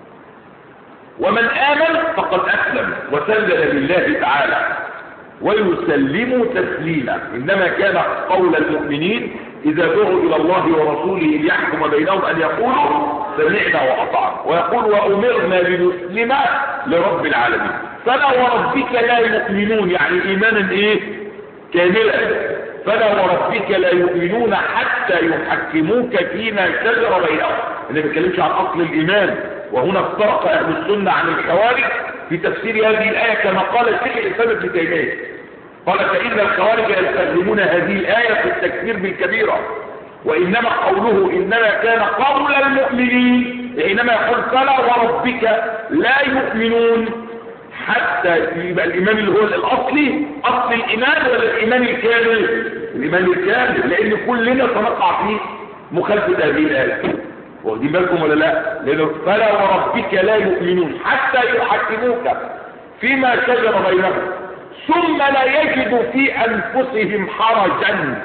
ومن امن فقد اسلم وسلم لله تعالى ويسلم تسليما انما كان قول المؤمنين اذا دعوا الى الله ورسوله ليحكم بينهم ان يقولوا سمعنا واطعنا ويقول وامرنا لنسلم لرب العالمين فلا وربك لا يؤمنون يعني ايمانا ايه كاملا فلا وربك لا يؤمنون حتى يحكموك فيما شجر بينهم انا ما بتكلمش عن اصل الايمان وهنا افترق اهل السنه عن الخوارج في تفسير هذه الايه كما قال الشيخ الاسلام ابن تيميه قال فان الخوارج يستخدمون هذه الايه في التكفير بالكبيره وانما قوله انما كان قول المؤمنين حينما يقول فلا وربك لا يؤمنون حتى يبقى الايمان اللي هو الاصلي اصل الايمان ولا الايمان الكامل الايمان الكامل لان كلنا سنقع في مخالفه هذه الايه واخدين بالكم ولا لا لانه فلا وربك لا يؤمنون حتى يحكموك فيما شجر بينهم ثم لا يجدوا في انفسهم حرجا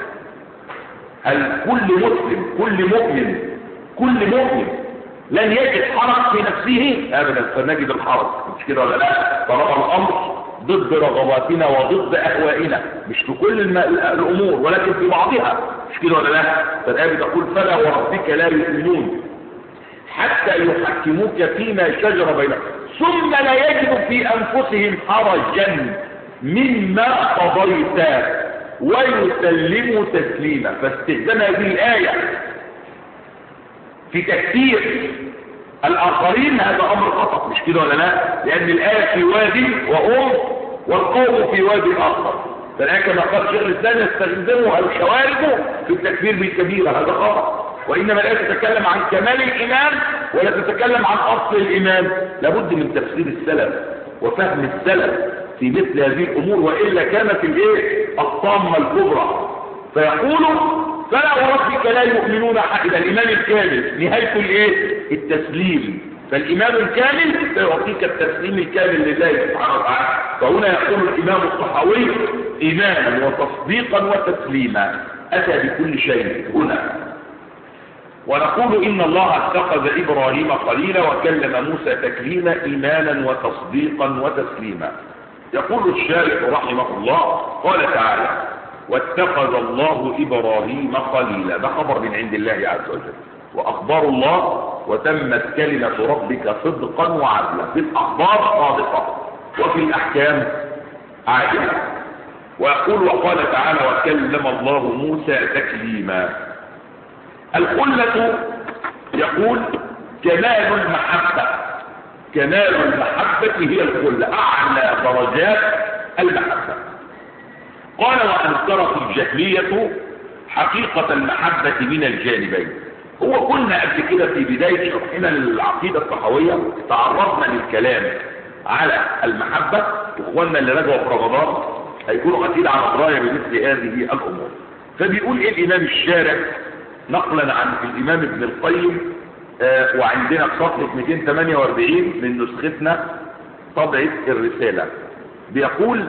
هل كل مسلم كل مؤمن كل مؤمن لن يجد حرج في نفسه ابدا فنجد الحرج مش كده ولا لا طالما الامر ضد رغباتنا وضد اهوائنا مش في كل الم... الامور ولكن في بعضها مش كده ولا لا فالايه بتقول فلا وربك لا يؤمنون حتى يحكموك فيما شجر بينهم ثم لا يجد في انفسهم حرجا مما قضيت ويسلموا تسليما فاستخدام هذه الايه في تكثير الاخرين هذا امر خطا مش كده ولا لا لان الايه في وادي وام والقوم في وادي اخر فالآية كما قال شيخ الإسلام يستخدمها الخوارج في التكفير بالكبيرة هذا خطأ وإنما الآية تتكلم عن كمال الإيمان ولا تتكلم عن أصل الإيمان لابد من تفسير السلف وفهم السلف في مثل هذه الأمور وإلا كانت الإيه الطامة الكبرى فيقول فلا وربك لا يؤمنون حقا الإيمان الكامل نهاية الإيه التسليم فالإيمان الكامل سيعطيك التسليم الكامل لله سبحانه وتعالى فهنا يقول الإمام الصحوي إيمانا وتصديقا وتسليما أتى بكل شيء هنا ونقول إن الله اتخذ إبراهيم خليلا وكلم موسى تكليما إيمانا وتصديقا وتسليما يقول الشارح رحمه الله قال تعالى واتخذ الله إبراهيم خليلا ده خبر من عند الله عز وجل وأخبار الله وتمت كلمة ربك صدقا وعدلا في الأخبار صادقة وفي الأحكام عادلة ويقول وقال تعالى وكلم الله موسى تكليما الخلة يقول كمال المحبة كمال المحبة هي الخلة أعلى درجات المحبة قال وأنكرت الجهلية حقيقة المحبة من الجانبين هو كنا قبل كده في بداية شرحنا للعقيدة الصحوية تعرضنا للكلام على المحبة اخواننا اللي رجعوا في رمضان هيكونوا اكيد على دراية بمثل هذه الامور فبيقول ايه الامام الشارع نقلا عن الامام ابن القيم آه وعندنا في صفحة 248 من نسختنا طبعة الرسالة بيقول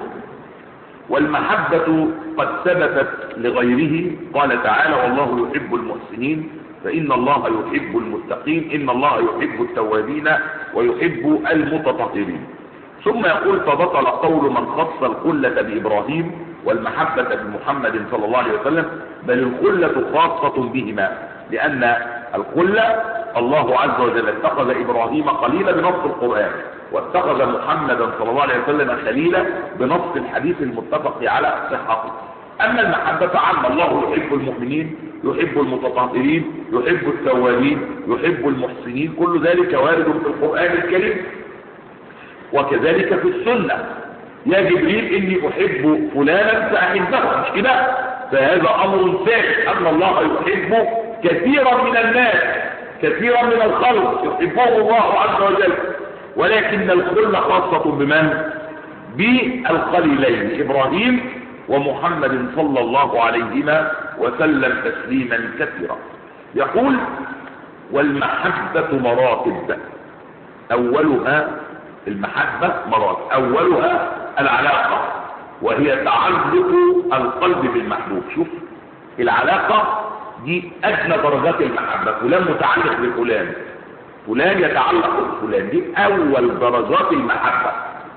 والمحبة قد ثبتت لغيره قال تعالى والله يحب المحسنين فإن الله يحب المتقين إن الله يحب التوابين ويحب المتطهرين ثم يقول فبطل قول من خص الخلة بإبراهيم والمحبة بمحمد صلى الله عليه وسلم بل الخلة خاصة بهما لأن الخلة الله عز وجل اتخذ إبراهيم خليلا بنص القرآن واتخذ محمدا صلى الله عليه وسلم خليلا بنص الحديث المتفق على صحته أما المحبة عامة الله يحب المؤمنين يحب المتطهرين يحب التوابين يحب المحسنين كل ذلك وارد في القرآن الكريم وكذلك في السنة يا جبريل اني احب فلانا فاحبه مش كده فهذا امر ثابت ان الله يحب كثيرا من الناس كثيرا من الخلق يحبهم الله عز وجل ولكن الخلة خاصة بمن بالخليلين ابراهيم ومحمد صلى الله عليهما وسلم تسليما كثيرا يقول والمحبة مراتب اولها المحبة مراتب اولها العلاقة وهي تعلق القلب بالمحبوب شوف العلاقة دي ادنى درجات المحبة فلان متعلق بفلان فلان يتعلق بفلان دي اول درجات المحبة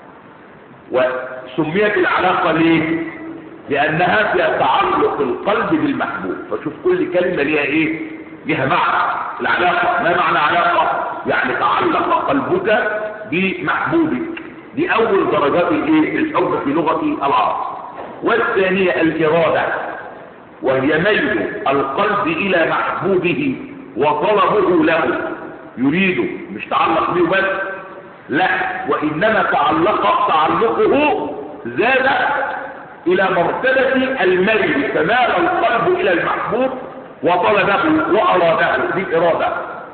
وسميت العلاقة ليه لانها فيها تعلق القلب بالمحبوب فشوف كل كلمة ليها ايه ليها معنى العلاقة ما معنى علاقة يعني تعلق قلبك بمحبوبك دي اول درجات الايه الحب في لغة العرب والثانية الارادة وهي ميل القلب الى محبوبه وطلبه له يريده مش تعلق به بس لا وانما تعلق تعلقه زاد الى مرتبة الميل فمال القلب الى المحبوب وطلبه واراده دي ارادة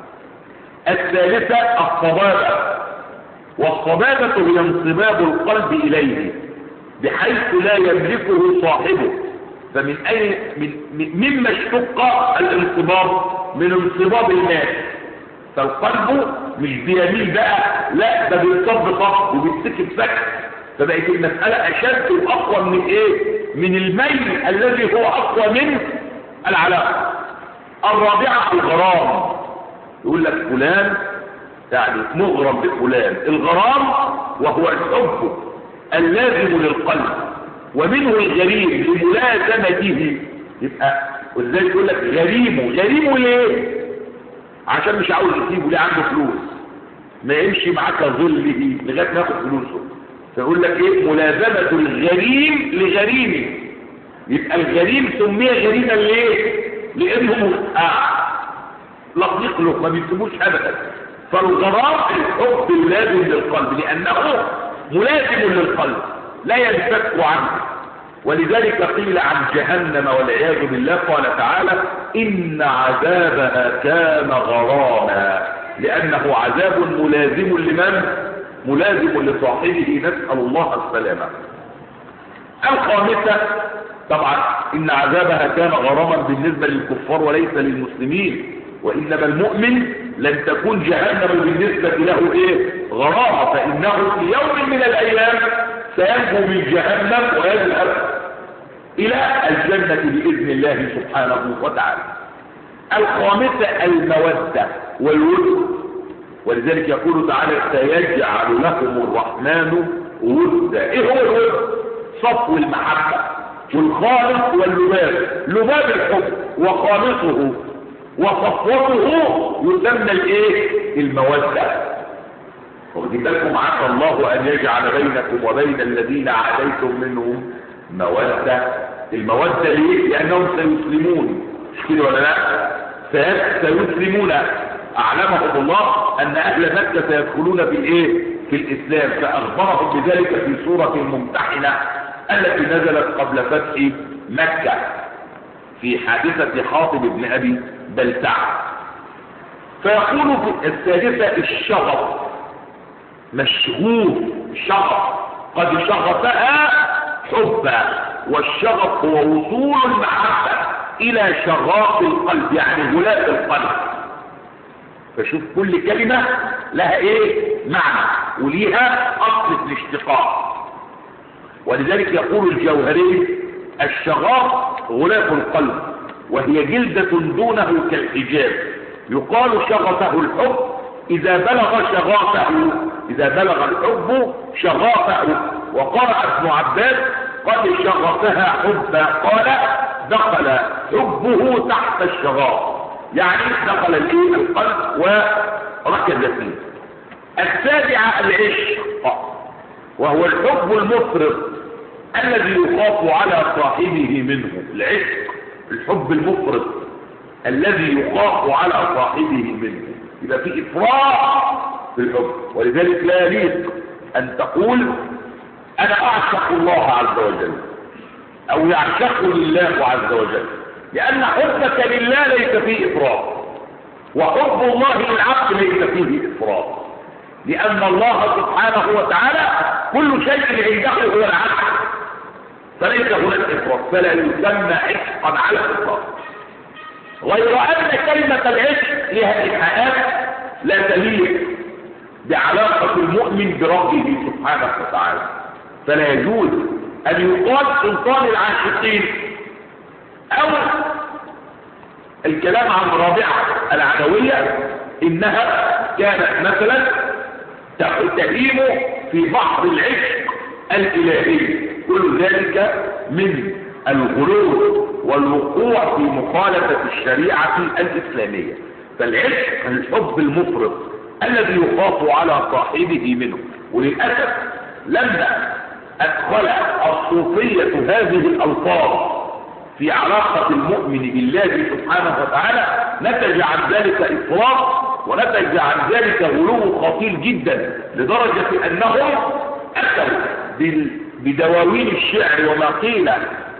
الثالثة الصبابة والصبابة هي انصباب القلب اليه بحيث لا يملكه صاحبه فمن اي من مما اشتق الانصباب من انصباب الناس فالقلب مش بيميل بقى لا ده بينصب صف وبيتسكب سكت فبقت المسألة اشد واقوى من ايه من الميل الذي هو اقوى من العلاقة الرابعة الغرام يقول لك فلان يعني مغرم بفلان الغرام وهو الحب اللازم للقلب ومنه الغريم لملازمته يبقى ولذلك يقول لك غريمه غريمه ليه عشان مش عاوز يسيبه ليه عنده فلوس ما يمشي معاك ظله لغايه ما ياخد فلوسه فيقول لك ايه ملازمه الغريم لغريمه يبقى الغريم سمي غريما ليه لانه آه لطيق له ما بيسيبوش ابدا فالغرام الحب اللازم للقلب لانه ملازم للقلب لا ينفك عنه ولذلك قيل عن جهنم والعياذ بالله قال تعالى إن عذابها كان غراما لأنه عذاب ملازم لمن؟ ملازم لصاحبه نسأل الله السلامة الخامسة طبعا إن عذابها كان غراما بالنسبة للكفار وليس للمسلمين وإنما المؤمن لن تكون جهنم بالنسبة له إيه غرامة فإنه في يوم من الأيام سينجو من جهنم ويذهب إلى الجنة بإذن الله سبحانه وتعالى الخامسة المودة والود ولذلك يقول تعالى سيجعل لكم الرحمن ودا ايه هو الود صفو المحبة والخالص واللباب لباب الحب وخالصه وصفوته يسمى الايه المودة واخدين بالكم عسى الله ان يجعل بينكم وبين الذين عاديتم منهم مودة المودة ليه لانهم سيسلمون مش كده ولا لا سيسلمون اعلمهم الله ان اهل مكة سيدخلون في الايه في الاسلام فاخبرهم بذلك في سورة الممتحنة التي نزلت قبل فتح مكة في حادثة خاطب ابن ابي بلتع فيقول في السادسة الشغف مشغوف شغف قد شغفها حبا والشغف هو وصول المحبة الى شغاف القلب يعني غلاف القلب فشوف كل كلمة لها ايه معنى وليها اصل في الاشتقاق ولذلك يقول الجوهري الشغاف غلاف القلب وهي جلدة دونه كالحجاب يقال شغفه الحب إذا بلغ شغافه إذا بلغ الحب شغافه وقرأ ابن عباس قد شغفها حبا قال دخل حبه تحت الشغاف يعني دخل الايه القلب وركز فيه السابعة العشق وهو الحب المفرط الذي يخاف على صاحبه منه العشق الحب المفرط الذي يخاف على صاحبه منه يبقى في افراط في الحب ولذلك لا يليق ان تقول انا اعشق الله عز وجل او يعشقني الله عز وجل لان حبك لله ليس فيه افراط وحب الله للعبد ليس فيه افراط لان الله سبحانه وتعالى كل شيء عنده هو العبد فليس هناك افراط فلا يسمى عشقا على الاطلاق غير ان كلمه العشق لها ايحاءات لا تليق بعلاقه المؤمن بربه سبحانه وتعالى فلا يجوز ان يقال سلطان العاشقين او الكلام عن رابعه العدويه انها كانت مثلا تهيم في بحر العشق الالهي كل ذلك من الغلو والوقوع في مخالفة الشريعة الإسلامية فالعشق الحب المفرط الذي يخاف على صاحبه منه وللأسف لما أدخل الصوفية هذه الألفاظ في علاقة المؤمن بالله سبحانه وتعالى نتج عن ذلك إفراط ونتج عن ذلك غلو خطير جدا لدرجة أنهم أتوا بدواوين الشعر وما قيل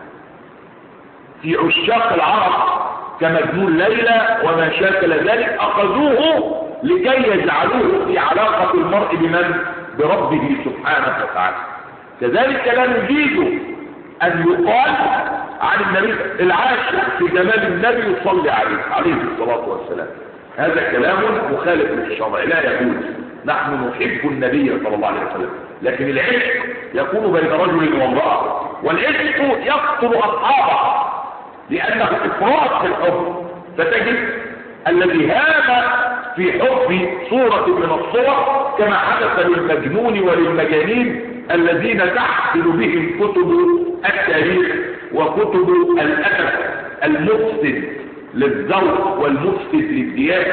في عشاق العرب كمجنون ليلى وما شاكل ذلك أخذوه لكي يجعلوه في علاقة المرء بمن بربه سبحانه وتعالى كذلك لا نجيد أن يقال عن النبي العاشق في جمال النبي يصلي عليه عليه الصلاة والسلام هذا كلام مخالف للشرع لا يجوز نحن نحب النبي صلى الله عليه وسلم لكن العشق يكون بين رجل وامرأة والعشق يقتل أصحابه لأنه إفراط في الحب فتجد الذي هام في حب صورة من الصور كما حدث للمجنون وللمجانين الذين تحصل بهم كتب التاريخ وكتب الأدب المفسد للذوق والمفسد للديانة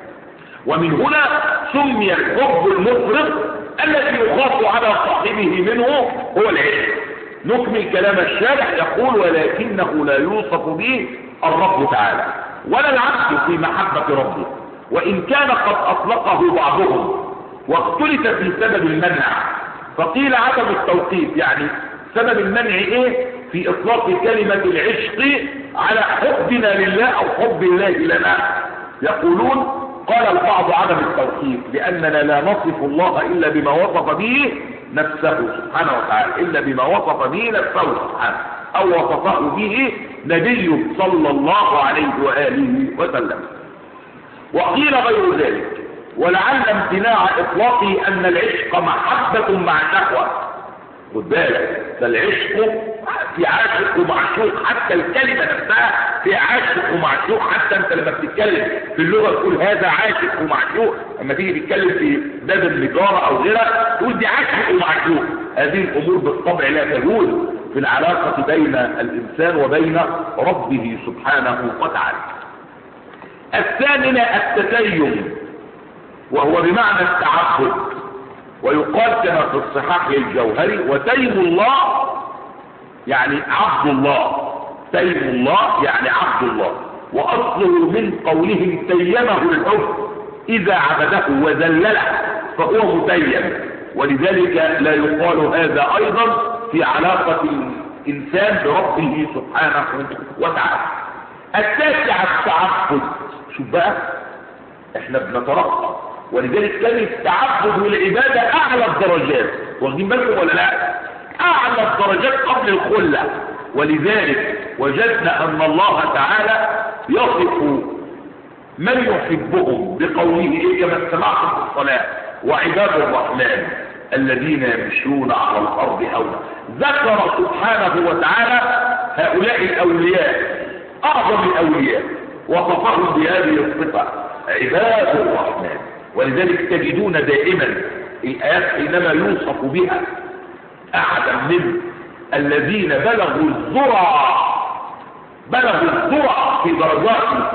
ومن هنا سمي الحب المفرط الذي يخاف على صاحبه منه هو العشق نكمل كلام الشارح يقول ولكنه لا يوصف به الرب تعالى ولا العبد في محبة ربه وإن كان قد أطلقه بعضهم واختلف في سبب المنع فقيل عدم التوقيف يعني سبب المنع ايه في اطلاق كلمة العشق على حبنا لله او حب الله لنا يقولون قال البعض عدم التوقيف لاننا لا نصف الله الا بما وصف به نفسه سبحانه وتعالى الا بما وصف به نفسه سبحانه او وصفه به نبيه صلى الله عليه واله وسلم وقيل غير ذلك ولعل امتناع اطلاقه ان العشق محبة مع النحوة خد بالك فالعشق في عاشق ومعشوق حتى الكلمة نفسها في عاشق ومعشوق حتى انت لما بتتكلم في اللغة تقول هذا عاشق ومعشوق لما تيجي تتكلم في باب النجارة او غيرها تقول دي عاشق ومعشوق هذه الامور بالطبع لا تجوز في العلاقة بين الانسان وبين ربه سبحانه وتعالى الثامنة التتيم وهو بمعنى التعبد ويقال كما في الصحاح الجوهري وتيم الله يعني عبد الله تيم الله يعني عبد الله واصله من قولهم تيمه الحب اذا عبده وذلله فهو متيم ولذلك لا يقال هذا ايضا في علاقة الانسان بربه سبحانه وتعالى التاسع التعبد شوف بقى احنا بنترقى ولذلك كان التعبد والعبادة اعلى الدرجات واخدين بالكم ولا لا اعلى الدرجات قبل الخلة ولذلك وجدنا ان الله تعالى يصف من يحبهم بقوله ايه كما سمعتم في الصلاة وعباد الرحمن الذين يمشون على الارض هونا ذكر سبحانه وتعالى هؤلاء الاولياء اعظم الاولياء وصفهم بهذه الصفة عباد الرحمن ولذلك تجدون دائما الآيات حينما يوصف بها أحدا من الذين بلغوا الذرع بلغوا الذرع في درجات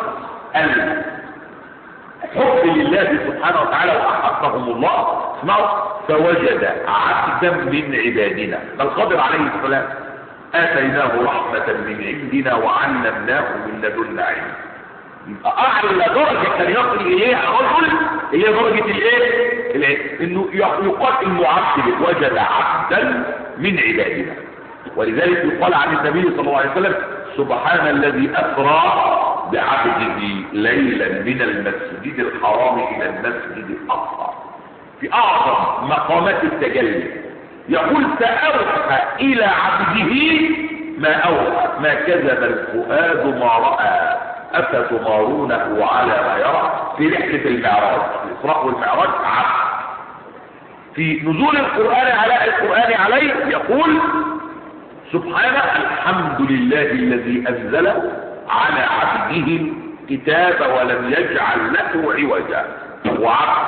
الحب لله سبحانه وتعالى وأحبهم الله اسمعوا فوجد عبدا من عبادنا القادر عليه السلام آتيناه رحمة من عندنا وعلمناه من لدنا علم اعلى درجة كان يصل اليها رجل هي درجة الايه الع- انه ي- يقال انه عبد وجد عبدا من عبادنا ولذلك يقال عن النبي صلى الله عليه وسلم سبحان الذي اسرى بعبده ليلا من المسجد الحرام الى المسجد الاقصى في اعظم مقامات التجلي يقول سأوحى الى عبده ما اوحى ما كذب الفؤاد ما راى افتمارونه على ما يرى في رحله المعراج الاسراء والمعراج عبد في نزول القران على القران عليه يقول سبحانه الحمد لله الذي انزل على عبده الكتاب ولم يجعل له عوجا وعبد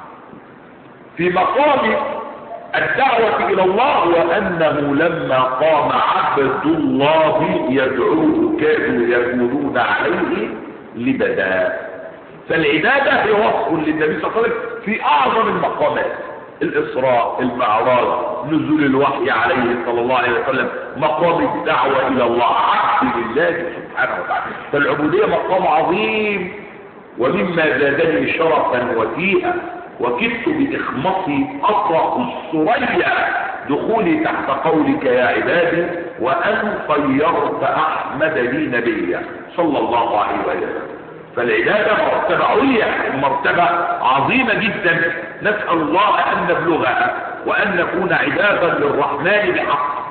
في مقام الدعوة إلى الله وأنه لما قام عبد الله يدعوه كادوا يكونون عليه لبدا فالعبادة هي وصف للنبي صلى الله عليه وسلم في أعظم المقامات الإسراء المعراج نزول الوحي عليه صلى الله عليه وسلم مقام الدعوة إلى الله عبد لله سبحانه وتعالى فالعبودية مقام عظيم ومما زادني شرفا وفيها وكدت بإخمصي أطرق السرية دخولي تحت قولك يا عبادي وأن خيرت أحمد لي نبيا صلى الله عليه وسلم فالعبادة مرتبة عليا مرتبة عظيمة جدا نسأل الله أن نبلغها وأن نكون عبادا للرحمن بحق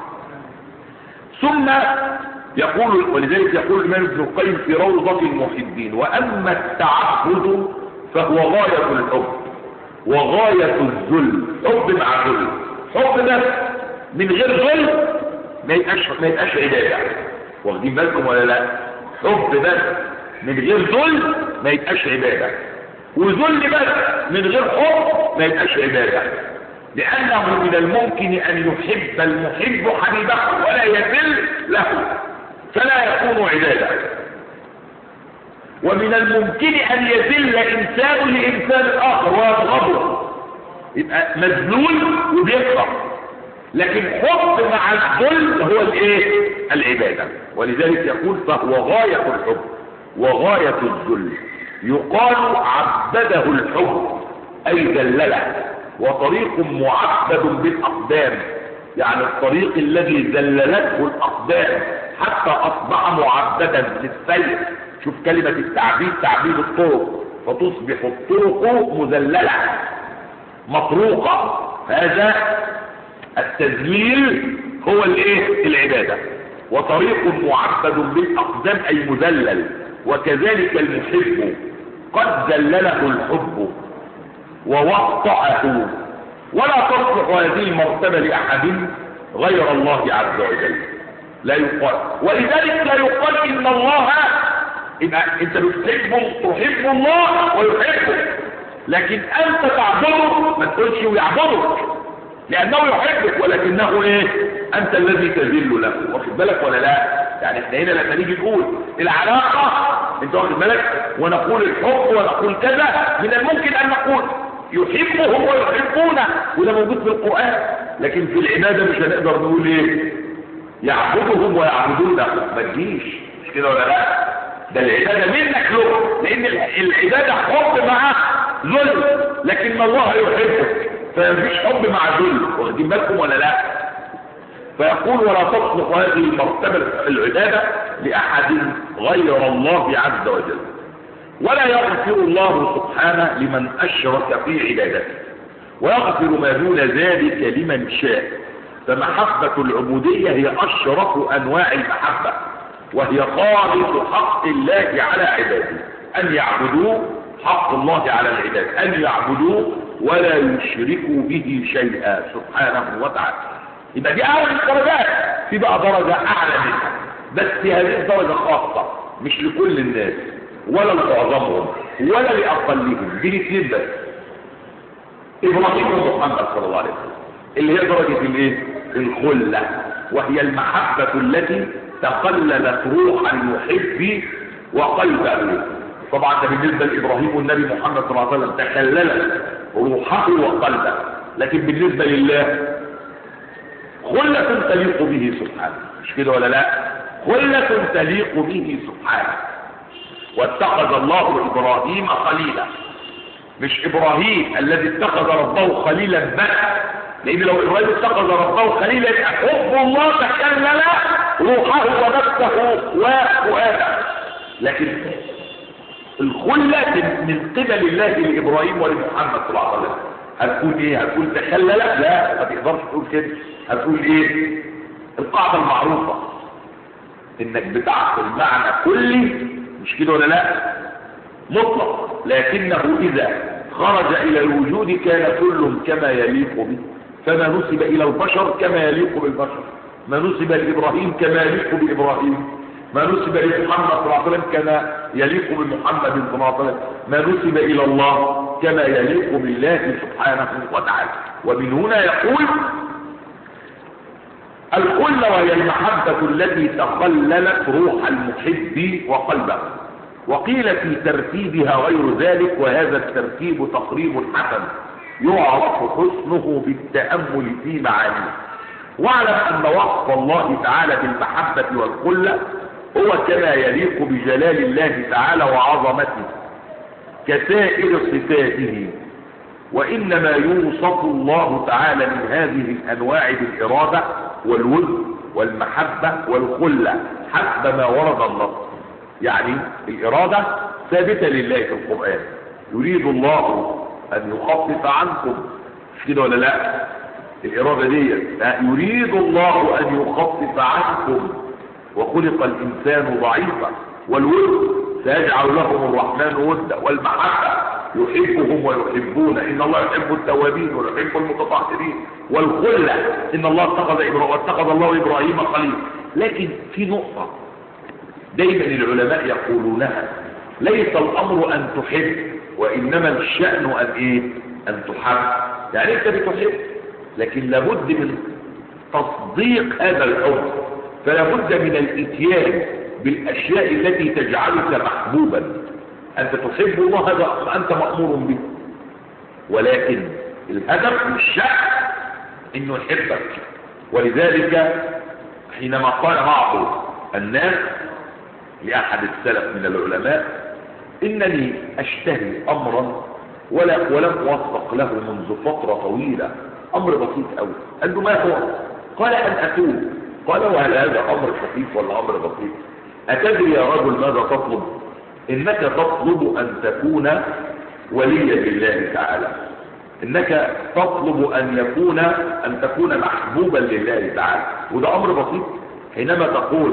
ثم يقول ولذلك يقول الإمام ابن القيم في روضة المحبين وأما التعبد فهو غاية الحب وغاية الذل حب مع ذل حب ده من غير ذل ما يبقاش ما يبقاش عبادة واخدين بالكم ولا لا حب بس من غير ذل ما يبقاش عبادة وذل بس من غير حب ما يبقاش عبادة لأنه من الممكن أن يحب المحب حبيبه ولا يذل له فلا يكون عبادة ومن الممكن أن يذل إنسان لإنسان آخر ويبغضه يبقى مذلول وبيكره لكن حب مع الذل هو الايه العبادة ولذلك يقول فهو غاية الحب وغاية الذل يقال عبده الحب أي ذلله وطريق معبد بالأقدام يعني الطريق الذي ذللته الأقدام حتى أصبح معبدا للسير شوف كلمة التعبيد تعبيد الطرق فتصبح الطرق مذللة مطروقة هذا التذليل هو الايه العبادة وطريق معبد بالاقدام اي مذلل وكذلك المحب قد ذلله الحب ووطأه ولا تصلح هذه المرتبة لأحد غير الله عز وجل لا يقال ولذلك لا يقال إن الله يبقى أنت بتحب تحب الله ويحبك لكن أنت تعبده ما تقولش ويعبدك لأنه يحبك ولكنه إيه أنت الذي تذل له واخد بالك ولا لا يعني احنا هنا لما نيجي نقول العلاقة انت واخد بالك ونقول الحب ونقول كذا من الممكن أن نقول يحبهم ويحبونه وده موجود في القرآن لكن في العبادة مش هنقدر نقول ايه يعبدهم ويعبدونه ما تجيش مش كده ولا لا ده العبادة منك له لان العبادة حب مع ذل لكن الله يحبك فمفيش حب مع ذل واخدين بالكم ولا لا فيقول ولا تصلح هذه المرتبة العبادة لأحد غير الله عز وجل ولا يغفر الله سبحانه لمن أشرك في عبادته ويغفر ما دون ذلك لمن شاء فمحبة العبودية هي أشرف أنواع المحبة وهي خالص حق الله على عباده أن يعبدوه حق الله على العباد أن يعبدوه ولا يشركوا به شيئا سبحانه وتعالى يبقى دي أعلى الدرجات في بقى درجة أعلى منها بس هذه الدرجة خاصة مش لكل الناس ولا لمعظمهم ولا لأقلهم دي الاثنين بس إبراهيم ومحمد صلى الله عليه وسلم اللي هي درجة الايه الخلة وهي المحبة التي تخللت روح المحب وقلبه طبعا ده بالنسبة لإبراهيم والنبي محمد صلى الله عليه وسلم تخللت روحه وقلبه لكن بالنسبة لله خلة تليق به سبحانه مش كده ولا لا خلة تليق به سبحانه واتخذ الله إبراهيم خليلا مش ابراهيم الذي اتخذ ربه خليلا بس لان لو ابراهيم اتخذ ربه خليلا يبقى حب الله تكلل روحه ونفسه وفؤاده لكن الخلة من قبل الله لابراهيم ولمحمد صلى الله عليه وسلم هتكون ايه هتكون تخلل لا ما تقدرش تقول كده هتقول ايه القاعدة المعروفة انك بتعقل معنى كلي مش كده ولا لا مطلق لكنه اذا خرج الى الوجود كان كل كما يليق به فما نسب الى البشر كما يليق بالبشر ما نسب لابراهيم كما يليق بابراهيم ما نسب لمحمد صلى الله عليه وسلم كما يليق بمحمد صلى الله عليه وسلم ما نسب الى الله كما يليق بالله سبحانه وتعالى ومن هنا يقول الخلة وهي المحبة التي تخللت روح المحب وقلبه وقيل في ترتيبها غير ذلك وهذا الترتيب تقريب حسن يعرف حسنه بالتأمل في معانيه واعلم أن وصف الله تعالى بالمحبة والخلة هو كما يليق بجلال الله تعالى وعظمته كسائر صفاته وإنما يوصف الله تعالى من هذه الأنواع بالإرادة والود والمحبة والخلة حسب ما ورد النص يعني الإرادة ثابتة لله في القرآن يريد الله أن يخفف عنكم مش كده ولا لا الإرادة دي يريد الله أن يخفف عنكم وخلق الإنسان ضعيفا والود سيجعل لهم الرحمن ودا والمحبة يحبهم ويحبون إن الله يحب التوابين ويحب المتطهرين والخلة إن الله اتخذ إبراهيم واتخذ الله إبراهيم خليل لكن في نقطة دايما العلماء يقولونها ليس الأمر أن تحب وإنما الشأن أن إيه أن تحب يعني أنت بتحب لكن لابد من تصديق هذا الحب فلا بد من الاتيان بالاشياء التي تجعلك محبوبا انت تحب الله هذا انت مامور به ولكن الهدف والشأن انه يحبك ولذلك حينما قال بعض الناس لاحد السلف من العلماء انني اشتهي امرا ولا ولم اوفق له منذ فتره طويله امر بسيط قوي قال له ما هو قال ان اتوب قال وهل هذا امر خفيف ولا امر بسيط اتدري يا رجل ماذا تطلب انك تطلب ان تكون وليا لله تعالى انك تطلب ان يكون ان تكون محبوبا لله تعالى وده امر بسيط حينما تقول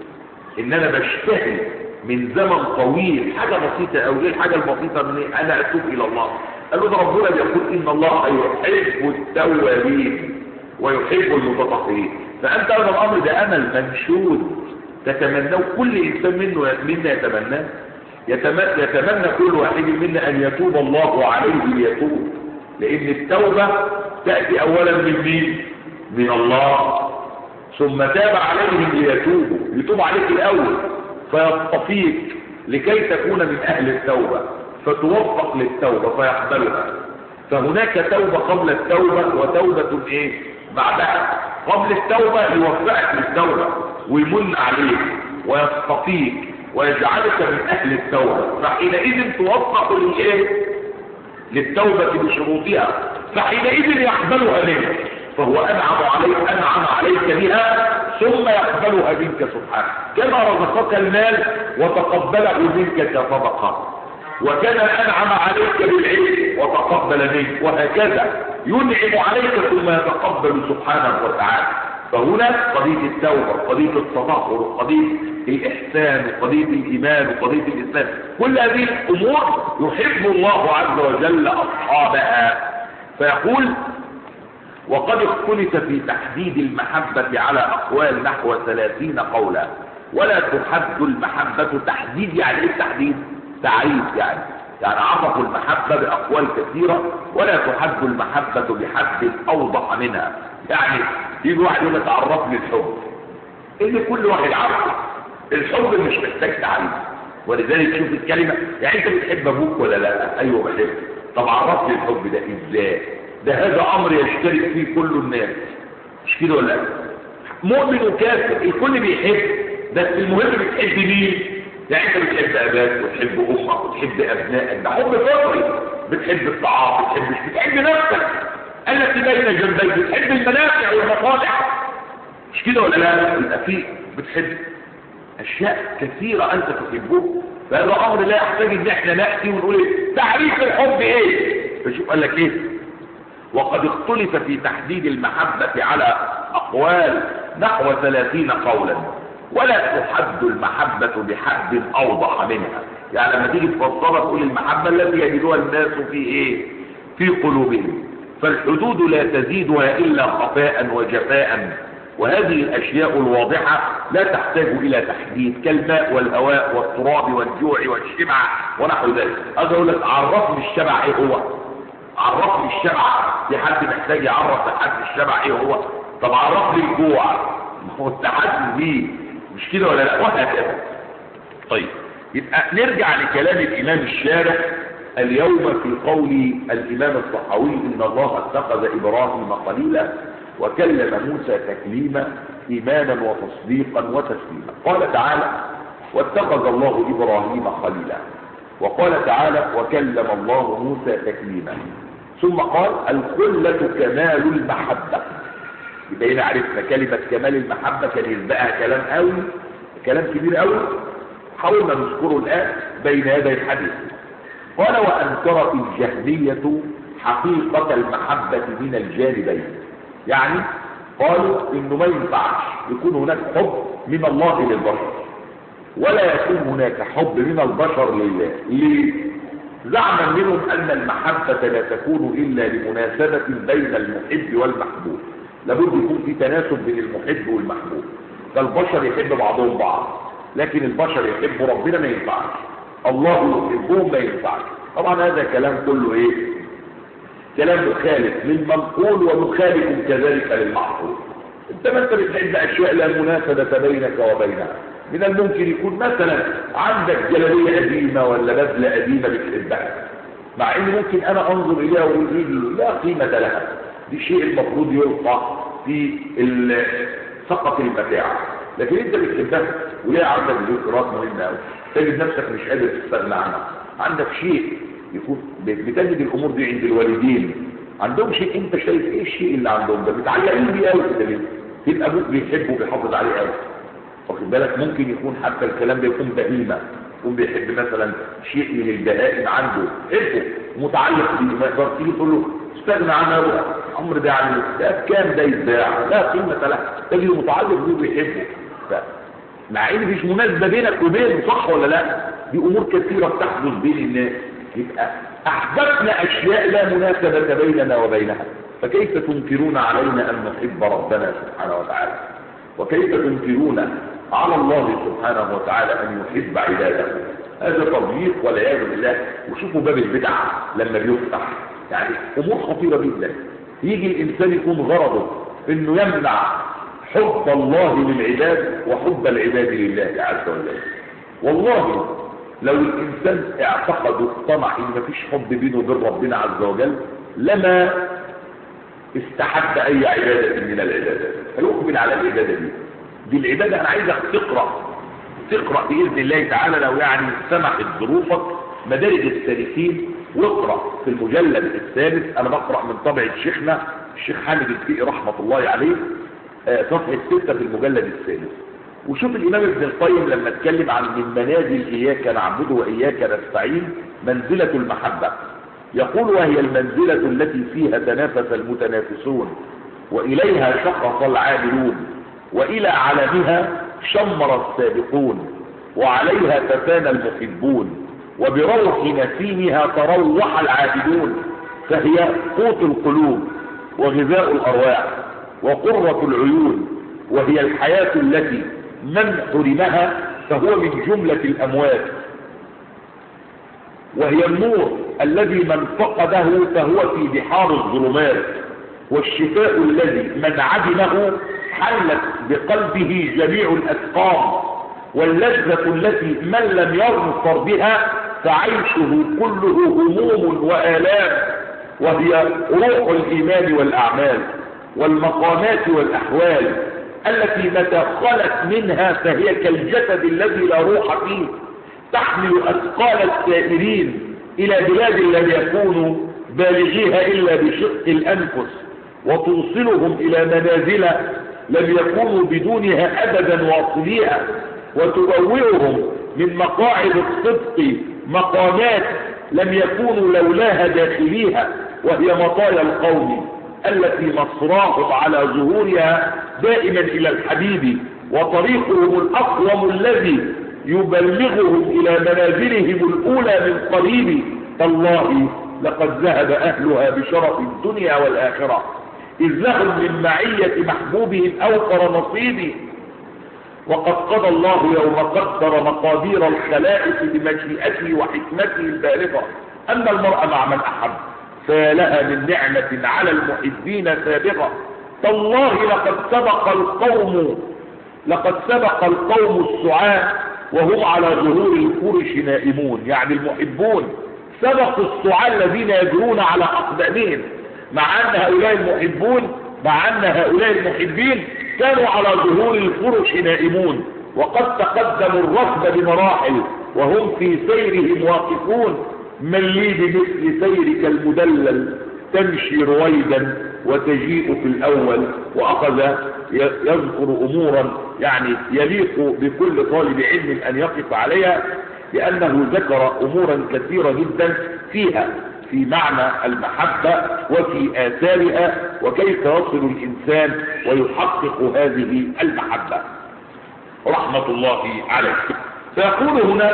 ان انا بشتهي من زمن طويل حاجة بسيطة او ايه الحاجة البسيطة من إيه؟ انا اتوب الى الله قال له ده ربنا بيقول ان الله يحب التوابين ويحب المتطهرين فانت هذا الامر ده امل منشود تتمناه كل انسان منه منا يتمناه يتمنى, يتمنى كل واحد منا ان يتوب الله عليه ليتوب لان التوبة تأتي اولا من مين من الله ثم تاب عليهم ليتوبوا يتوب عليك الاول فيصطفيك لكي تكون من اهل التوبة فتوفق للتوبة فيقبلها فهناك توبة قبل التوبة وتوبة ايه بعدها قبل التوبة يوفقك للتوبة ويمن عليك ويصطفيك ويجعلك من اهل التوبة فحينئذ توفق للايه للتوبة بشروطها فحينئذ يقبلها منك فهو انعم عليك انعم عليك بها ثم يقبلها منك سبحانه كما رزقك المال وتقبله منك كصدقه وكان انعم عليك بالعلم وتقبل منك وهكذا ينعم عليك ثم يتقبل سبحانه وتعالى فهنا قضية التوبة قضية التطهر قضية الإحسان قضية الإيمان قضية الإسلام كل هذه الأمور يحب الله عز وجل أصحابها فيقول وقد اختلف في تحديد المحبة على أقوال نحو ثلاثين قولا ولا تحد المحبة تحديد يعني ايه التحديد تعريف يعني يعني عرفوا المحبة بأقوال كثيرة ولا تحد المحبة بحد أوضح منها يعني يجي واحد يقول لك عرفني الحب اللي كل واحد عارفه الحب مش محتاج تعريف ولذلك شوف الكلمة يعني انت بتحب ابوك ولا لا ايوه بحب طب عرفني الحب ده ازاي ده هذا امر يشترك فيه كل الناس مش كده ولا لا مؤمن وكافر الكل بيحب بس المهم بتحب مين يعني انت بتحب اباك وتحب امك وتحب ابنائك ده حب فطري بتحب الطعام بتحب مش بتحب نفسك التي بين جنبيك بتحب المنافع والمصالح مش كده ولا لا يبقى في بتحب اشياء كثيره انت تحبها فهذا امر لا يحتاج ان احنا ناتي ونقول ايه تعريف الحب ايه فشوف قال لك ايه وقد اختلف في تحديد المحبة على أقوال نحو ثلاثين قولا ولا تحد المحبة بحد أوضح منها يعني لما تيجي تفسرها تقول المحبة التي يجدها الناس في إيه في قلوبهم فالحدود لا تزيدها إلا خفاء وجفاء وهذه الأشياء الواضحة لا تحتاج إلى تحديد كالماء والهواء والتراب والجوع والشبع ونحو ذلك هذا أقول لك عرفني الشبع إيه هو عرفني الشبع في حد محتاج يعرف لحد الشبع ايه هو طب عرفني الجوع ما هو التحدي بيه مش كده ولا لا وهكذا طيب يبقى نرجع لكلام الامام الشارع اليوم في قول الامام الصحوي ان الله اتخذ ابراهيم خليلا وكلم موسى تكليما ايمانا وتصديقا وتسليما قال تعالى واتخذ الله ابراهيم خليلا وقال تعالى وكلم الله موسى تكليما ثم قال الخلة كمال المحبة يبقى هنا عرفنا كلمة كمال المحبة كان يسبقها كلام قوي كلام كبير قوي حاولنا نذكره الآن بين يدي الحديث قال وأنكرت الجهمية حقيقة المحبة من الجانبين يعني قالوا انه ما ينفعش يكون هناك حب من الله للبشر ولا يكون هناك حب من البشر لله ليه زعما منهم ان المحبة لا تكون الا لمناسبة بين المحب والمحبوب لابد يكون في تناسب بين المحب والمحبوب فالبشر يحب بعضهم بعض لكن البشر يحب ربنا ما ينفعش الله يحبهم ما ينفعش طبعا هذا كلام كله ايه كلام مخالف للمنقول ومخالف كذلك للمعقول انت ما انت بتحب اشياء لا مناسبة بينك وبينها من الممكن يكون مثلا عندك جلالية قديمة ولا بدلة قديمة بتحبها مع ان ممكن انا انظر اليها واقول ايه لا قيمة لها دي شيء المفروض يلقى في سقط المتاع لكن انت بتحبها وليه عندك ذكريات مهمة قوي تجد نفسك مش قادر تستغنى عنها عندك شيء يكون بتجد الامور دي عند الوالدين عندهم شيء انت شايف ايه الشيء اللي عندهم ده متعلقين بيه قوي كده ليه يبقى ابوك بيحبه وبيحافظ عليه قوي واخد بالك ممكن يكون حتى الكلام ده يكون بهيمه يكون بيحب مثلا شيء من البهائم عنده حبه متعلق بيه ما يقدر تيجي تقول له استغنى عنه الامر ده يعني ده كام ده يتباع لا قيمه له تجد متعلق بيه وبيحبه مع ان مفيش مناسبه بينك وبينه صح ولا لا دي امور كثيره بتحدث بين الناس يبقى احببنا اشياء لا مناسبه بيننا وبينها فكيف تنكرون علينا ان نحب ربنا سبحانه وتعالى وكيف تنكرون على الله سبحانه وتعالى ان يحب عباده هذا تضييق والعياذ بالله وشوفوا باب البدع لما بيفتح يعني امور خطيره جدا يجي الانسان يكون غرضه انه يمنع حب الله للعباد وحب العباد لله عز وجل والله لو الانسان اعتقد واقتنع ان مفيش حب بينه وبين ربنا عز وجل لما استحب اي عبادة من العبادات فيقبل على العبادة دي دي العبادة انا عايزك تقرأ تقرأ بإذن الله تعالى لو يعني سمحت ظروفك مدارج السالكين واقرأ في المجلد الثالث انا بقرأ من طبعة شيخنا الشيخ حامد الفقي رحمة الله عليه صفحة ستة في المجلد الثالث وشوف الإمام ابن القيم لما اتكلم عن من منازل إياك نعبد وإياك نستعين منزلة المحبة يقول وهي المنزلة التي فيها تنافس المتنافسون وإليها شخص العاملون وإلى علمها شمر السابقون وعليها تفانى المحبون وبروح نسيمها تروح العابدون فهي قوت القلوب وغذاء الأرواح وقرة العيون وهي الحياة التي من حرمها فهو من جملة الأموات وهي النور الذي من فقده فهو في بحار الظلمات والشفاء الذي من عدمه حلت بقلبه جميع الأسقام واللذة التي من لم يظفر بها فعيشه كله هموم وآلام وهي روح الإيمان والأعمال والمقامات والأحوال التي متى خلت منها فهي كالجسد الذي لا روح فيه تحمل أثقال السائرين إلى بلاد لم يكونوا بالغيها إلا بشق الأنفس وتوصلهم إلى منازل لم يكونوا بدونها أبدا واصليها وتبوئهم من مقاعد الصدق مقامات لم يكونوا لولاها داخليها وهي مطايا القوم التي مصراهم على ظهورها دائما إلى الحبيب وطريقهم الأقوم الذي يبلغهم إلى منازلهم الأولى من قريب تالله لقد ذهب أهلها بشرف الدنيا والآخرة إذ لهم من معية محبوبهم أوفر نصيب وقد قضى الله يوم قدر مقادير الخلائق بمشيئته وحكمته البالغة أن المرء مع من أحب فلها من نعمة على المحبين سابغة تالله لقد سبق القوم لقد سبق القوم السعاة وهم على ظهور الفرش نائمون يعني المحبون سبقوا السعاة الذين يجرون على أقدامهم مع أن هؤلاء المحبون مع أن هؤلاء المحبين كانوا على ظهور الفرش نائمون وقد تقدموا الركب بمراحل وهم في سيرهم واقفون من لي بمثل سيرك المدلل تمشي رويدا وتجيء في الأول وأخذ يذكر أمورا يعني يليق بكل طالب علم أن يقف عليها لأنه ذكر أمورا كثيرة جدا فيها في معنى المحبة وفي آثارها وكيف يصل الإنسان ويحقق هذه المحبة رحمة الله عليه فيقول هنا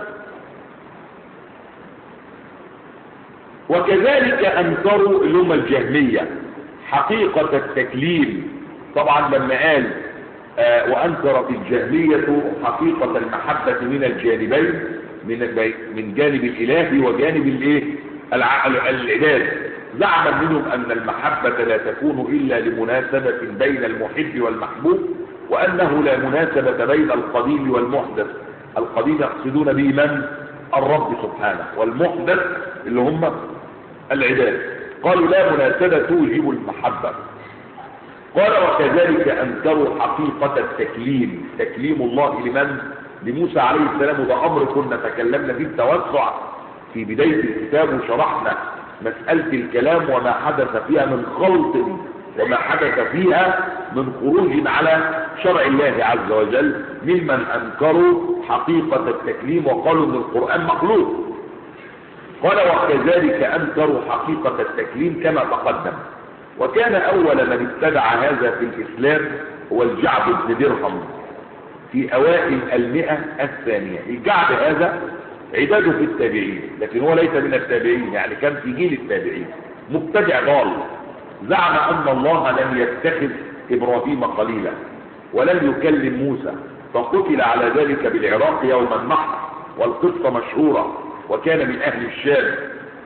وكذلك أنكروا اللي هم الجهمية حقيقة التكليم طبعا لما قال آه وأنكرت الجهمية حقيقة المحبة من الجانبين من من جانب الإله وجانب الايه العباد زعم منهم أن المحبة لا تكون إلا لمناسبة بين المحب والمحبوب وأنه لا مناسبة بين القديم والمحدث القديم يقصدون به من الرب سبحانه والمحدث اللي هم العباد قالوا لا مناسبة توجب المحبة قال وكذلك أنكروا حقيقة التكليم تكليم الله لمن لموسى عليه السلام وده أمر كنا تكلمنا فيه التوسع في بداية الكتاب وشرحنا مسألة الكلام وما حدث فيها من خلط وما حدث فيها من خروج على شرع الله عز وجل ممن أنكروا حقيقة التكليم وقالوا أن القرآن مخلوق قال وكذلك أنكروا حقيقة التكليم كما تقدم وكان أول من ابتدع هذا في الإسلام هو الجعب بن درهم في أوائل المئة الثانية الجعب هذا عباده في التابعين لكن هو ليس من التابعين يعني كان في جيل التابعين مبتدع ضال زعم أن الله لم يتخذ إبراهيم خليلا ولم يكلم موسى فقتل على ذلك بالعراق يوم النحر والقصة مشهورة وكان من أهل الشام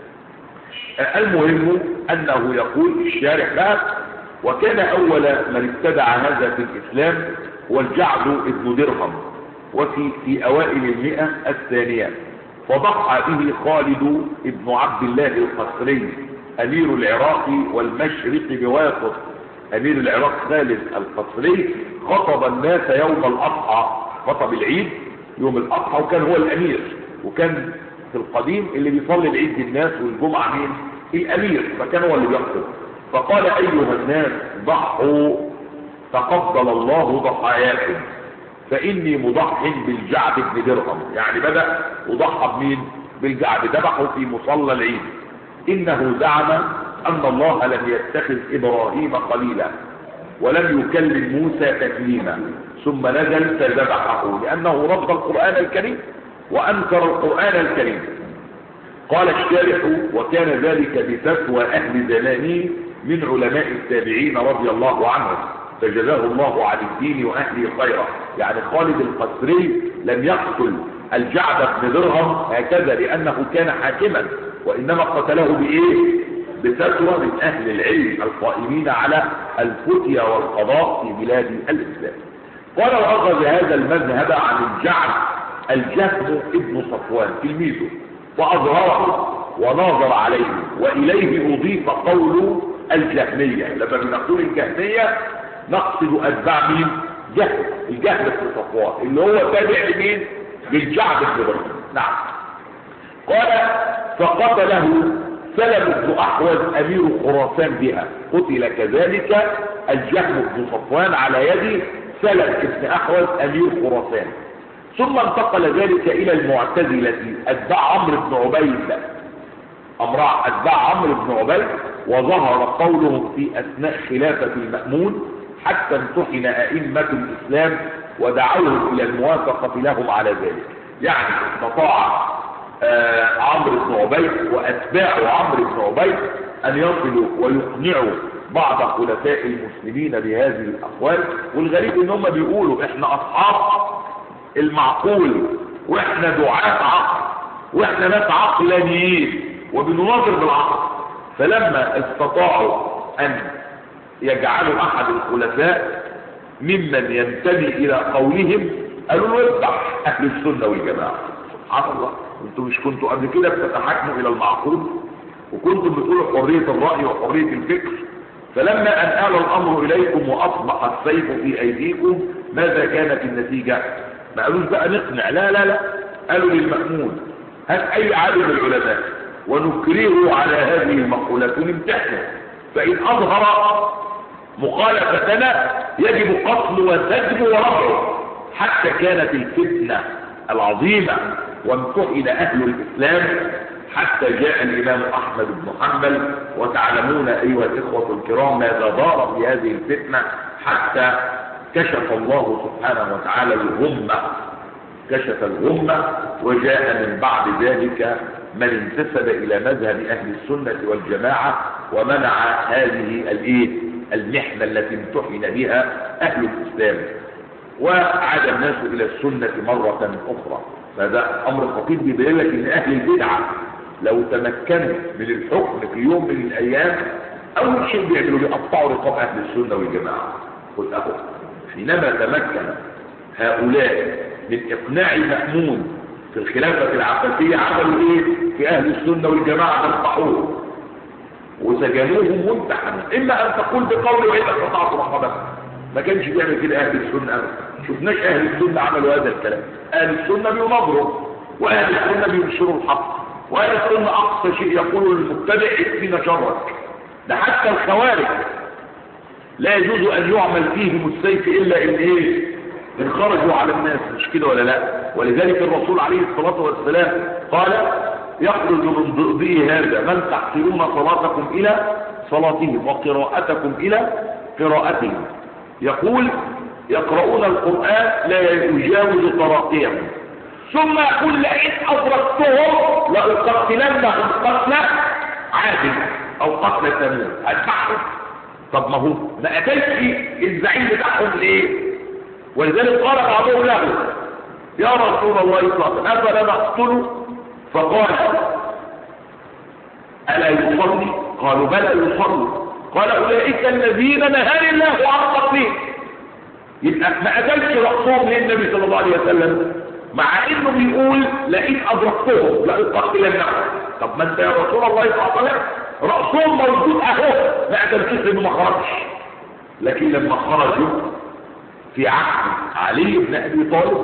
المهم أنه يقول الشارح بقى وكان أول من ابتدع هذا في الإسلام هو الجعد ابن درهم وفي في أوائل المئة الثانية فضحى به خالد ابن عبد الله القصري أمير العراق والمشرق بواسط أمير العراق خالد القصري خطب الناس يوم الأضحى خطب العيد يوم الأضحى وكان هو الأمير وكان في القديم اللي بيصلي العيد بالناس والجمعة مين الأمير فكان هو اللي بيخطب فقال أيها الناس ضحوا تقبل الله ضحاياكم فإني مضح بالجعد بن درهم يعني بدأ وضحى بمين بالجعد ذبحه في مصلى العيد إنه زعم أن الله لم يتخذ إبراهيم خليلا ولم يكلم موسى تكليما ثم نزل فذبحه لأنه رد القرآن الكريم وأنكر القرآن الكريم قال الشارح وكان ذلك بفتوى أهل زمانه من علماء التابعين رضي الله عنهم فجزاه الله عن الدين وأهله خيرا يعني خالد القسري لم يقتل الجعد بن درهم هكذا لأنه كان حاكما وإنما قتله بإيه بفتوى من أهل العلم القائمين على الفتيا والقضاء في بلاد الإسلام قال وأخذ هذا المذهب عن الجعد الجهم ابن صفوان تلميذه وأظهره وناظر عليه وإليه أضيف قول الجهمية لما بنقول الجهمية نقصد أتباع مين جهل الجهل بن صفوان اللي هو تابع لمين للجعد بن درهم نعم قال فقتله سلم بن احوز امير خراسان بها قتل كذلك الجهم بن صفوان على يد سلم بن احوز امير خراسان ثم انتقل ذلك الى المعتزلة اتباع عمرو بن عبيد امراء اتباع عمرو بن عبيد وظهر قولهم في اثناء خلافة المأمون حتى امتحن ائمة الاسلام ودعوهم الى الموافقة لهم على ذلك يعني استطاع آه عمرو بن عبيد واتباع عمرو بن عبيد ان يصلوا ويقنعوا بعض خلفاء المسلمين بهذه الاقوال والغريب ان هم بيقولوا احنا اصحاب المعقول واحنا دعاة عقل واحنا ناس عقلانيين وبنناظر بالعقل فلما استطاعوا ان يجعلوا احد الخلفاء ممن ينتمي الى قولهم قالوا له اذبح اهل السنه والجماعه سبحان الله انتم مش كنتوا قبل كده بتتحاكموا الى المعقول وكنتم بتقولوا حريه الراي وحريه الفكر فلما ان آل الامر اليكم واصبح السيف في ايديكم ماذا كانت النتيجه ما قالوش بقى نقنع لا لا لا قالوا للمأمون هات اي عالم من العلماء ونكرهه على هذه المقولات ونمتحنه فان اظهر مخالفتنا يجب قتل وسجن ورفعه حتى كانت الفتنة العظيمة وامتحن اهل الاسلام حتى جاء الامام احمد بن حنبل وتعلمون ايها الاخوة الكرام ماذا دار في هذه الفتنة حتى كشف الله سبحانه وتعالى الغمة كشف الغمة وجاء من بعد ذلك من انتسب الى مذهب اهل السنة والجماعة ومنع هذه الايه المحنة التي امتحن بها اهل الاسلام وعاد الناس الى السنة مرة اخرى فهذا امر خطير بيبين لك ان اهل البدعة لو تمكنوا من الحكم في يوم من الايام اول شيء بيعملوا بيقطعوا رقاب اهل السنة والجماعة قلت اهو حينما تمكن هؤلاء من اقناع مأمون في الخلافة العباسية عملوا ايه في اهل السنة والجماعة نصحوه وسجنوهم وامتحنوا اما ان تقول بقول والا قطعت رقبته ما كانش بيعمل كده اهل السنة ابدا شفناش اهل السنة عملوا هذا الكلام اهل السنة بينظروا واهل السنة بينشروا الحق واهل السنة اقصى شيء يقول للمبتدع اكفينا شرك ده حتى الخوارج لا يجوز ان يعمل فيهم السيف الا ان ايه ان خرجوا على الناس مش كده ولا لا ولذلك الرسول عليه الصلاة والسلام قال يخرج من ضئضئ هذا من تحقرون صلاتكم الى صلاتهم وقراءتكم الى قراءتهم يقول يقرؤون القرآن لا يجاوز تراقيهم ثم يقول لئن أدركتهم لأقتلنهم قتلة عادل أو قتلة ثمود أذبحهم طب ما هو ما قتلش الزعيم بتاعهم ليه ولذلك قال بعضهم له يا رسول الله صلى الله عليه وسلم أفلا نقتله فقال ألا يصلي قالوا بلى يصلي قال أولئك الذين نهاني الله عن قتلهم يبقى ما قتلش رأسهم للنبي صلى الله عليه وسلم مع انه بيقول لئن ادركتهم لأقتلنهم طب ما انت يا رسول الله صلى الله عليه وسلم رأسهم موجود اهو ما قتلتش انه ما خرجش لكن لما خرجوا في عهد علي بن ابي طالب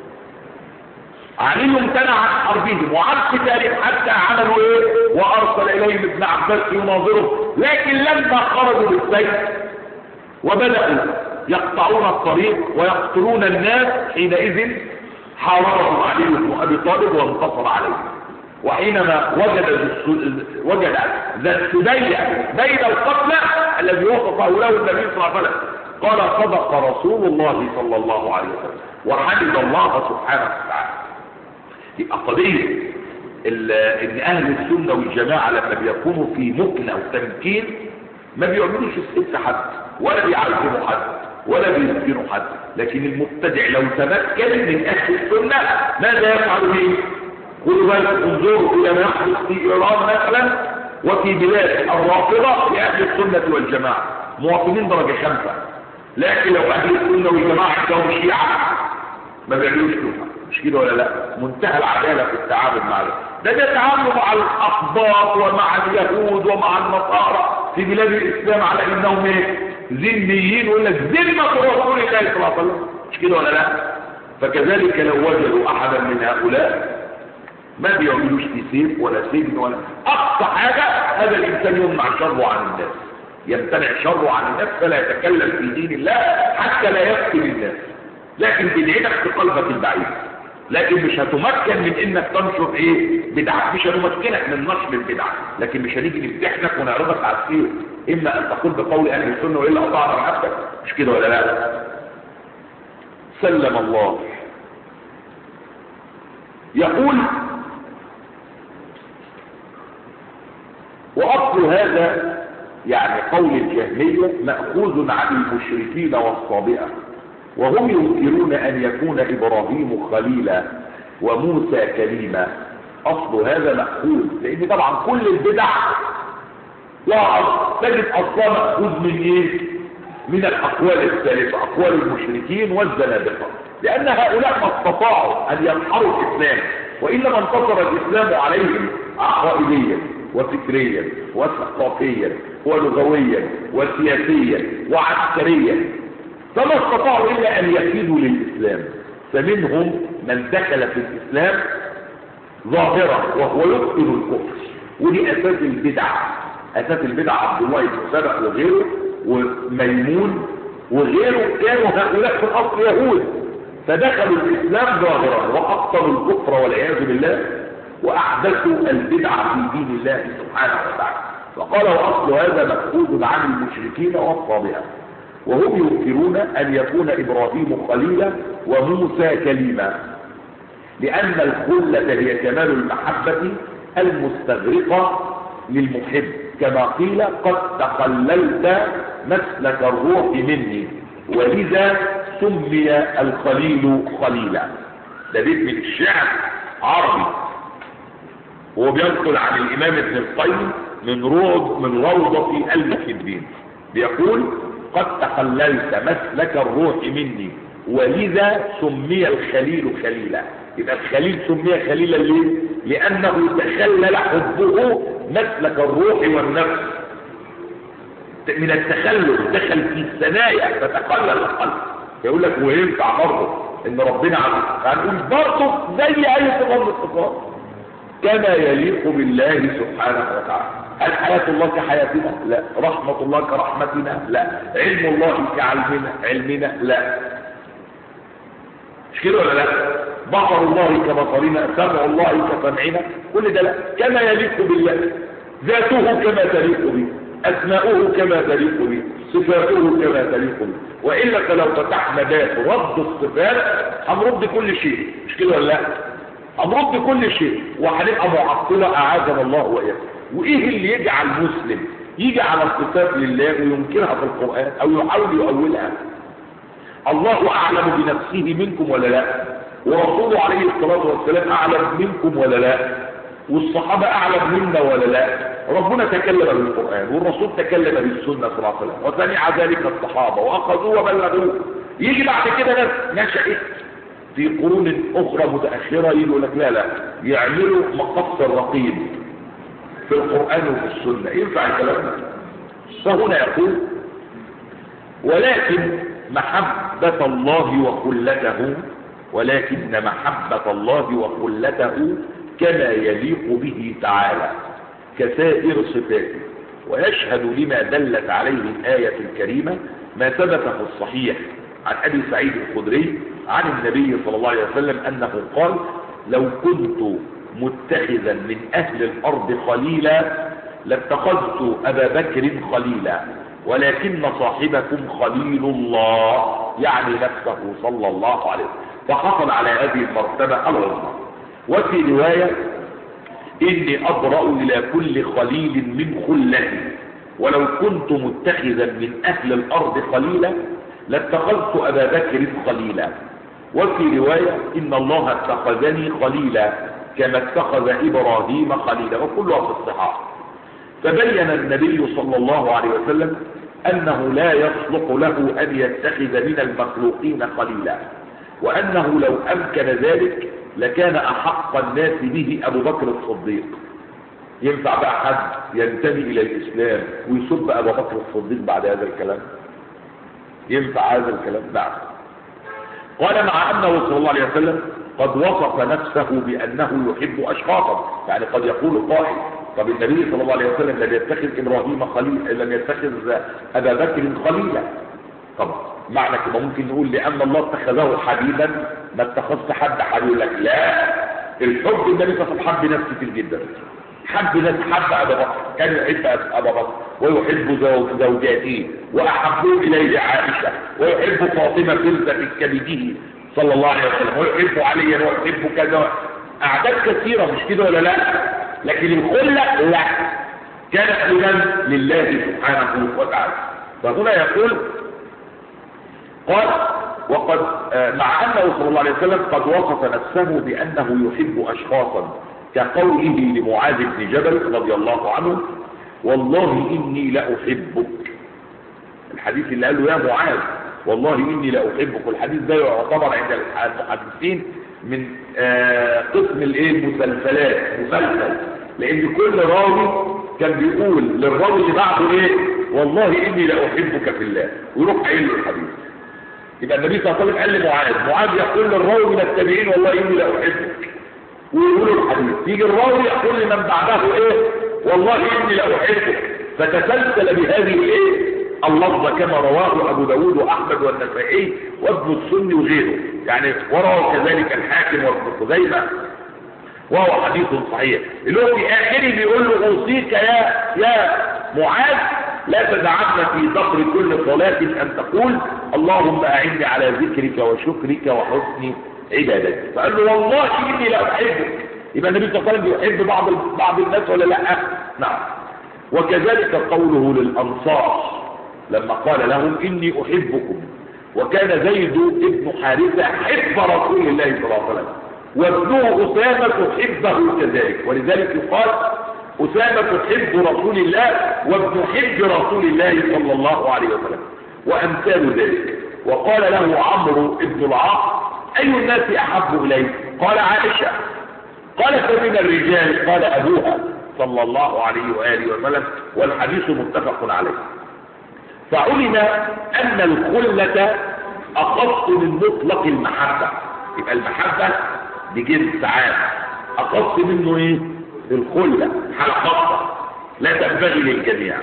علي امتنع عن حربهم وعن قتالهم حتى عملوا ايه وارسل اليهم ابن عباس يناظره لكن لما خرجوا بالسيف وبداوا يقطعون الطريق ويقتلون الناس حينئذ حاربهم علي بن ابي طالب وانتصر عليه وحينما وجد وجد ذا السدية بين القتلى الذي وصفه له النبي صلى الله عليه وسلم قال صدق رسول الله صلى الله عليه وسلم وحمد الله سبحانه وتعالى يبقى قضية ان اهل السنة والجماعة لما بيكونوا في مكنة وتمكين ما بيعملوش الست حد ولا بيعلموا حد ولا بيسجنوا حد لكن المبتدع لو تمكن من اهل السنة ماذا يفعل به خذوا بالكم انظروا الى ما يحدث في ايران مثلا وفي بلاد الرافضة لاهل السنة والجماعة مواطنين درجة خمسة لكن لو اهل السنة والجماعة عندهم شيعة ما بيعملوش كده مش كده ولا لا منتهى العدالة في التعامل مع ده ده بيتعاملوا مع الاخبار ومع اليهود ومع النصارى في بلاد الاسلام على انهم ايه ذميين ولا ذمة رسول الله صلى الله عليه وسلم مش كده ولا لا فكذلك لو وجدوا احدا من هؤلاء ما بيعملوش في سيف ولا سجن ولا اقصى حاجة هذا الانسان يمنع شره عن الناس يمتنع شره عن الناس فلا يتكلم في دين الله حتى لا يقتل الناس لكن بدعتك في قلبك البعيد لكن مش هتمكن من انك تنشر ايه بدعة مش هنمكنك من نشر البدعة لكن مش هنيجي نمتحنك ونعرضك على السير اما ان تقول بقول اهل السنه والا قطعنا رقبتك مش كده ولا لا سلم الله يقول واصل هذا يعني قول الجهمية مأخوذ عن المشركين والصابئة وهم ينكرون أن يكون إبراهيم خليلا وموسى كليما أصل هذا مأخوذ لأن طبعا كل البدع لا أصل تجد أصلا مأخوذ من إيه؟ من الأقوال الثالثة أقوال المشركين والزنادقة لأن هؤلاء ما استطاعوا أن ينحروا الإسلام وإنما انتصر الإسلام عليهم عقائديا وفكريا وثقافيا ولغويا وسياسيا وعسكريا فما استطاعوا إلا أن يكيدوا للإسلام فمنهم من دخل في الإسلام ظاهرا وهو يبطل الكفر ودي أساس البدع أساس البدع عبد الله بن سبق وغيره وميمون وغيره كانوا هؤلاء في الأصل يهود فدخلوا الإسلام ظاهرا وأبطلوا الكفر والعياذ بالله وأحدثوا البدعة في دين الله سبحانه وتعالى فقال وأصل هذا مأخوذ عن المشركين والصابئة وهم ينكرون أن يكون إبراهيم خليلا وموسى كليما لأن الخلة هي كمال المحبة المستغرقة للمحب كما قيل قد تخللت مسلك الروح مني ولذا سمي الخليل خليلا ده بيت من الشعر عربي وهو بينقل عن الإمام ابن القيم من روض من روضة المحبين بيقول قد تخللت مسلك الروح مني ولذا سمي الخليل خليلا يبقى الخليل سمي خليلا ليه لأنه تخلل حبه مسلك الروح والنفس من التخلل دخل في الثنايا فتخلل القلب يقول لك وينفع برضه ان ربنا عز هنقول برضه زي اي صفات من الصفات كما يليق بالله سبحانه وتعالى هل حياة الله كحياتنا لا رحمة الله كرحمتنا لا علم الله كعلمنا علمنا لا مش كده ولا لا بصر الله كبصرنا سمع الله كسمعنا كل ده لا كما يليق بالله ذاته كما تليق به أسماؤه كما تليق به صفاته كما تليق به وإلا فلو فتحنا باب رد الصفات هنرد كل شيء مش كده ولا لا هنرد كل شيء وهنبقى معطلة أعاذنا الله وإياكم وإيه اللي يجعل مسلم يجي على الصفات لله وينكرها في القرآن أو يحاول يؤولها الله أعلم بنفسه منكم ولا لا ورسوله عليه الصلاة والسلام أعلم منكم ولا لا والصحابة أعلم منا ولا لا ربنا تكلم بالقرآن والرسول تكلم بالسنة صلى الله عليه وسلم وسمع ذلك الصحابة وأخذوه وبلغوه يجي بعد كده ناس نشأت في قرون أخرى متأخرة يقول لك لا لا يعملوا مقص الرقيب في القرآن وفي السنة ينفع الكلام ده فهنا يقول ولكن محبة الله وخلته ولكن محبة الله وخلته كما يليق به تعالى كسائر صفاته ويشهد لما دلت عليه الآية الكريمة ما ثبت في الصحيح عن أبي سعيد الخدري عن النبي صلى الله عليه وسلم أنه قال لو كنت متخذا من أهل الأرض خليلا لاتخذت أبا بكر خليلا ولكن صاحبكم خليل الله يعني نفسه صلى الله عليه وسلم فحصل على هذه المرتبة العظمى وفي رواية إني أبرأ إلى كل خليل من خلتي ولو كنت متخذا من أهل الأرض خليلا لاتخذت أبا بكر خليلا وفي رواية إن الله اتخذني خليلا كما اتخذ إبراهيم خليلا وكلها في الصحاح فبين النبي صلى الله عليه وسلم أنه لا يصلح له أن يتخذ من المخلوقين خليلا وأنه لو أمكن ذلك لكان أحق الناس به أبو بكر الصديق ينفع بقى حد ينتمي إلى الإسلام ويسب أبو بكر الصديق بعد هذا الكلام ينفع هذا الكلام بعد قال مع أنه صلى الله عليه وسلم قد وصف نفسه بأنه يحب أشخاصا يعني قد يقول قائل طب النبي صلى الله عليه وسلم لم يتخذ إبراهيم خليل لم يتخذ أبا بكر خليلا طب معنى كده ممكن نقول لأن الله اتخذه حبيبا ما اتخذت حد حبيب يقول لك لا الحب النبي صلى الله عليه وسلم حب ناس كتير جدا حب ناس حب أبا بكر كان يحب أبا بكر ويحب زوج- زوجاته وأحبوا إليه عائشة ويحب فاطمة بنت كبده صلى الله عليه وسلم ويحب عليا ويحب كذا أعداد كثيرة مش كده ولا لا لكن الخلة لا كانت لمن لله سبحانه وتعالى فهنا يقول قال وقد آه، مع أنه صلى الله عليه وسلم قد وصف نفسه بأنه يحب أشخاصا كقوله لمعاذ بن جبل رضي الله عنه والله إني لأحبك الحديث اللي قال له يا معاذ والله إني لأحبك والحديث ده يعتبر عند المحدثين من آه، قسم الايه المسلسلات مسلسل لأن كل راوي كان بيقول للراوي اللي بعده ايه والله إني لأحبك في الله ويروح قايل له الحديث يبقى النبي صلى الله عليه وسلم قال لمعاذ معاذ يقول للراوي من التابعين والله اني لاحبك ويقولوا الحديث يجي الراوي يقول لمن بعده ايه والله اني لاحبك فتسلسل بهذه الايه اللفظه كما رواه ابو داود واحمد والنسائي وابن السني وغيره يعني وروى كذلك الحاكم وابن خزيمه وهو حديث صحيح اللي هو في اخره بيقول له اوصيك يا يا معاذ لا تدعن في ظهر كل صلاة ان تقول اللهم اعني على ذكرك وشكرك وحسن عبادتك فقال له والله اني لا احبك يبقى النبي صلى الله عليه وسلم بيحب بعض بعض الناس ولا لا نعم وكذلك قوله للانصار لما قال لهم اني احبكم وكان زيد بن حارثه حب رسول الله صلى الله عليه وسلم وابنه أسامة حبه كذلك ولذلك يقال أسامة حب رسول الله وابن حب رسول الله صلى الله عليه وسلم وأمثال ذلك وقال له عمرو بن العاص أي الناس أحب إليك قال عائشة قال فمن الرجال قال أبوها صلى الله عليه وآله وسلم والحديث متفق عليه فعلم أن الخلة أخص من مطلق المحبة يبقى المحبة بجنس عام أخص منه إيه؟ الخلة حالة خاصة لا تنبغي للجميع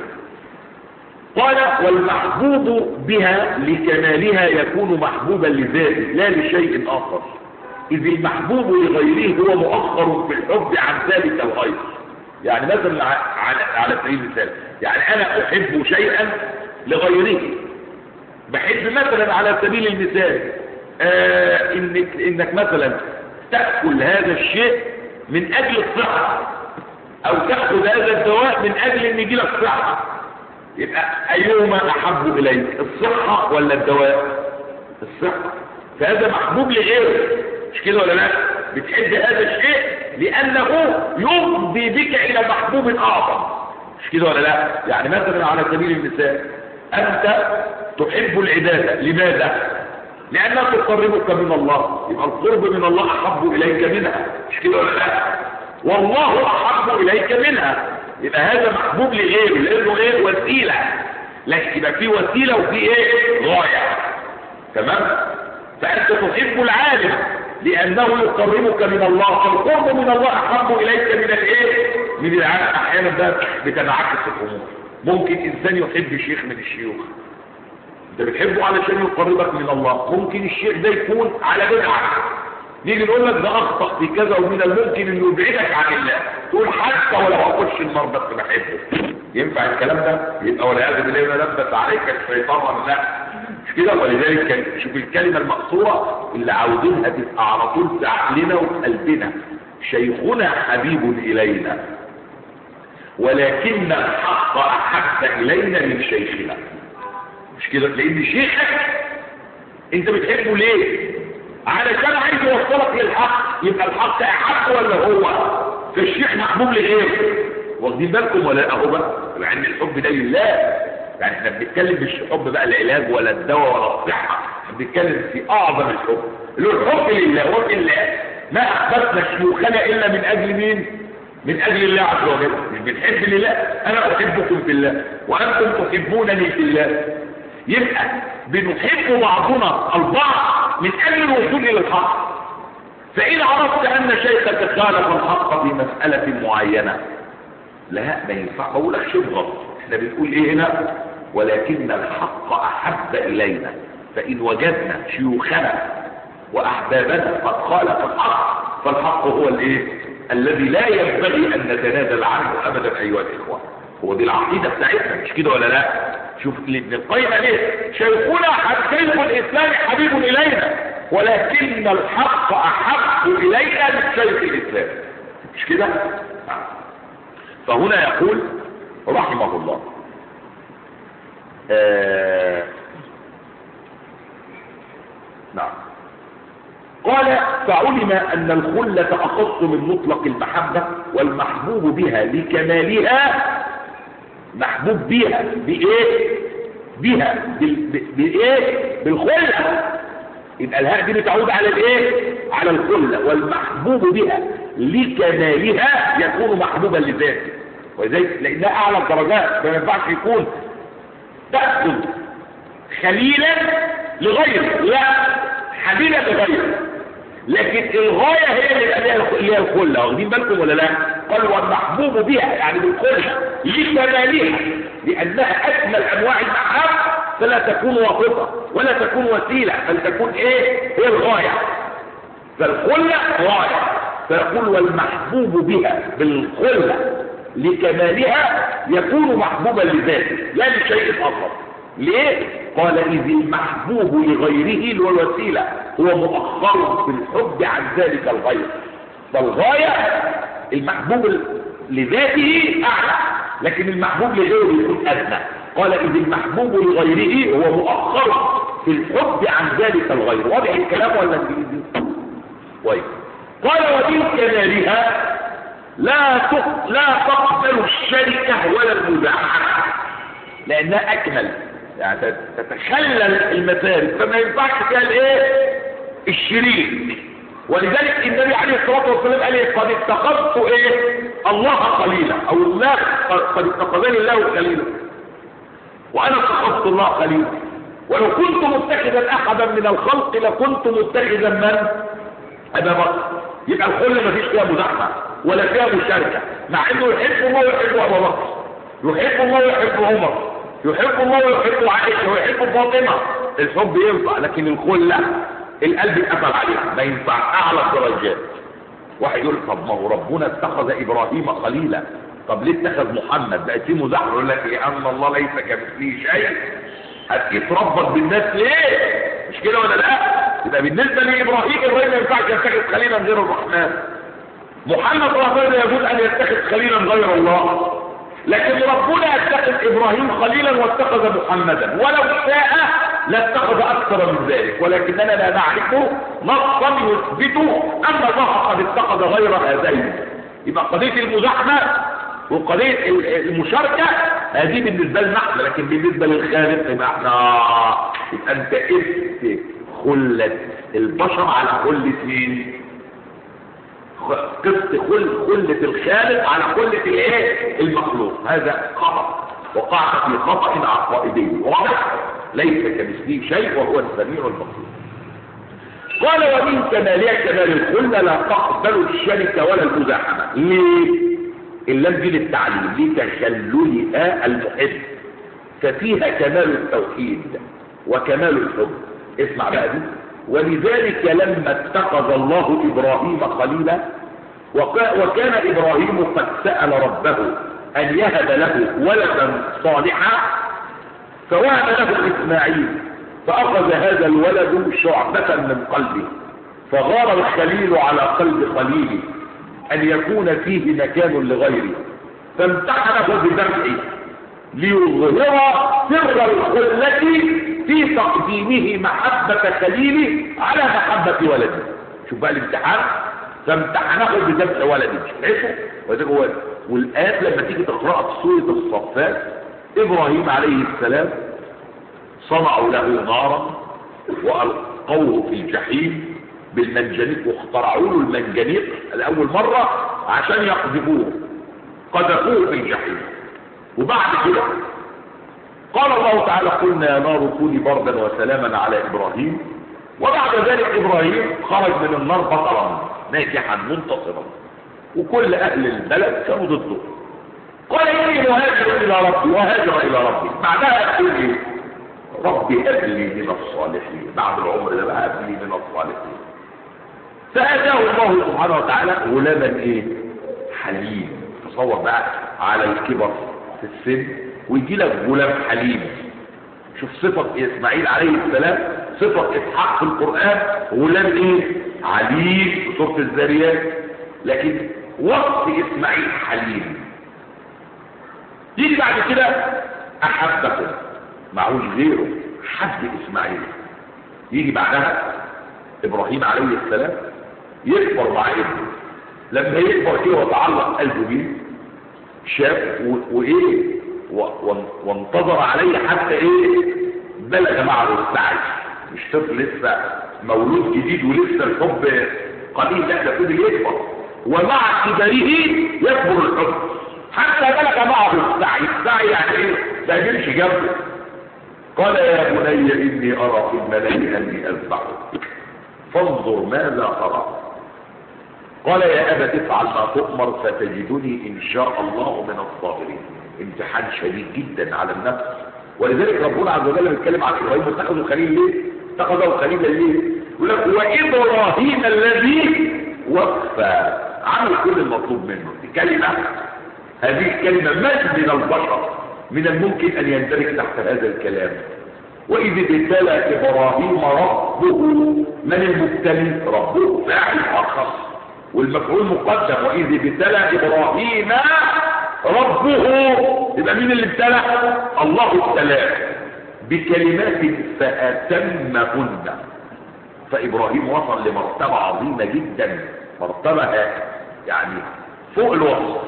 قال والمحبوب بها لكمالها يكون محبوبا لذاته لا لشيء آخر إذ المحبوب لغيره هو مؤخر في الحب عن ذلك الغير يعني مثلا على على سبيل المثال يعني أنا أحب شيئا لغيره بحب مثلا على سبيل المثال آه إنك, إنك مثلا تأكل هذا الشيء من أجل الصحة أو تأخذ هذا الدواء من أجل أن يجي لك صحة يبقى أيهما أحب إليك الصحة ولا الدواء الصحة فهذا محبوب لغيره مش كده ولا لا بتحب هذا الشيء لأنه يفضي بك إلى محبوب أعظم مش كده ولا لا يعني مثلا على سبيل المثال أنت تحب العبادة لماذا لأنها تقربك من الله يبقى القرب من الله أحب إليك منها مش كده ولا لا والله أحب إليك منها يبقى هذا محبوب لغيره لأنه إيه وسيلة لكن يبقى في وسيلة وفي إيه غاية تمام فأنت تحب العالم لأنه يقربك من الله فالقرب من الله أحب إليك من الإيه من العالم أحيانا ده بتنعكس الأمور ممكن إنسان يحب شيخ من الشيوخ انت بتحبه علشان يقربك من الله ممكن الشيخ ده يكون على بدعه نيجي نقول لك ده اخطا في كذا ومن الممكن انه يبعدك عن الله تقول حتى ولو اخش النار بس بحبه ينفع الكلام ده يبقى والعياذ بالله لبس عليك الشيطان ولا لا مش كده ولذلك كان شوف الكلمه المقصوره اللي عاوزينها تبقى على طول في عقلنا وفي قلبنا شيخنا حبيب الينا ولكن الحق احب الينا من شيخنا مش كده لان شيخك انت بتحبه ليه علشان عايز يوصلك للحق يبقى الحق احق ولا هو فالشيخ محبوب لغيره واخدين بالكم ولا اهو بقى مع ان الحب ده لله يعني احنا بنتكلم مش حب بقى العلاج ولا الدواء ولا الصحه احنا بنتكلم في اعظم الحب اللي هو الحب لله وفي الله ما احببنا شيوخنا الا من اجل مين من اجل الله عز وجل مش بنحب لله انا احبكم في الله وانتم تحبونني في الله يبقى بنحب بعضنا البعض من اجل الوصول الى الحق فإن عرفت أن شيخك خالف الحق في مسألة معينة لا ما ينفع ما اقولكش اضغط احنا بنقول ايه هنا ولكن الحق احب الينا فان وجدنا شيوخنا واحبابنا قد خالف الحق فالحق هو الايه الذي لا ينبغي ان نتنازل عنه ابدا ايها الاخوه هو دي العقيده بتاعتنا مش كده ولا لا شوف ابن القيم ليه شيخنا شيخ الاسلام حبيب الينا ولكن الحق احب الينا من شيخ الاسلام مش كده فهنا يقول رحمه الله آه نعم قال فعلم أن الخلة أخص من مطلق المحبة والمحبوب بها لكمالها محبوب بها بإيه بها بال- بإيه بالخلة يبقى الهاء دي بتعود على الايه على الخلة والمحبوب بها لكمالها يكون محبوبا لذاته ولذلك لانها اعلى الدرجات ما ينفعش يكون تأخذ خليلا لغيره لا حبيبا لغيره لكن الغاية هي اللي يبقى ليها- اللي هي الخلة واخدين بالكم ولا لا قال والمحبوب بها يعني بالخلة لكمالها لأنها أكمل أنواع المحبة فلا تكون واسطة ولا تكون وسيلة بل تكون إيه هي الغاية فالخلة غاية فيقول والمحبوب بها بالخلة لكمالها يكون محبوبا لذاته لا لشيء آخر ليه؟ قال إذ المحبوب لغيره اللي هو الوسيلة هو مؤخر في الحب عن ذلك الغير فالغاية المحبوب لذاته أعلى لكن المحبوب لغيره يكون أدنى قال إذ المحبوب لغيره هو مؤخر في الحب عن ذلك الغير واضح الكلام ولا انجليزي؟ طيب قال ومن كمالها لا تق- لا تقبل الشركة ولا المزاحمة لأنها أكمل يعني تت- تتخلل المسارك فما ينفعش فيها الايه الشريك ولذلك النبي عليه الصلاة والسلام قال ايه قد اتخذت ايه الله قليلا او الله قد اتخذني الله خليلا وانا اتخذت الله خليلا ولو كنت متخذا احدا من الخلق لكنت متخذا من ابا بكر يبقى الخلة ما فيش فيها مزاحمة ولا فيها مشاركة مع انه يحب الله ويحب ابا بكر يحب الله ويحب عمر يحب الله ويحب عائشة ويحب فاطمة الحب ينفع لكن الخلة القلب اتقفل عليها ما ينفع اعلى الدرجات واحد يقول طب ما هو ربنا اتخذ ابراهيم خليلا طب ليه اتخذ محمد بقى في مزاحمه يقول لك لان الله ليس كمثله شيء هتتربط بالناس ليه مش كده ولا لا يبقى بالنسبه لابراهيم ابراهيم ما ينفعش يتخذ خليلا غير الرحمن محمد صلى الله عليه وسلم يجوز ان يتخذ خليلا غير الله لكن ربنا اتخذ ابراهيم خليلا واتخذ محمدا ولو شاء لاتخذ اكثر من ذلك ولكننا لا نعرف نصا يثبت ان الله قد اتخذ غير هذين يبقى قضيه المزاحمه وقضيه المشاركه هذه بالنسبه لنا احنا لكن بالنسبه للخالق يبقى احنا يبقى انت قست خله البشر على خله مين؟ قسط خل خلة الخالق على خلة الايه المخلوق هذا خطأ وقع في خطأ عقائدي واضح ليس كمثله شيء وهو السميع البصير قال ومن كمالها كمال الخلة لا تقبل الشركة ولا المزاحمة ليه اللام دي للتعليم لتخللها المحب ففيها كمال التوحيد وكمال الحب اسمع بقى دي ولذلك لما اتخذ الله إبراهيم خليلا وك- وكان إبراهيم قد سأل ربه أن يهب له ولدا صالحا فوهب له إسماعيل فأخذ هذا الولد شعبة من قلبه فغار الخليل على قلب خليله أن يكون فيه مكان لغيره فامتحنه بذبحه ليظهر سر الخلة في تقديمه محبة خليله على محبة ولده شوف بقى الامتحان فامتحنه بذبح ولده شايفه وده هو والآن لما تيجي تقرأ في سورة الصفات إبراهيم عليه السلام صنعوا له نارا وألقوه في الجحيم بالمنجنيق واخترعوا له المنجنيق لأول مرة عشان يقذفوه قذفوه في الجحيم وبعد كده قال الله تعالى قلنا يا نار كوني بردا وسلاما على إبراهيم وبعد ذلك ابراهيم خرج من النار بطلا ناجحا منتصرا وكل اهل البلد كانوا ضده قال اني مهاجر الى ربي وهاجر الى ربي بعدها تقول ايه ربي هب لي من الصالحين بعد العمر ده بقى هب لي من الصالحين فاتاه الله سبحانه وتعالى غلاما ايه حليم تصور بقى على الكبر في السن ويجي لك غلام حليم شوف صفة اسماعيل عليه السلام صفة اسحاق في القرآن غلام ايه عليم في سورة الذاريات لكن وصف اسماعيل حليم يجي بعد كده احبكم معهوش غيره حب اسماعيل يجي بعدها ابراهيم عليه السلام يكبر مع ابنه لما يكبر كده وتعلق قلبه بيه شاف و- وايه و- وان- وانتظر عليه حتى ايه بلغ معه السعي مش طفل لسه مولود جديد ولسه الحب قليل لا ده كده يكبر ومع كبره يكبر الحب حتى بلغ معه السعي السعي يعني ايه ده يمشي جنبه قال يا بني اني ارى في الملائكه اني اذبحك فانظر ماذا ترى قال يا أبت افعل ما تؤمر فتجدني إن شاء الله من الصابرين امتحان شديد جدا على النفس ولذلك ربنا عز وجل بيتكلم عن إبراهيم اتخذوا خليل ليه؟ اتخذوا خليلا ليه؟ يقول لك وإبراهيم الذي وفى عمل كل المطلوب منه دي كلمة هذه الكلمة من من البشر من الممكن أن يندرج تحت هذا الكلام وإذ ابتلى إبراهيم ربه من المبتلي ربه فاعل آخر والمفعول مقدم وإذ ابتلى إبراهيم ربه يبقى مين اللي ابتلى الله ابتلاه بكلمات فأتمهن فإبراهيم وصل لمرتبة عظيمة جدا مرتبة يعني فوق الوصف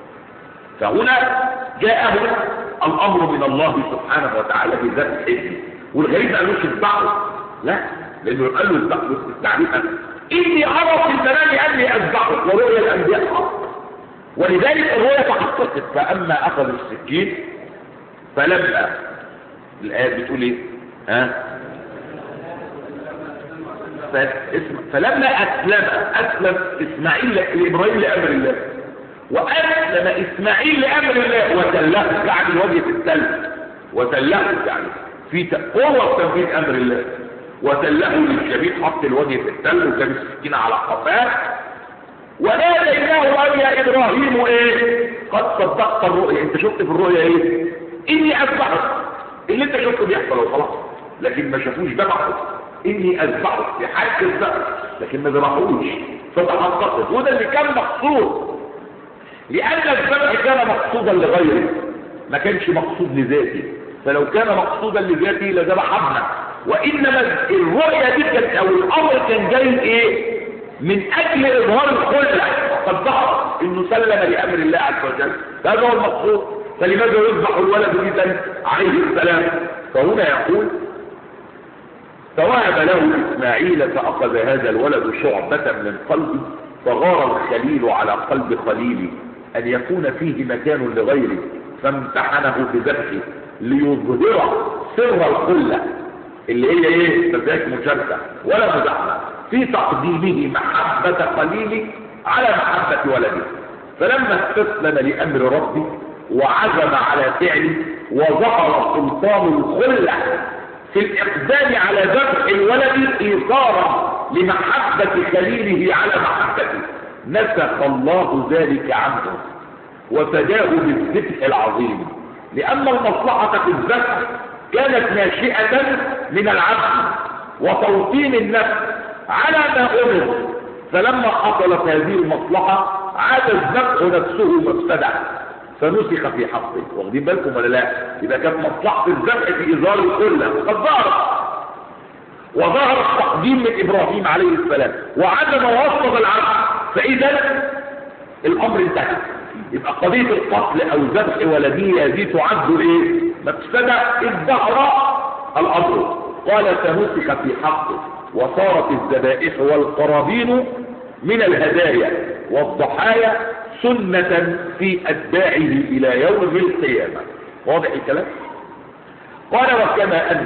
فهنا جاءه الامر من الله سبحانه وتعالى بذات ابنه والغريب ما قالوش اذبحه لا لانه قال له اذبحه التعريف اني ارى في المنام اني اذبحه ورؤيا الانبياء حق ولذلك الرؤيا تحققت فاما اخذ السكين فلما الايه بتقول ايه ها فاسم- فلما اسلم اسلم اسماعيل لابراهيم لامر الله وأسلم إسماعيل لأمر الله وتله يعني وجه التل وتله يعني في ت- قوة في تنفيذ أمر الله وتله للشبيب حط الوجه في التل وكان السكينة على قفاه وناديناه أن يا إبراهيم إيه قد صدقت الرؤيا أنت شفت في الرؤيا إيه إني أذبحك اللي أنت شفته بيحصل وخلاص لكن ما شافوش ذبحه إني أذبحك في حاجة الذبح لكن ما ذبحوش فتحققت وده اللي كان مقصود لأن الذبح كان مقصودا لغيره ما كانش مقصود لذاته فلو كان مقصودا لذاته لذبح ابنه وإنما الرؤية دي كانت أو الأمر كان جاي إيه من أجل إظهار الخلع قد ظهر إنه سلم لأمر الله عز وجل هذا هو المقصود فلماذا يذبح الولد إذا عليه السلام فهنا يقول فوهب له إسماعيل فأخذ هذا الولد شعبة من قلبه فغار الخليل على قلب خليله أن يكون فيه مكان لغيره فامتحنه بذبحه ليظهر سر الخلة اللي هي ايه مفيهاش مشاركة ولا مزاحمة في تقديمه محبة خليله على محبة ولده فلما استسلم لأمر ربه وعزم على فعله وظهر سلطان الخلة في الإقدام على ذبح الولد إيثارا لمحبة خليله على محبته نسخ الله ذلك عنه وفداه بالذبح العظيم لأن المصلحة في الذبح كانت ناشئة من العبد وتوطين النفس على ما أمر فلما حصلت هذه المصلحة عاد الذبح نفسه مفسدة فنسخ في حقه واخدين بالكم ولا لا يبقى كانت مصلحة الذبح في إظهار الكلة قد ظهرت وظهر التقديم من إبراهيم عليه السلام وعدم وصف العبد فإذا الأمر انتهى يبقى قضية القتل أو ذبح ولديه هذه تعد إيه مفسدة إذ ظهر الأمر قال فنسخ في حقه وصارت الذبائح والقرابين من الهدايا والضحايا سنة في أتباعه إلى يوم القيامة واضح الكلام قال وكما أن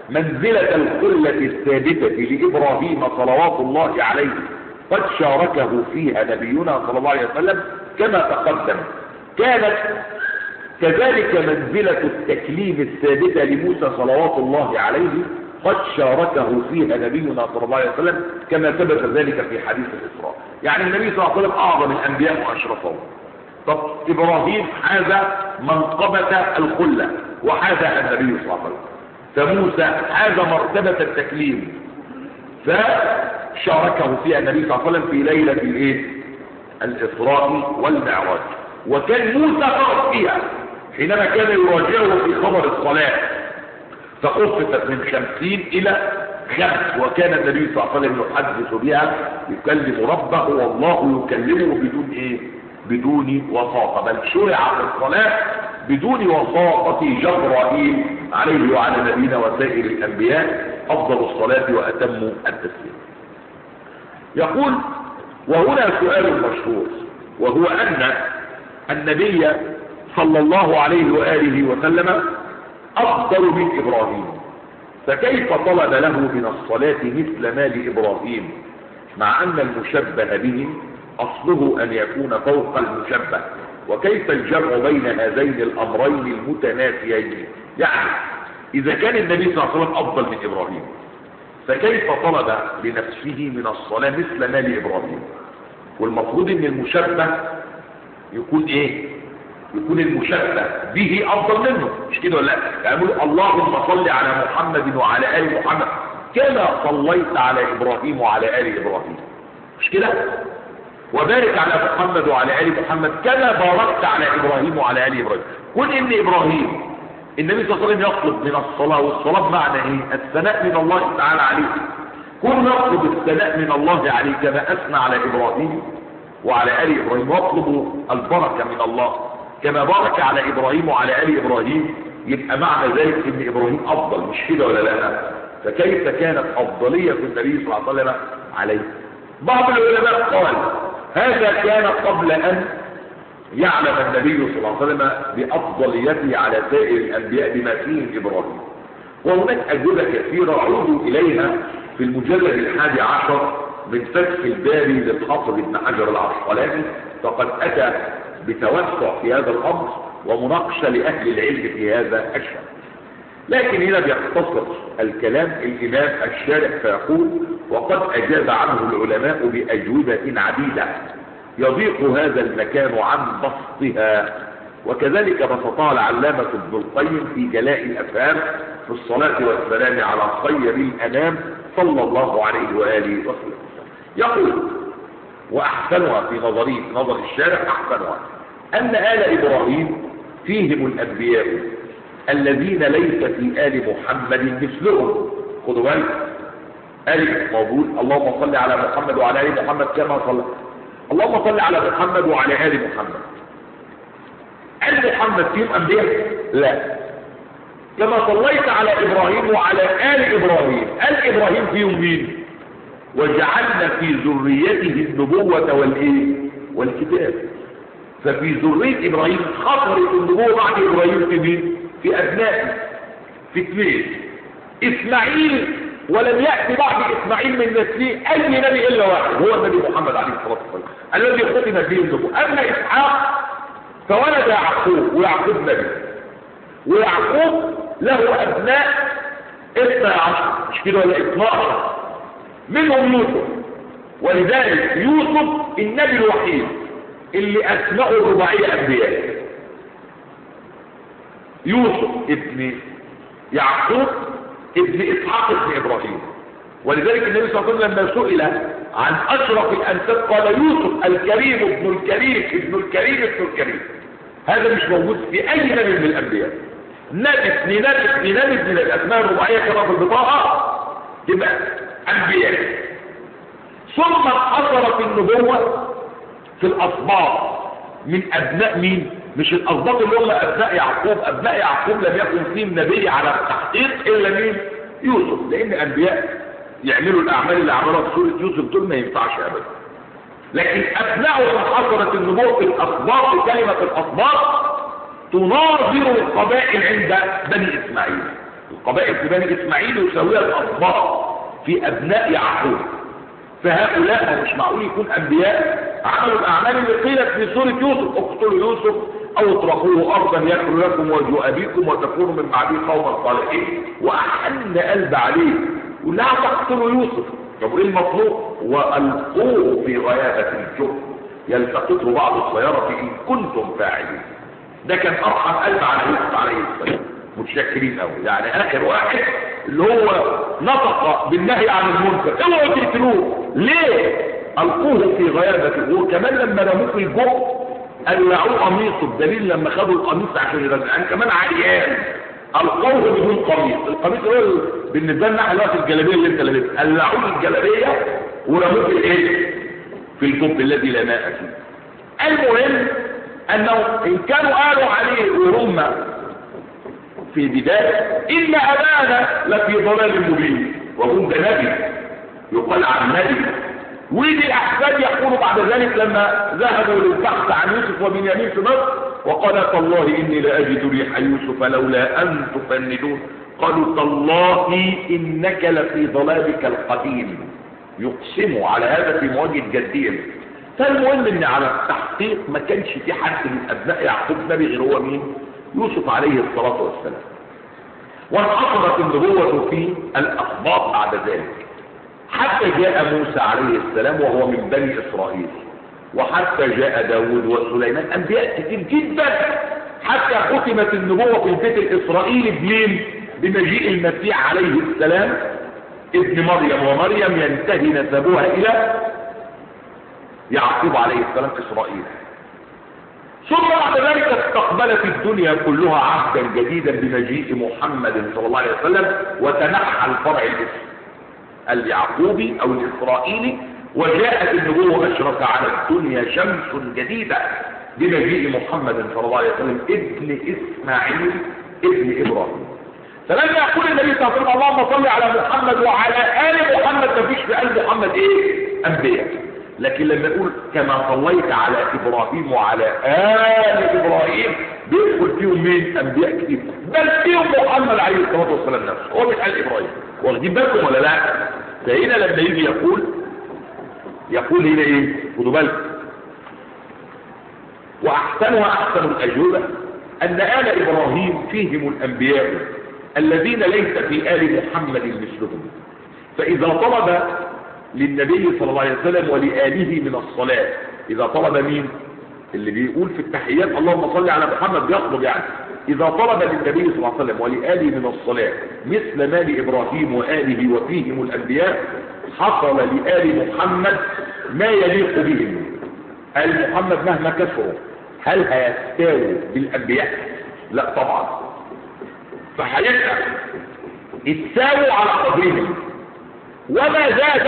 منزلة القلة الثابتة لإبراهيم صلوات الله عليه قد شاركه فيها نبينا صلى الله عليه وسلم كما تقدم كانت كذلك منزلة التكليم الثابتة لموسى صلوات الله عليه قد شاركه فيها نبينا صلى الله عليه وسلم كما ثبت ذلك في حديث الإسراء يعني النبي صلى الله عليه وسلم أعظم الأنبياء وأشرفهم طب إبراهيم حاز منقبة الخلة وحازها النبي صلى الله عليه وسلم فموسى حاز مرتبة التكليم فشاركه فيها النبي صلى الله عليه وسلم في ليلة الايه الإسراء والمعراج وكان موسى خرج فيها حينما كان يراجعه في خبر الصلاة فخففت من خمسين إلى خمس وكان النبي صلى الله عليه وسلم يحدث بها يكلم ربه والله يكلمه بدون ايه بدون وساطة بل شرع في الصلاة بدون وساطة جبرائيل عليه وعلى نبينا وسائر الأنبياء أفضل الصلاة وأتم التسليم يقول وهنا سؤال مشهور وهو أن النبي صلى الله عليه وآله وسلم أفضل من إبراهيم فكيف طلب له من الصلاة مثل ما لإبراهيم مع أن المشبه به أصله أن يكون فوق المشبه وكيف الجمع بين هذين الأمرين المتنافيين يعني إذا كان النبي صلى الله عليه وسلم أفضل من إبراهيم فكيف طلب لنفسه من الصلاة مثل ما لإبراهيم والمفروض أن المشبه يكون إيه يكون المشبه به أفضل منه مش كده ولا لا يعني يقول اللهم صل على محمد وعلى آل محمد كما صليت على إبراهيم وعلى آل إبراهيم مش كده وبارك على محمد وعلى آل محمد كما باركت على إبراهيم وعلى آل إبراهيم كن إن إبراهيم النبي صلى الله عليه وسلم يطلب من الصلاة والصلاة بمعنى إيه الثناء من الله تعالى عليه كن يطلب الثناء من الله عليه كما أثنى على إبراهيم وعلى آل إبراهيم واطلب البركة من الله كما بارك على إبراهيم وعلى آل إبراهيم يبقى معنى ذلك إن إبراهيم أفضل مش كده ولا لا فكيف كانت أفضلية النبي صلى الله عليه وسلم عليه بعض العلماء قال هذا كان قبل أن يعلم النبي صلى الله عليه وسلم بأفضليته على سائر الأنبياء بما فيه إبراهيم وهناك أجوبة كثيرة عودوا إليها في المجلد الحادي عشر من فتح الباري للحافظ ابن حجر العسقلاني فقد أتى بتوسع في هذا الأمر ومناقشة لأهل العلم في هذا الشأن لكن هنا بيختصر الكلام الإمام الشارع فيقول وقد أجاب عنه العلماء بأجوبة عديدة يضيق هذا المكان عن بسطها وكذلك بسطها العلامة ابن القيم في جلاء الأفهام في الصلاة والسلام على خير الأنام صلى الله عليه وآله وسلم يقول وأحسنها في نظري في نظر الشارع أحسنها أن آل إبراهيم فيهم الأنبياء الذين ليس في آل محمد مثلهم خدوا بالك آل موجود اللهم صل على محمد وعلى آل محمد كما صلى اللهم صل على محمد وعلى آل محمد آل محمد فيهم أنبياء لا كما صليت على إبراهيم وعلى آل إبراهيم آل إبراهيم فيهم مين وجعلنا في ذريته النبوة والإيه والكتاب ففي ذرية إبراهيم خطرت النبوة بعد إبراهيم في مين في أبنائه في اثنين إسماعيل ولم يأتي بعد إسماعيل من نسله أي نبي إلا واحد هو النبي محمد عليه الصلاة والسلام الذي ختم به النبوة أما إسحاق فولد يعقوب ويعقوب نبي ويعقوب له أبناء اثنى عشر مش كده ولا اثنى عشر منهم يوسف ولذلك يوسف النبي الوحيد اللي أسماء الرباعية أنبياء يوسف ابن يعقوب ابن إسحاق ابن إبراهيم ولذلك النبي صلى الله عليه وسلم لما سئل عن أشرف الأنساب قال يوسف الكريم ابن الكريم ابن الكريم ابن الكريم هذا مش موجود في أي نبي من الأنبياء نبي ابن نبي ابن نبي من الأسماء الرباعية كما في البطاقة يبقى أنبياء ثم انحصرت النبوة في الأصباط من أبناء مين مش الأصباط اللي هم أبناء يعقوب أبناء يعقوب لم يكن فيهم نبي على التحقيق إلا مين يوسف لأن أنبياء يعملوا الأعمال اللي عملوها في سورة يوسف دول ما ينفعش أبدا لكن أبناء انحصرت النبوة في الأصباط كلمة الأصباط تناظر القبائل عند بني إسماعيل القبائل في بني اسماعيل يساويها الاصباط في ابناء يعقوب فهؤلاء مش معقول يكون انبياء عملوا الاعمال اللي قيلت في سوره يوسف اقتلوا يوسف او اطرحوه ارضا يخلو لكم وجه ابيكم وتكونوا من بعده قوما صالحين واحن قلب عليه ولا تقتلوا يوسف طب ايه المطلوب والقوه في غيابه الجب يلتقطه بعض السياره ان كنتم فاعلين ده كان ارحم قلب على يوسف عليه السلام متشكرين قوي يعني اخر واحد اللي هو نطق بالنهي عن المنكر اوعوا تقتلوه ليه القوه في غيابته وكمان لما رموه في الجب قلعوه قميصه بدليل لما خدوا القميص عشان يرجعان كمان عريان القوه بدون قميص القميص اللي هو بالنسبه لنا احنا دلوقتي الجلابيه اللي انت لابسها قلعوه الجلابيه ورموه في الايه في الجب الذي لا ماء فيه المهم انه ان كانوا قالوا عليه وهم في البداية إن أبانا لفي ضلال مبين وهم ده نبي يقال عن نبي ويجي الأحفاد يقولوا بعد ذلك لما ذهبوا للبحث عن يوسف وبنيامين في مصر وقال تالله إني لأجد ريح يوسف لولا أن تفندون قالوا تالله إنك لفي ضلالك القديم يقسموا على هذا في مواجهة جدية فالمهم ان على التحقيق ما كانش في حد من ابناء يعقوب نبي غير هو مين يوسف عليه الصلاة والسلام وانحصرت النبوة في الأخبار بعد ذلك حتى جاء موسى عليه السلام وهو من بني إسرائيل وحتى جاء داود وسليمان أنبياء كتير جدا حتى ختمت النبوة في البيت الإسرائيلي بمين بمجيء المسيح عليه السلام ابن مريم ومريم ينتهي نسبها إلى يعقوب عليه السلام إسرائيل ثم بعد ذلك استقبلت الدنيا كلها عهدا جديدا بمجيء محمد صلى الله عليه وسلم وتنحى الفرع الاسم اليعقوبي او الاسرائيلي وجاءت النبوة اشرف على الدنيا شمس جديدة بمجيء محمد صلى الله عليه وسلم ابن اسماعيل ابن ابراهيم فلما يقول النبي صلى الله عليه وسلم اللهم صل على محمد وعلى ال محمد مفيش في قلب محمد ايه انبياء لكن لما يقول كما صليت على ابراهيم وعلى ال ابراهيم بيدخل فيهم مين انبياء كتير بل فيهم محمد عليه الصلاه والسلام نفسه هو من ال ابراهيم واخدين بالكم ولا لا فهنا لما يجي يقول يقول هنا ايه خدوا بالكم واحسنها احسن الاجوبه ان ال ابراهيم فيهم الانبياء الذين ليس في ال محمد مثلهم فاذا طلب للنبي صلى الله عليه وسلم ولآله من الصلاة إذا طلب مين اللي بيقول في التحيات اللهم صل على محمد يطلب يعني إذا طلب للنبي صلى الله عليه وسلم ولآله من الصلاة مثل ما لإبراهيم وآله وفيهم الأنبياء حصل لآل محمد ما يليق بهم آل محمد مهما كثروا هل هيستاووا بالأنبياء لا طبعا فهيبقى اتساووا على قدرهم وما زاد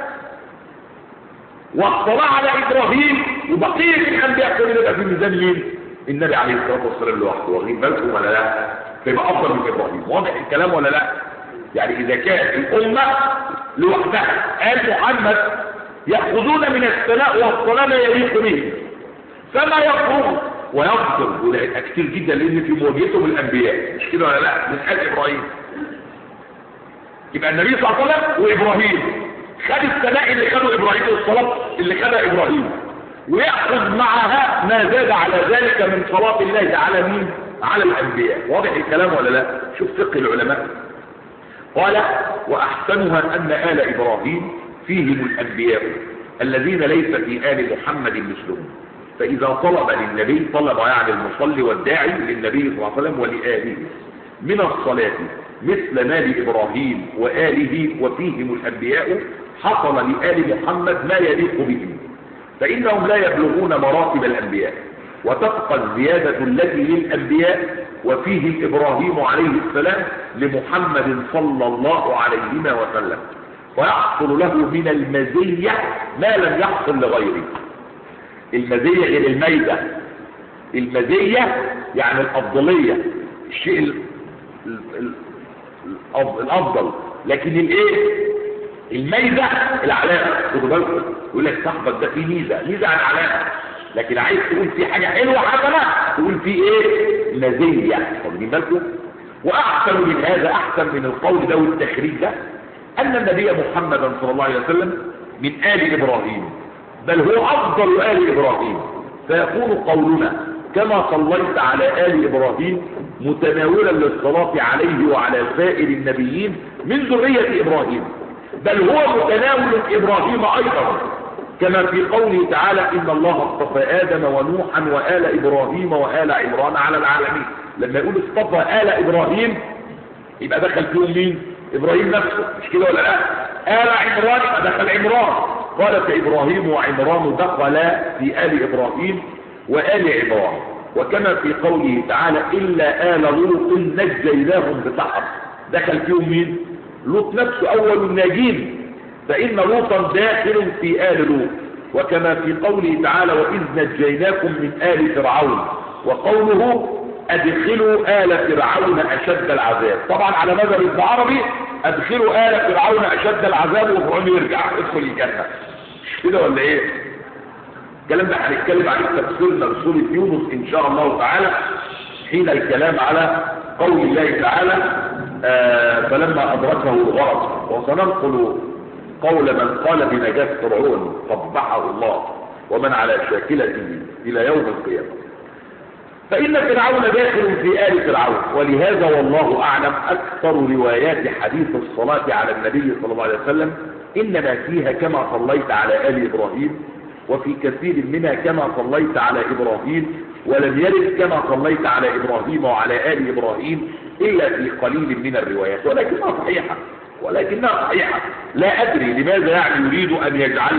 واطلع على ابراهيم وبقيه الانبياء كل ده في ميزان مين النبي عليه الصلاه والسلام لوحده واخدين بالكم ولا لا تبقى افضل من ابراهيم واضح الكلام ولا لا يعني اذا كانت الامه لوحدها قال محمد ياخذون من الثناء والصلاه ما يليق به فما يفرغ ويغفر وده كتير جدا لان في مواجهتهم الانبياء مش كده ولا لا من حال ابراهيم يبقى النبي صلى الله عليه وسلم وابراهيم خد الثناء اللي خده ابراهيم والصلاه اللي خدها ابراهيم وياخذ معها ما زاد على ذلك من صلاه الله على مين على الانبياء واضح الكلام ولا لا شوف فقه العلماء قال واحسنها ان ال ابراهيم فيهم الانبياء الذين ليس في ال محمد مثلهم فاذا طلب للنبي طلب يعني المصلي والداعي للنبي صلى الله عليه وسلم ولاله من الصلاه مثل ما لإبراهيم وآله وفيهم الأنبياء حصل لآل محمد ما يليق بهم فإنهم لا يبلغون مراتب الأنبياء وتبقى الزيادة التي للأنبياء وفيه إبراهيم عليه السلام لمحمد صلى الله عليه وسلم ويحصل له من المزية ما لم يحصل لغيره المزية غير الميزة المزية يعني الأفضلية الشيء ال... ال... الافضل لكن الايه الميزه العلامه خدوا بالكم يقول لك صاحبك ده فيه ميزه ميزه عن علامه لكن عايز تقول فيه حاجه حلوه حسنه تقول فيه ايه مزيه واخدين بالكم واحسن من هذا احسن من القول ده والتخريج ده ان النبي محمدا صلى الله عليه وسلم من ال ابراهيم بل هو افضل ال ابراهيم فيكون قولنا كما صليت على ال ابراهيم متناولا للصلاه عليه وعلى سائر النبيين من ذريه ابراهيم بل هو متناول ابراهيم ايضا كما في قوله تعالى ان الله اصطفى ادم ونوحا وال ابراهيم وال عمران على العالمين لما يقول اصطفى ال ابراهيم يبقى دخل فيهم مين ابراهيم نفسه مش كده ولا لا ال عمران يبقى دخل عمران قال فابراهيم وعمران دخلا في ال ابراهيم وال عمران وكما في قوله تعالى الا ال لوط نجيناهم بسحر دخل فيهم مين لوط نفسه اول الناجين فإن لوطا داخل في آل لوط وكما في قوله تعالى وإذ نجيناكم من آل فرعون وقوله أدخلوا آل فرعون أشد العذاب طبعا على مذهب ابن عربي أدخلوا آل فرعون أشد العذاب وفرعون يرجع ادخل الجنة كده ولا إيه؟ الكلام ده هنتكلم عليه تفسيرنا لسورة يونس إن شاء الله تعالى حين الكلام على قول الله تعالى آه فلما أدركه الغرق وسننقل قول من قال بنجاة فرعون قبحه الله ومن على شاكلته إلى يوم القيامة فإن فرعون داخل في آل فرعون ولهذا والله أعلم أكثر روايات حديث الصلاة على النبي صلى الله عليه وسلم إنما فيها كما صليت على آل إبراهيم وفي كثير منها كما صليت على إبراهيم ولم يرد كما صليت على إبراهيم وعلى آل إبراهيم إلا في قليل من الروايات ولكنها صحيحة ولكنها صحيحة لا أدري لماذا يعني يريد أن يجعل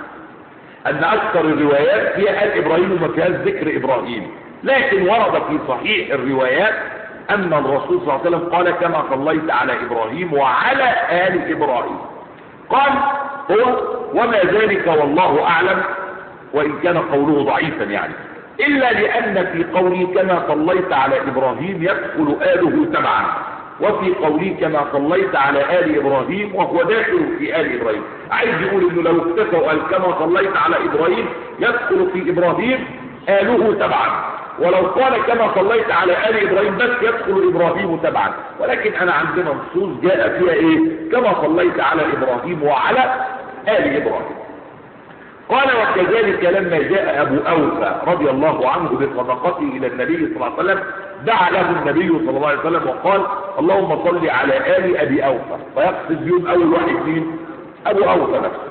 أن أكثر الروايات فيها آل إبراهيم وما فيهاش ذكر إبراهيم لكن ورد في صحيح الروايات أن الرسول صلى الله عليه وسلم قال كما صليت على إبراهيم وعلى آل إبراهيم قال هو وما ذلك والله أعلم وإن كان قوله ضعيفا يعني إلا لأن في قوله كما صليت على إبراهيم يدخل آله تبعا وفي قوله كما صليت على آل إبراهيم وهو داخل في آل إبراهيم عايز يقول إنه لو اكتفى وقال كما صليت على إبراهيم يدخل في إبراهيم آله تبعا ولو قال كما صليت على آل إبراهيم بس يدخل إبراهيم تبعا ولكن أنا عندنا نصوص جاء فيها إيه كما صليت على إبراهيم وعلى آل إبراهيم قال وكذلك لما جاء أبو أوفى رضي الله عنه بصدقته إلى النبي صلى الله عليه وسلم دعا له النبي صلى الله عليه وسلم وقال اللهم صل على آل أبي أوفى فيقصد بيهم أول واحد مين أبو أوفى نفسه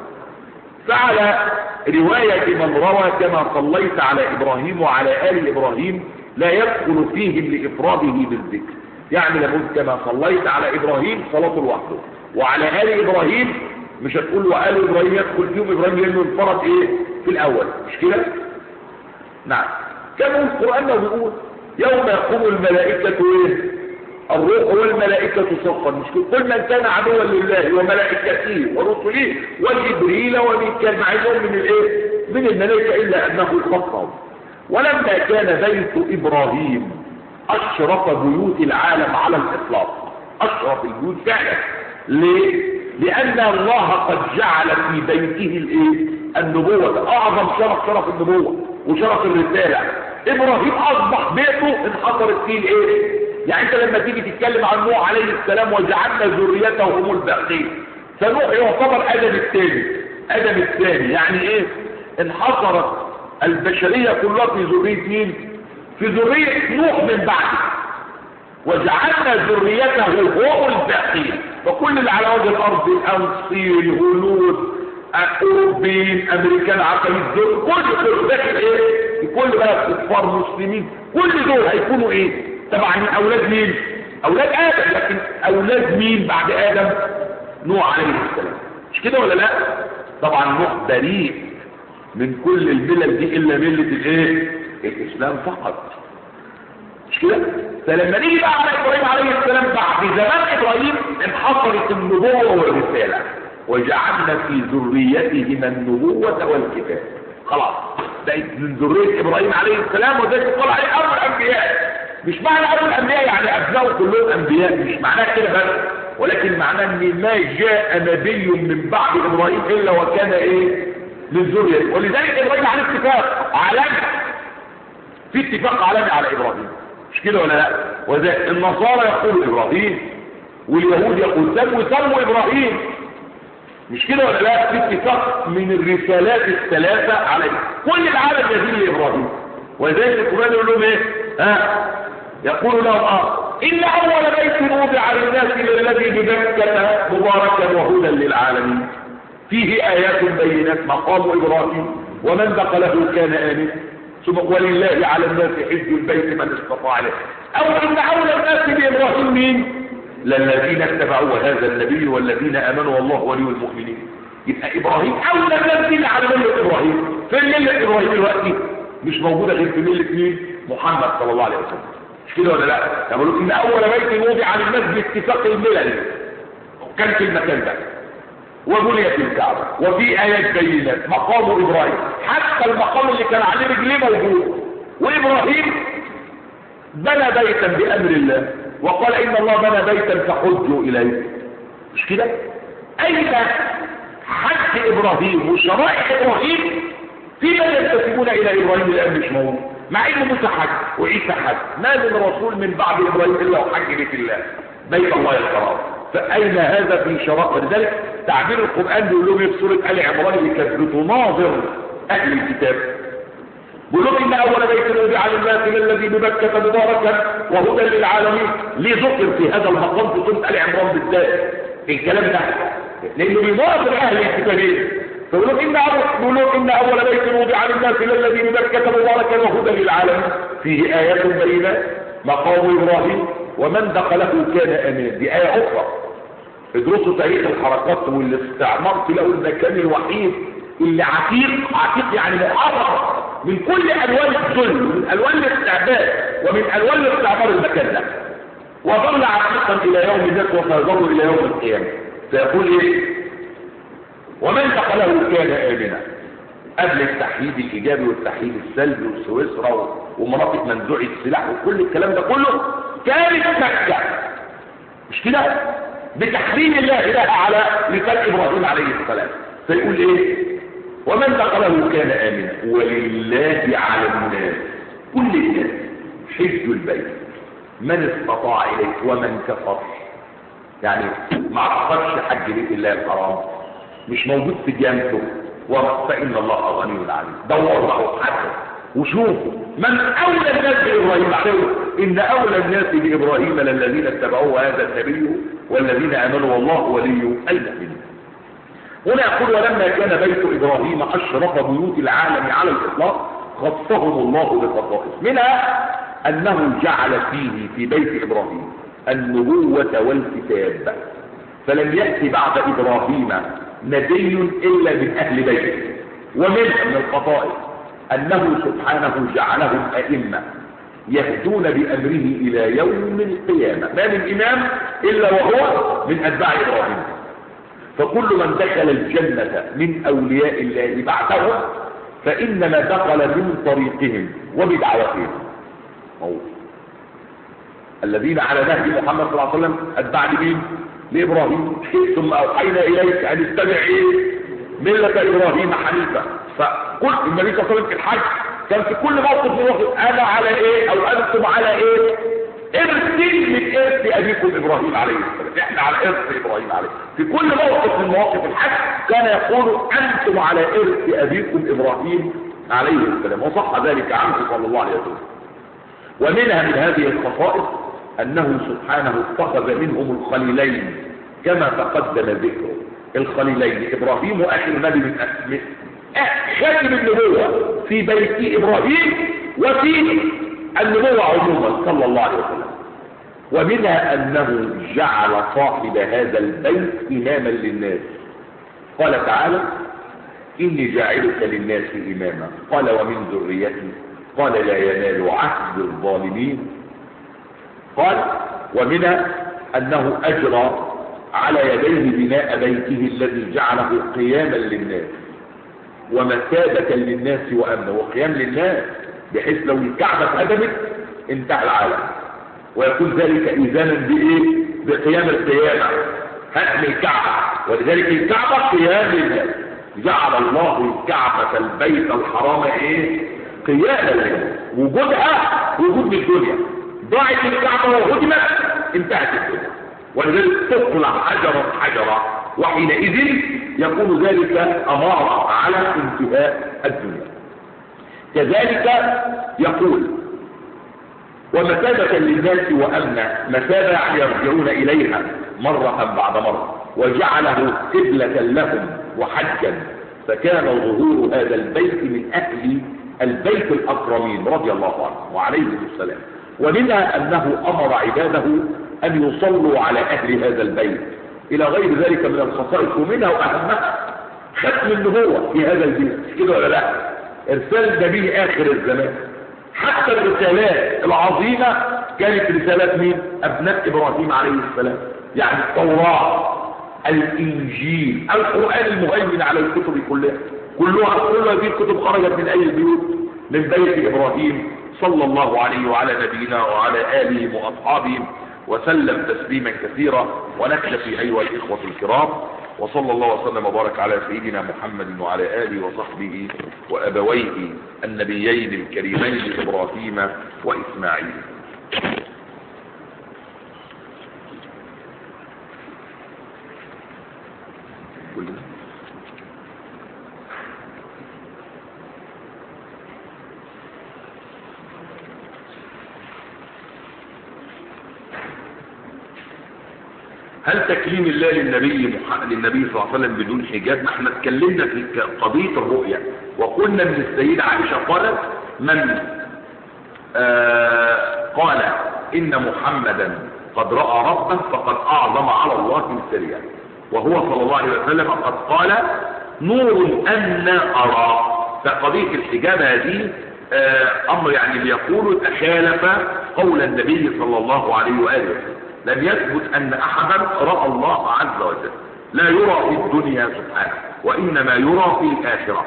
فعلى رواية من روى كما صليت على إبراهيم وعلى آل إبراهيم لا يدخل فيهم لإفراده بالذكر يعني لابد كما صليت على إبراهيم صلاة لوحده وعلى آل إبراهيم مش هتقول وآل إبراهيم يدخل فيهم إبراهيم لأنه انفرد إيه في الأول مش كده نعم كما القرآن لو بيقول يوم يقوم الملائكة إيه الروح والملائكة صفا مش كل من كان عدوا لله وملائكته ورسله وجبريل وميكال معهم من الايه من الملائكة الا انه خصهم ولما كان بيت ابراهيم اشرف بيوت العالم على الاطلاق اشرف البيوت فعلا ليه لان الله قد جعل في بيته الايه النبوة اعظم شرف شرف النبوة وشرف الرسالة ابراهيم اصبح بيته انحصرت فيه الايه يعني انت لما تيجي تتكلم عن نوح عليه السلام وجعلنا ذريته هم الباقين فنوح يعتبر ادم الثاني ادم الثاني يعني ايه انحصرت البشرية كلها في ذرية مين في ذرية نوح من بعده وجعلنا ذريته هم الباقين فكل اللي على وجه الارض الانصير هنود اوروبيين امريكان عقلية دول كل كل داخل ايه كل بقى كفار مسلمين كل دول هيكونوا ايه طبعا من اولاد مين اولاد ادم لكن اولاد مين بعد ادم نوح عليه السلام مش كده ولا لا طبعا نوح بريء من كل الملل دي الا مله الايه الاسلام فقط مش كده فلما نيجي بقى على ابراهيم عليه السلام بعد زمان ابراهيم انحصرت النبوه والرساله وجعلنا في ذريتهما النبوه والكتاب خلاص بقت من ذريه ابراهيم عليه السلام وده يقال عليه ابو الانبياء مش معنى ابو الانبياء يعني ابنائه كلهم انبياء مش معناه كده بس ولكن معناه ان ما جاء نبي من بعد ابراهيم الا وكان ايه من ذريه ولذلك ابراهيم عليه اتفاق عالمي في اتفاق عالمي على ابراهيم مش كده ولا لا وذا النصارى يقول ابراهيم واليهود يقول سموا سموا ابراهيم مش كده ولا لا في اتفاق من الرسالات الثلاثة عليه كل العالم يزيل لابراهيم ولذلك القرآن يقول لهم ايه ها يقول لهم اه ان اول بيت وضع للناس الذي بمكة مباركا وهدى للعالمين فيه ايات بينات مقام ابراهيم ومن دخله كان امنا ثم ولله على الناس حج البيت من استطاع له او ان اولى الناس بابراهيم مين للذين اتبعوا هذا النبي والذين امنوا والله ولي المؤمنين يبقى ابراهيم اولى الناس بنا على مله ابراهيم في مله ابراهيم دلوقتي مش موجوده غير في مله مين محمد صلى الله عليه وسلم مش كده ولا لا يقولوا ان اول بيت وضع للناس باتفاق الملل كان في المكان ده وبنيت الكعبة وفي آيات بينات مقام إبراهيم حتى المقام اللي كان عليه رجليه موجود وإبراهيم بنى بيتا بأمر الله وقال إن الله بنى بيتا فحجوا إليه مش كده أين حج إبراهيم وشرائع إبراهيم في من ينتسبون إلى إبراهيم الآن مش موجود مع إنه موسى حج وعيسى حج ما من رسول من بعد إبراهيم إلا وحج بيت الله بيت الله الحرام فأين هذا في شرائع ولذلك تعبير القرآن بيقول لهم في سورة آل عمران اللي كانت بتناظر أهل الكتاب بيقول لهم إن أول بيت وضع للناس الذي بمكة مباركا وهدى للعالمين ليه ذكر في هذا المقام في سورة آل عمران بالذات الكلام ده لأنه بيناظر أهل الكتابين فبيقول لهم إن أول بيقول لهم إن أول بيت وضع للناس الذي بمكة مباركا وهدى للعالمين فيه آيات بينات مقام إبراهيم ومن دخله كان آمنا دي آية أخرى ادرسوا تاريخ الحركات والاستعمار تلاقوا المكان الوحيد اللي عتيق عتيق يعني محرر من كل الوان الظلم من الوان الاستعباد ومن الوان الاستعمار المكان ده وظل عتيقا الى يوم الناس وسيظل الى يوم القيامه سيقول ايه ومن دخله كان امنا قبل التحييد الايجابي والتحييد السلبي وسويسرا ومناطق منزوع السلاح وكل الكلام ده كله كانت مكه مش كده بتحريم الله لها على لسان ابراهيم عليه السلام فيقول ايه ومن دخله كان امنا ولله على الناس كل الناس حج البيت من استطاع اليه ومن كفر يعني ما عرفش حج بيت الله الحرام مش موجود في ديانته فان الله غني عليم دور له حتى وشوفوا من اولى الناس بابراهيم عليه ان اولى الناس بابراهيم للذين اتبعوه هذا النبي والذين امنوا والله ولي المؤمنين هنا يقول ولما كان بيت ابراهيم اشرف بيوت العالم على الاطلاق خصهم الله بخصائص منها انه جعل فيه في بيت ابراهيم النبوة والكتاب فلم يأتي بعد ابراهيم نبي الا من اهل بيته ومنها من الخصائص انه سبحانه جعلهم ائمه يهدون بامره الى يوم القيامه ما من امام الا وهو من اتباع ابراهيم فكل من دخل الجنه من اولياء الله بعدهم فانما دخل من طريقهم وبدعوتهم موت. الذين على نهج محمد صلى الله عليه وسلم اتباع لمين لابراهيم ثم اوحينا اليك ان اتبع ايه مله ابراهيم حنيفا فكل النبي صلى الله عليه وسلم في الحج كان في كل موقف من موقف انا على ايه او انتم على ايه ارثي من ارث ابيكم ابراهيم عليه السلام احنا على ارث ابراهيم عليه في كل موقف من مواقف الحج كان يقول انتم على ارث ابيكم ابراهيم عليه السلام وصح ذلك عنه صلى الله عليه وسلم ومنها من هذه الخصائص انه سبحانه اتخذ منهم الخليلين كما تقدم ذكره الخليلين ابراهيم واخر نبي من اسمه خاتم النبوة في بيت ابراهيم وفي النبوة عموما صلى الله عليه وسلم ومنها انه جعل صاحب هذا البيت اماما للناس قال تعالى اني جاعلك للناس اماما قال ومن ذريتي قال لا ينال عهد الظالمين قال ومنها انه اجرى على يديه بناء بيته الذي جعله قياما للناس ومثابة للناس وأمنا وقيام للناس بحيث لو الكعبة اتهدمت انتهى العالم ويكون ذلك إيذانا بإيه؟ بقيام القيامة هدم الكعبة ولذلك الكعبة قيام للناس جعل الله الكعبة البيت الحرام ايه؟ قياما للناس وجودها وجود الدنيا ضاعت الكعبة وهدمت انتهت الدنيا ولذلك تقلع حجرا حجرا وحينئذ يكون ذلك أمارة على انتهاء الدنيا كذلك يقول ومثابة للناس وأمنا مثابة يعني يرجعون إليها مرة بعد مرة وجعله قبلة لهم وحجا فكان ظهور هذا البيت من أهل البيت الأكرمين رضي الله عنه وعليهم السلام ومنها أنه أمر عباده أن يصلوا على أهل هذا البيت إلى غير ذلك من الخصائص ومنها وأهمها ختم النبوة في هذا البيت كده ولا لا إرسال نبي آخر الزمان حتى الرسالات العظيمة كانت رسالات مين أبناء إبراهيم عليه السلام يعني التوراة الإنجيل القرآن المهيمن على الكتب كلها كلها كل هذه الكتب خرجت من أي البيوت من بيت إبراهيم صلى الله عليه وعلى نبينا وعلى آله وأصحابه وسلم تسليما كثيرا ونكتفي أيها الإخوة الكرام وصلى الله وسلم وبارك على سيدنا محمد وعلى آله وصحبه وأبويه النبيين الكريمين إبراهيم وإسماعيل كلنا هل تكليم الله للنبي مح... للنبي صلى الله عليه وسلم بدون حجاب ما احنا اتكلمنا في ك- قضيه الرؤيا وقلنا من السيده عائشه قالت من آه قال ان محمدا قد راى ربه فقد اعظم على الله من سريه وهو صلى الله عليه وسلم قد قال نور ان ارى فقضيه الحجاب هذه آه امر يعني بيقولوا تخالف قول النبي صلى الله عليه واله وسلم لم يثبت ان احدا راى الله عز وجل لا يرى في الدنيا سبحانه وانما يرى في الاخره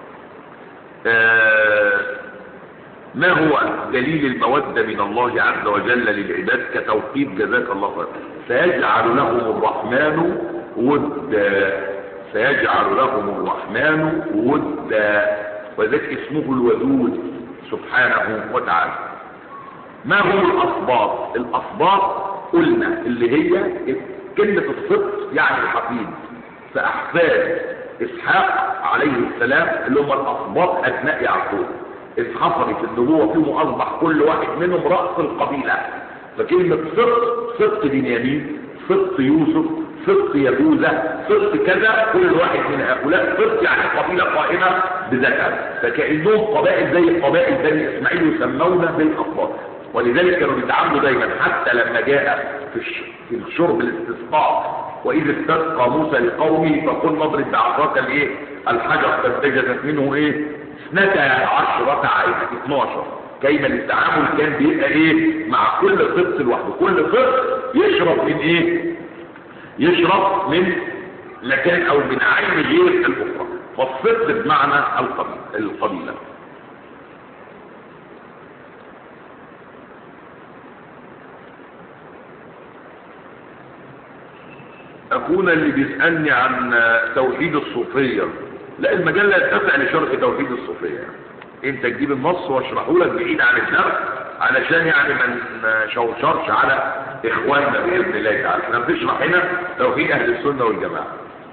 آه ما هو دليل المودة من الله عز وجل للعباد كتوقيت جزاك الله خيرا سيجعل لهم الرحمن ودا سيجعل لهم الرحمن ودا وذلك اسمه الودود سبحانه وتعالى ما هو الأصباط الأصباط قلنا اللي هي كلمة الصدق يعني الحفيد فأحفاد إسحاق عليه السلام اللي هم الأصباط أبناء يعقوب إذ حصلت النبوة فيهم أصبح كل واحد منهم رأس القبيلة فكلمة صدق صدق بنيامين صدق يوسف صدق يهوذا صدق كذا كل واحد من هؤلاء صدق يعني قبيلة قائمة بذاتها فكأنهم قبائل زي قبائل بني إسماعيل يسمون بالأصباط ولذلك كانوا بيتعاملوا دايما حتى لما جاء في الش- في الشرب الاستسقاء واذ استسقى موسى لقومه فقل نضرب بعصاك الايه الحجر فانتجت منه ايه اثنتا عشرة عين 12 كيما التعامل كان بيبقى ايه مع كل قط لوحده كل قط يشرب من ايه يشرب من مكان او من عين غير الاخرى فالصدق بمعنى القبيله القبيله اخونا اللي بيسألني عن توحيد الصوفية لا المجال لا يتسع لشرح توحيد الصوفية انت تجيب النص واشرحه لك بعيد عن الشرح علشان يعني ما نشوشرش على اخواننا باذن الله تعالى احنا بنشرح هنا توحيد اهل السنه والجماعه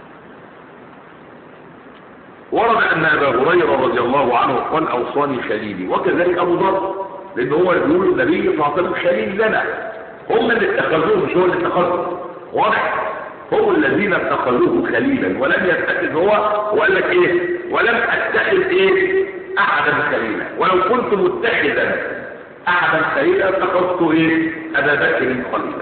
ورد ان ابا هريره رضي الله عنه قال اوصاني خليلي وكذلك ابو ذر لان هو يقول النبي صلى الله عليه وسلم خليل لنا هم اللي اتخذوه مش هو اللي اتخذه واضح هم الذين اتخذوه خليلا ولم يتخذ هو وقال لك ايه ولم اتخذ ايه احدا خليلا ولو كنت متخذا احدا خليلا اتخذت ايه ابا بكر خليلا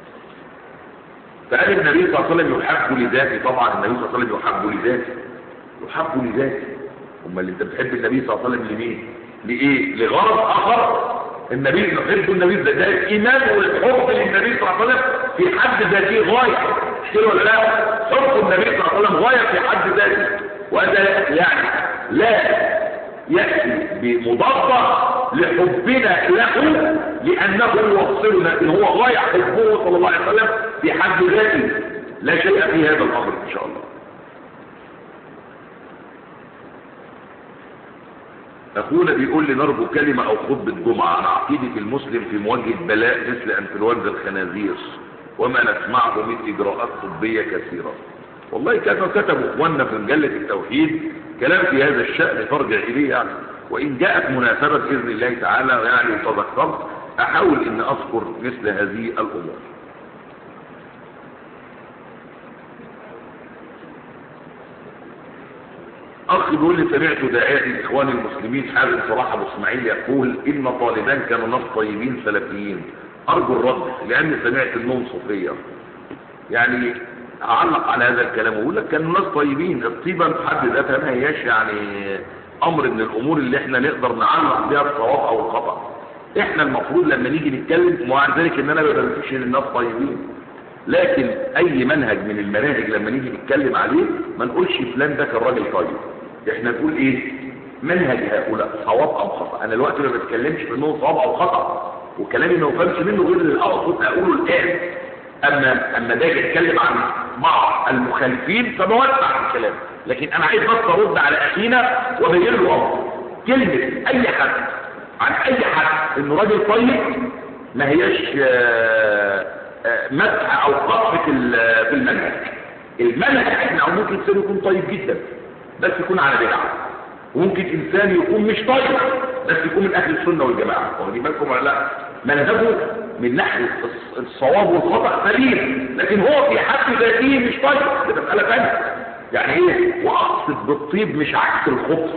فقال النبي صلى الله عليه وسلم يحب لذاته طبعا النبي صلى الله عليه وسلم يحب لذاته يحب لذاته امال اللي انت بتحب النبي صلى الله عليه وسلم لمين لايه لغرض اخر النبي نحب النبي ده ده الايمان والحب للنبي صلى الله عليه وسلم في حد ذاته غايه مش كده ولا لا حب النبي صلى الله عليه وسلم غايه في حد ذاته وهذا يعني لا ياتي بمضادة لحبنا له لانه يوصلنا ان هو غايه حبه صلى الله عليه وسلم في حد ذاته لا شيء في هذا الامر ان شاء الله اخونا بيقول لي نرجو كلمة او خطبة جمعة عن عقيدة المسلم في مواجهة بلاء مثل انفلونزا الخنازير وما نسمعه من اجراءات طبية كثيرة والله كانوا كتبوا اخواننا في مجلة التوحيد كلام في هذا الشأن ترجع اليه يعني وان جاءت مناسبة باذن الله تعالى يعني وتذكرت احاول ان اذكر مثل هذه الامور اخ بيقول لي سمعت داعية الاخوان المسلمين حازم صلاح ابو اسماعيل يقول ان طالبان كانوا ناس طيبين سلفيين ارجو الرد لاني سمعت انهم صوفيه يعني اعلق على هذا الكلام واقول لك كانوا ناس طيبين الطيبه في حد ذاتها ما هياش يعني امر من الامور اللي احنا نقدر نعلق بها الصواب او الخطا احنا المفروض لما نيجي نتكلم ومع ذلك ان انا ما بنفيش ان الناس طيبين لكن اي منهج من المناهج لما نيجي نتكلم عليه ما نقولش فلان ده كان راجل طيب احنا نقول ايه منهج هؤلاء صواب او خطا انا الوقت ما بتكلمش في انه صواب او خطا وكلامي ما فهمش منه غير اللي اقصد اقوله الان اما اما ده يتكلم عن بعض المخالفين فبوسع في الكلام لكن انا عايز بس ارد على اخينا وابين له امر كلمه اي حد عن اي حد انه راجل طيب ما هياش آه، آه، مدح او قطع في ال- في المنهج المنهج احنا او ممكن انسان يكون طيب جدا بس يكون على بدعه وممكن انسان يكون مش طيب بس يكون من اهل السنه والجماعه واخدين بالكم ولا لا منهجه من ناحيه الص- الصواب والخطا سليم لكن هو في حد ذاته مش طيب ده مساله ثانيه يعني ايه واقصد بالطيب مش عكس الخبث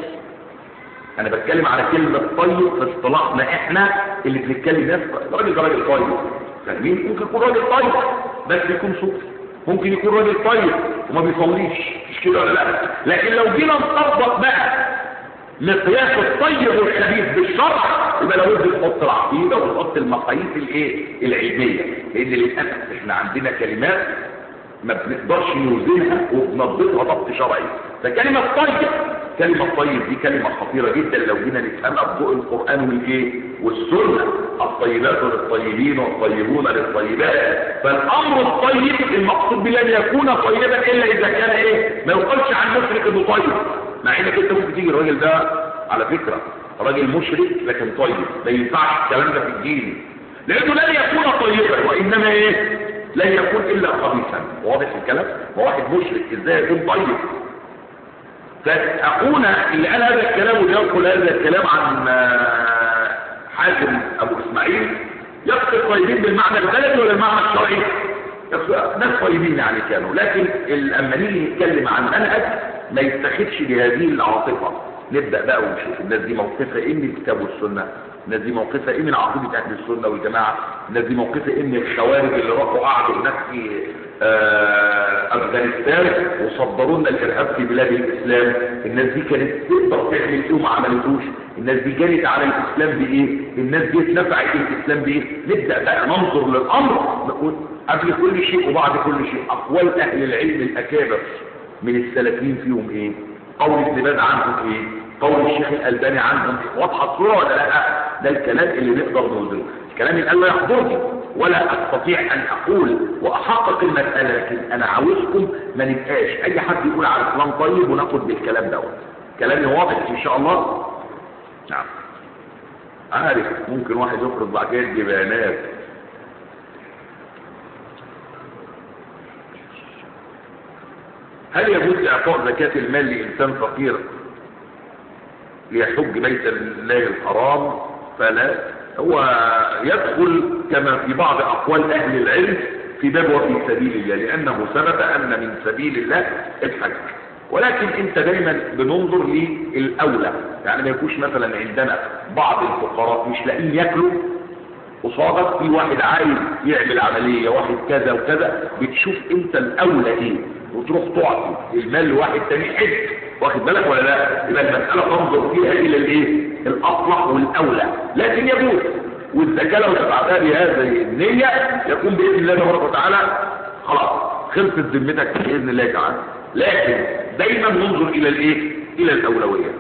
انا بتكلم على كلمة طيب في اصطلاحنا احنا اللي بنتكلم ناس راجل ده راجل طيب فاهمين ممكن يكون راجل طيب بس يكون صوفي ممكن يكون راجل طيب وما بيصليش مش كده ولا لا لكن لو جينا نطبق بقى مقياس الطيب والخبيث بالشرع يبقى لابد نحط العقيده ونحط المقاييس الايه العلميه لان للاسف احنا عندنا كلمات ما بنقدرش نوزنها وبنضبطها ضبط شرعي فكلمة طيب كلمة طيب دي كلمة خطيرة جدا لو جينا نفهمها بضوء القرآن والايه والسنة الطيبات للطيبين والطيبون للطيبات فالأمر الطيب المقصود بلن يكون طيبا إلا إذا كان إيه ما يقالش عن مشرك إنه طيب مع إنك أنت ممكن تيجي الراجل ده على فكرة راجل مشرك لكن طيب ما ينفعش الكلام ده في الدين لأنه لن يكون طيبا وإنما إيه لن يكون إلا خبيثا واضح الكلام وواحد مشرك إزاي يكون طيب فأخونا اللي قال هذا الكلام وينقل هذا الكلام عن آه، حازم أبو إسماعيل يقصد طيبين بالمعنى البلدي ولا المعنى الشرعي يقصد ناس طيبين يعني كانوا لكن لما نيجي نتكلم عن منهج ما يتخذش بهذه العاطفة نبدأ بقى ونشوف الناس دي موقفها ايه من الكتاب والسنة الناس دي موقفها ايه من عقيدة اهل السنة والجماعة الناس دي موقفها ايه من الخوارج اللي راحوا قعدوا هناك في آه، افغانستان وصدروا لنا الارهاب في بلاد الاسلام الناس دي كانت تقدر تعمل ايه وما عملتوش الناس دي جرت على الاسلام بايه الناس دي اتنفعت الاسلام بايه نبدا بقى ننظر للامر نقول قبل كل شيء وبعد كل شيء اقوال اهل العلم الاكابر من السلفيين فيهم ايه قول ابن باز عنهم ايه قول الشيخ الالباني عنهم ايه واضحه الصوره ولا لا ده الكلام اللي نقدر نوزنه الكلام اللي قال لا يحضرني ولا استطيع ان اقول واحقق المساله لكن انا عاوزكم ما نبقاش اي حد يقول على فلان طيب وناخد بالكلام دوت كلامي واضح ان شاء الله نعم عارف ممكن واحد يفرض بعد كده جبانات هل يجوز اعطاء زكاة المال لانسان فقير ليحج بيت الله الحرام فلا هو يدخل كما في بعض اقوال اهل العلم في باب وفي سبيل الله لانه ثبت ان من سبيل الله الحج ولكن انت دايما بننظر للاولى يعني ما يكونش مثلا عندنا بعض الفقراء مش لاقيين ياكلوا قصادك في واحد عايز يعمل عملية واحد كذا وكذا بتشوف انت الاولى ايه وتروح تعطي المال لواحد تاني حج واخد بالك ولا لا يبقى المسألة تنظر فيها الى الايه الاصلح والاولى لكن يجوز والزكاة لو دفعتها بهذه النية يكون باذن الله تبارك وتعالى خلاص خلصت ذمتك باذن الله تعالى لكن دايما ننظر الى الايه الى الاولويات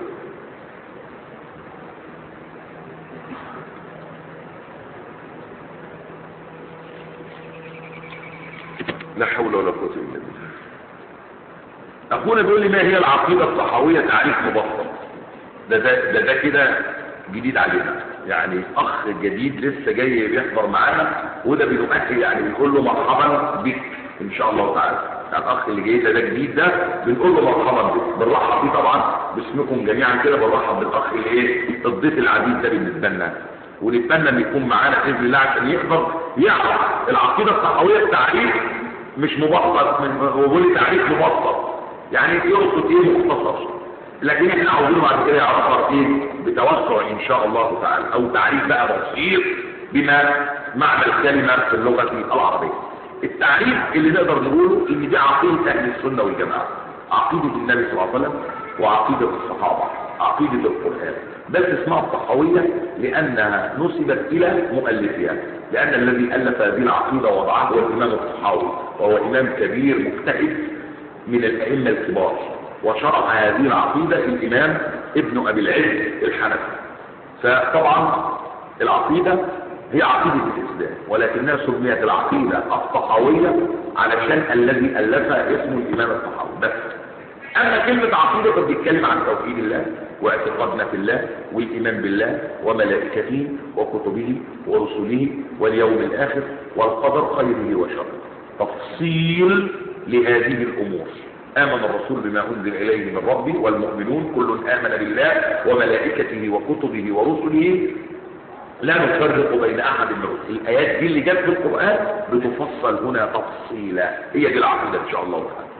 لا حول ولا قوة إلا بالله أخونا بيقول لي ما هي العقيدة الصحوية تعريف مبسط ده ده ده, ده كده جديد علينا يعني اخ جديد لسه جاي بيحضر معانا وده بنؤكد يعني بنقول له مرحبا بك ان شاء الله تعالى يعني الاخ اللي جاي ده ده جديد ده بنقول له مرحبا بك بنرحب بيه طبعا باسمكم جميعا كده بنرحب بالاخ اللي ايه الضيف العزيز ده بالنسبه لنا ونتمنى ان يكون معانا باذن الله عشان يقدر يعرف العقيده الصحويه التعريف مش مبسط من وبقول تعريف مبسط يعني يقصد ايه مختصر لكن احنا عاوزينه بعد كده يعرفها ايه بتوسع ان شاء الله تعالى او تعريف بقى بسيط بما معنى الكلمه في اللغه العربيه التعريف اللي نقدر نقوله ان دي عقيده اهل السنه والجماعه عقيده النبي صلى الله عليه وسلم وعقيده الصحابه عقيده القران بس اسمها الصحويه لانها نسبت الى مؤلفها لان الذي الف هذه العقيده وضعها هو الامام الصحاوي وهو امام كبير مجتهد من الائمه الكبار وشرح هذه العقيده الامام ابن ابي العز الحنفي فطبعا العقيده هي عقيده الاسلام ولكنها سميت العقيده الصحاويه علشان الذي الفها اسمه الامام الصحاوي بس اما كلمه عقيده فبتتكلم عن توحيد الله واعتقادنا في الله والايمان بالله وملائكته وكتبه ورسله واليوم الاخر والقدر خيره وشره تفصيل لهذه الامور آمن الرسول بما أنزل إليه من ربه والمؤمنون كل آمن بالله وملائكته وكتبه ورسله لا نفرق بين أحد من الرسل الآيات دي اللي جت في القرآن بتفصل هنا تفصيلا هي دي العقيدة إن شاء الله تعالى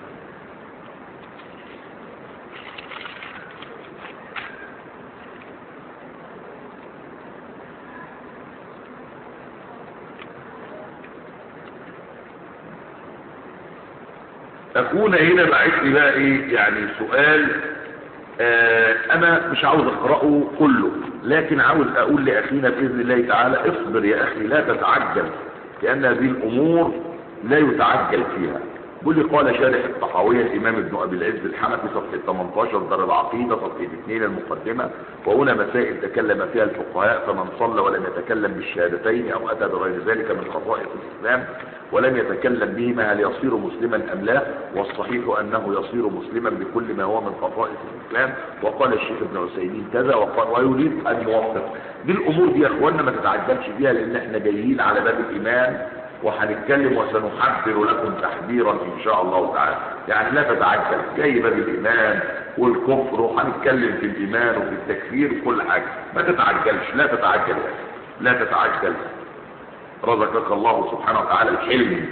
اكون هنا بعت لي بقى ايه يعني سؤال آه انا مش عاوز اقراه كله لكن عاوز اقول لاخينا باذن الله تعالى اصبر يا اخي لا تتعجل لان هذه الامور لا يتعجل فيها بيقول لي قال شارح الطحاوية الامام ابن ابي العز الحنفي صفحة 18 دار العقيدة صفحة 2 المقدمة وهنا مسائل تكلم فيها الفقهاء فمن صلى ولم يتكلم بالشهادتين او اتى بغير ذلك من خصائص الاسلام ولم يتكلم بهما هل يصير مسلما ام لا والصحيح انه يصير مسلما بكل ما هو من خصائص الاسلام وقال الشيخ ابن عثيمين كذا وقال ويريد ان يوفق دي الامور دي يا اخوانا ما تتعجلش فيها لان احنا جايين على باب الايمان وهنتكلم وسنحذر لكم تحذيرا ان شاء الله تعالى يعني لا تتعجل جاي باب الايمان والكفر وهنتكلم في الايمان وفي التكفير وكل حاجه ما تتعجلش لا تتعجل لا تتعجل رزقك الله سبحانه وتعالى الحلم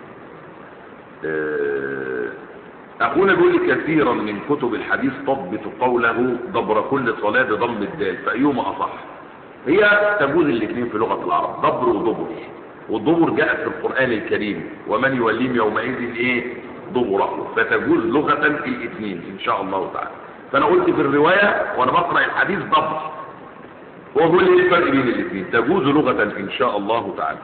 اخونا بيقول لي كثيرا من كتب الحديث تضبط قوله دبر كل صلاه بضم الدال فايهما اصح هي تجوز الاثنين في لغه العرب دبر ودبر والدبر جاءت في القرآن الكريم ومن يوليم يومئذ ايه دبره فتجوز لغة الاثنين ان شاء الله تعالى فانا قلت في الرواية وانا بقرأ الحديث دبر هو بيقول لي ايه الفرق بين الاثنين تجوز لغة ان شاء الله تعالى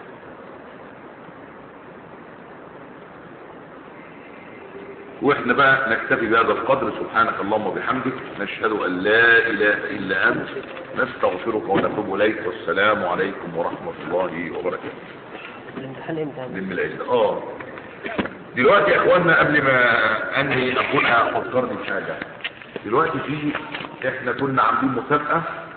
واحنا بقى نكتفي بهذا القدر سبحانك اللهم وبحمدك نشهد ان لا اله الا انت نستغفرك ونتوب اليك والسلام عليكم ورحمه الله وبركاته الامتحان امتى من العيد اه دلوقتي يا اخوانا قبل ما انهي اكون افكرني بحاجه دلوقتي في احنا كنا عاملين مسابقه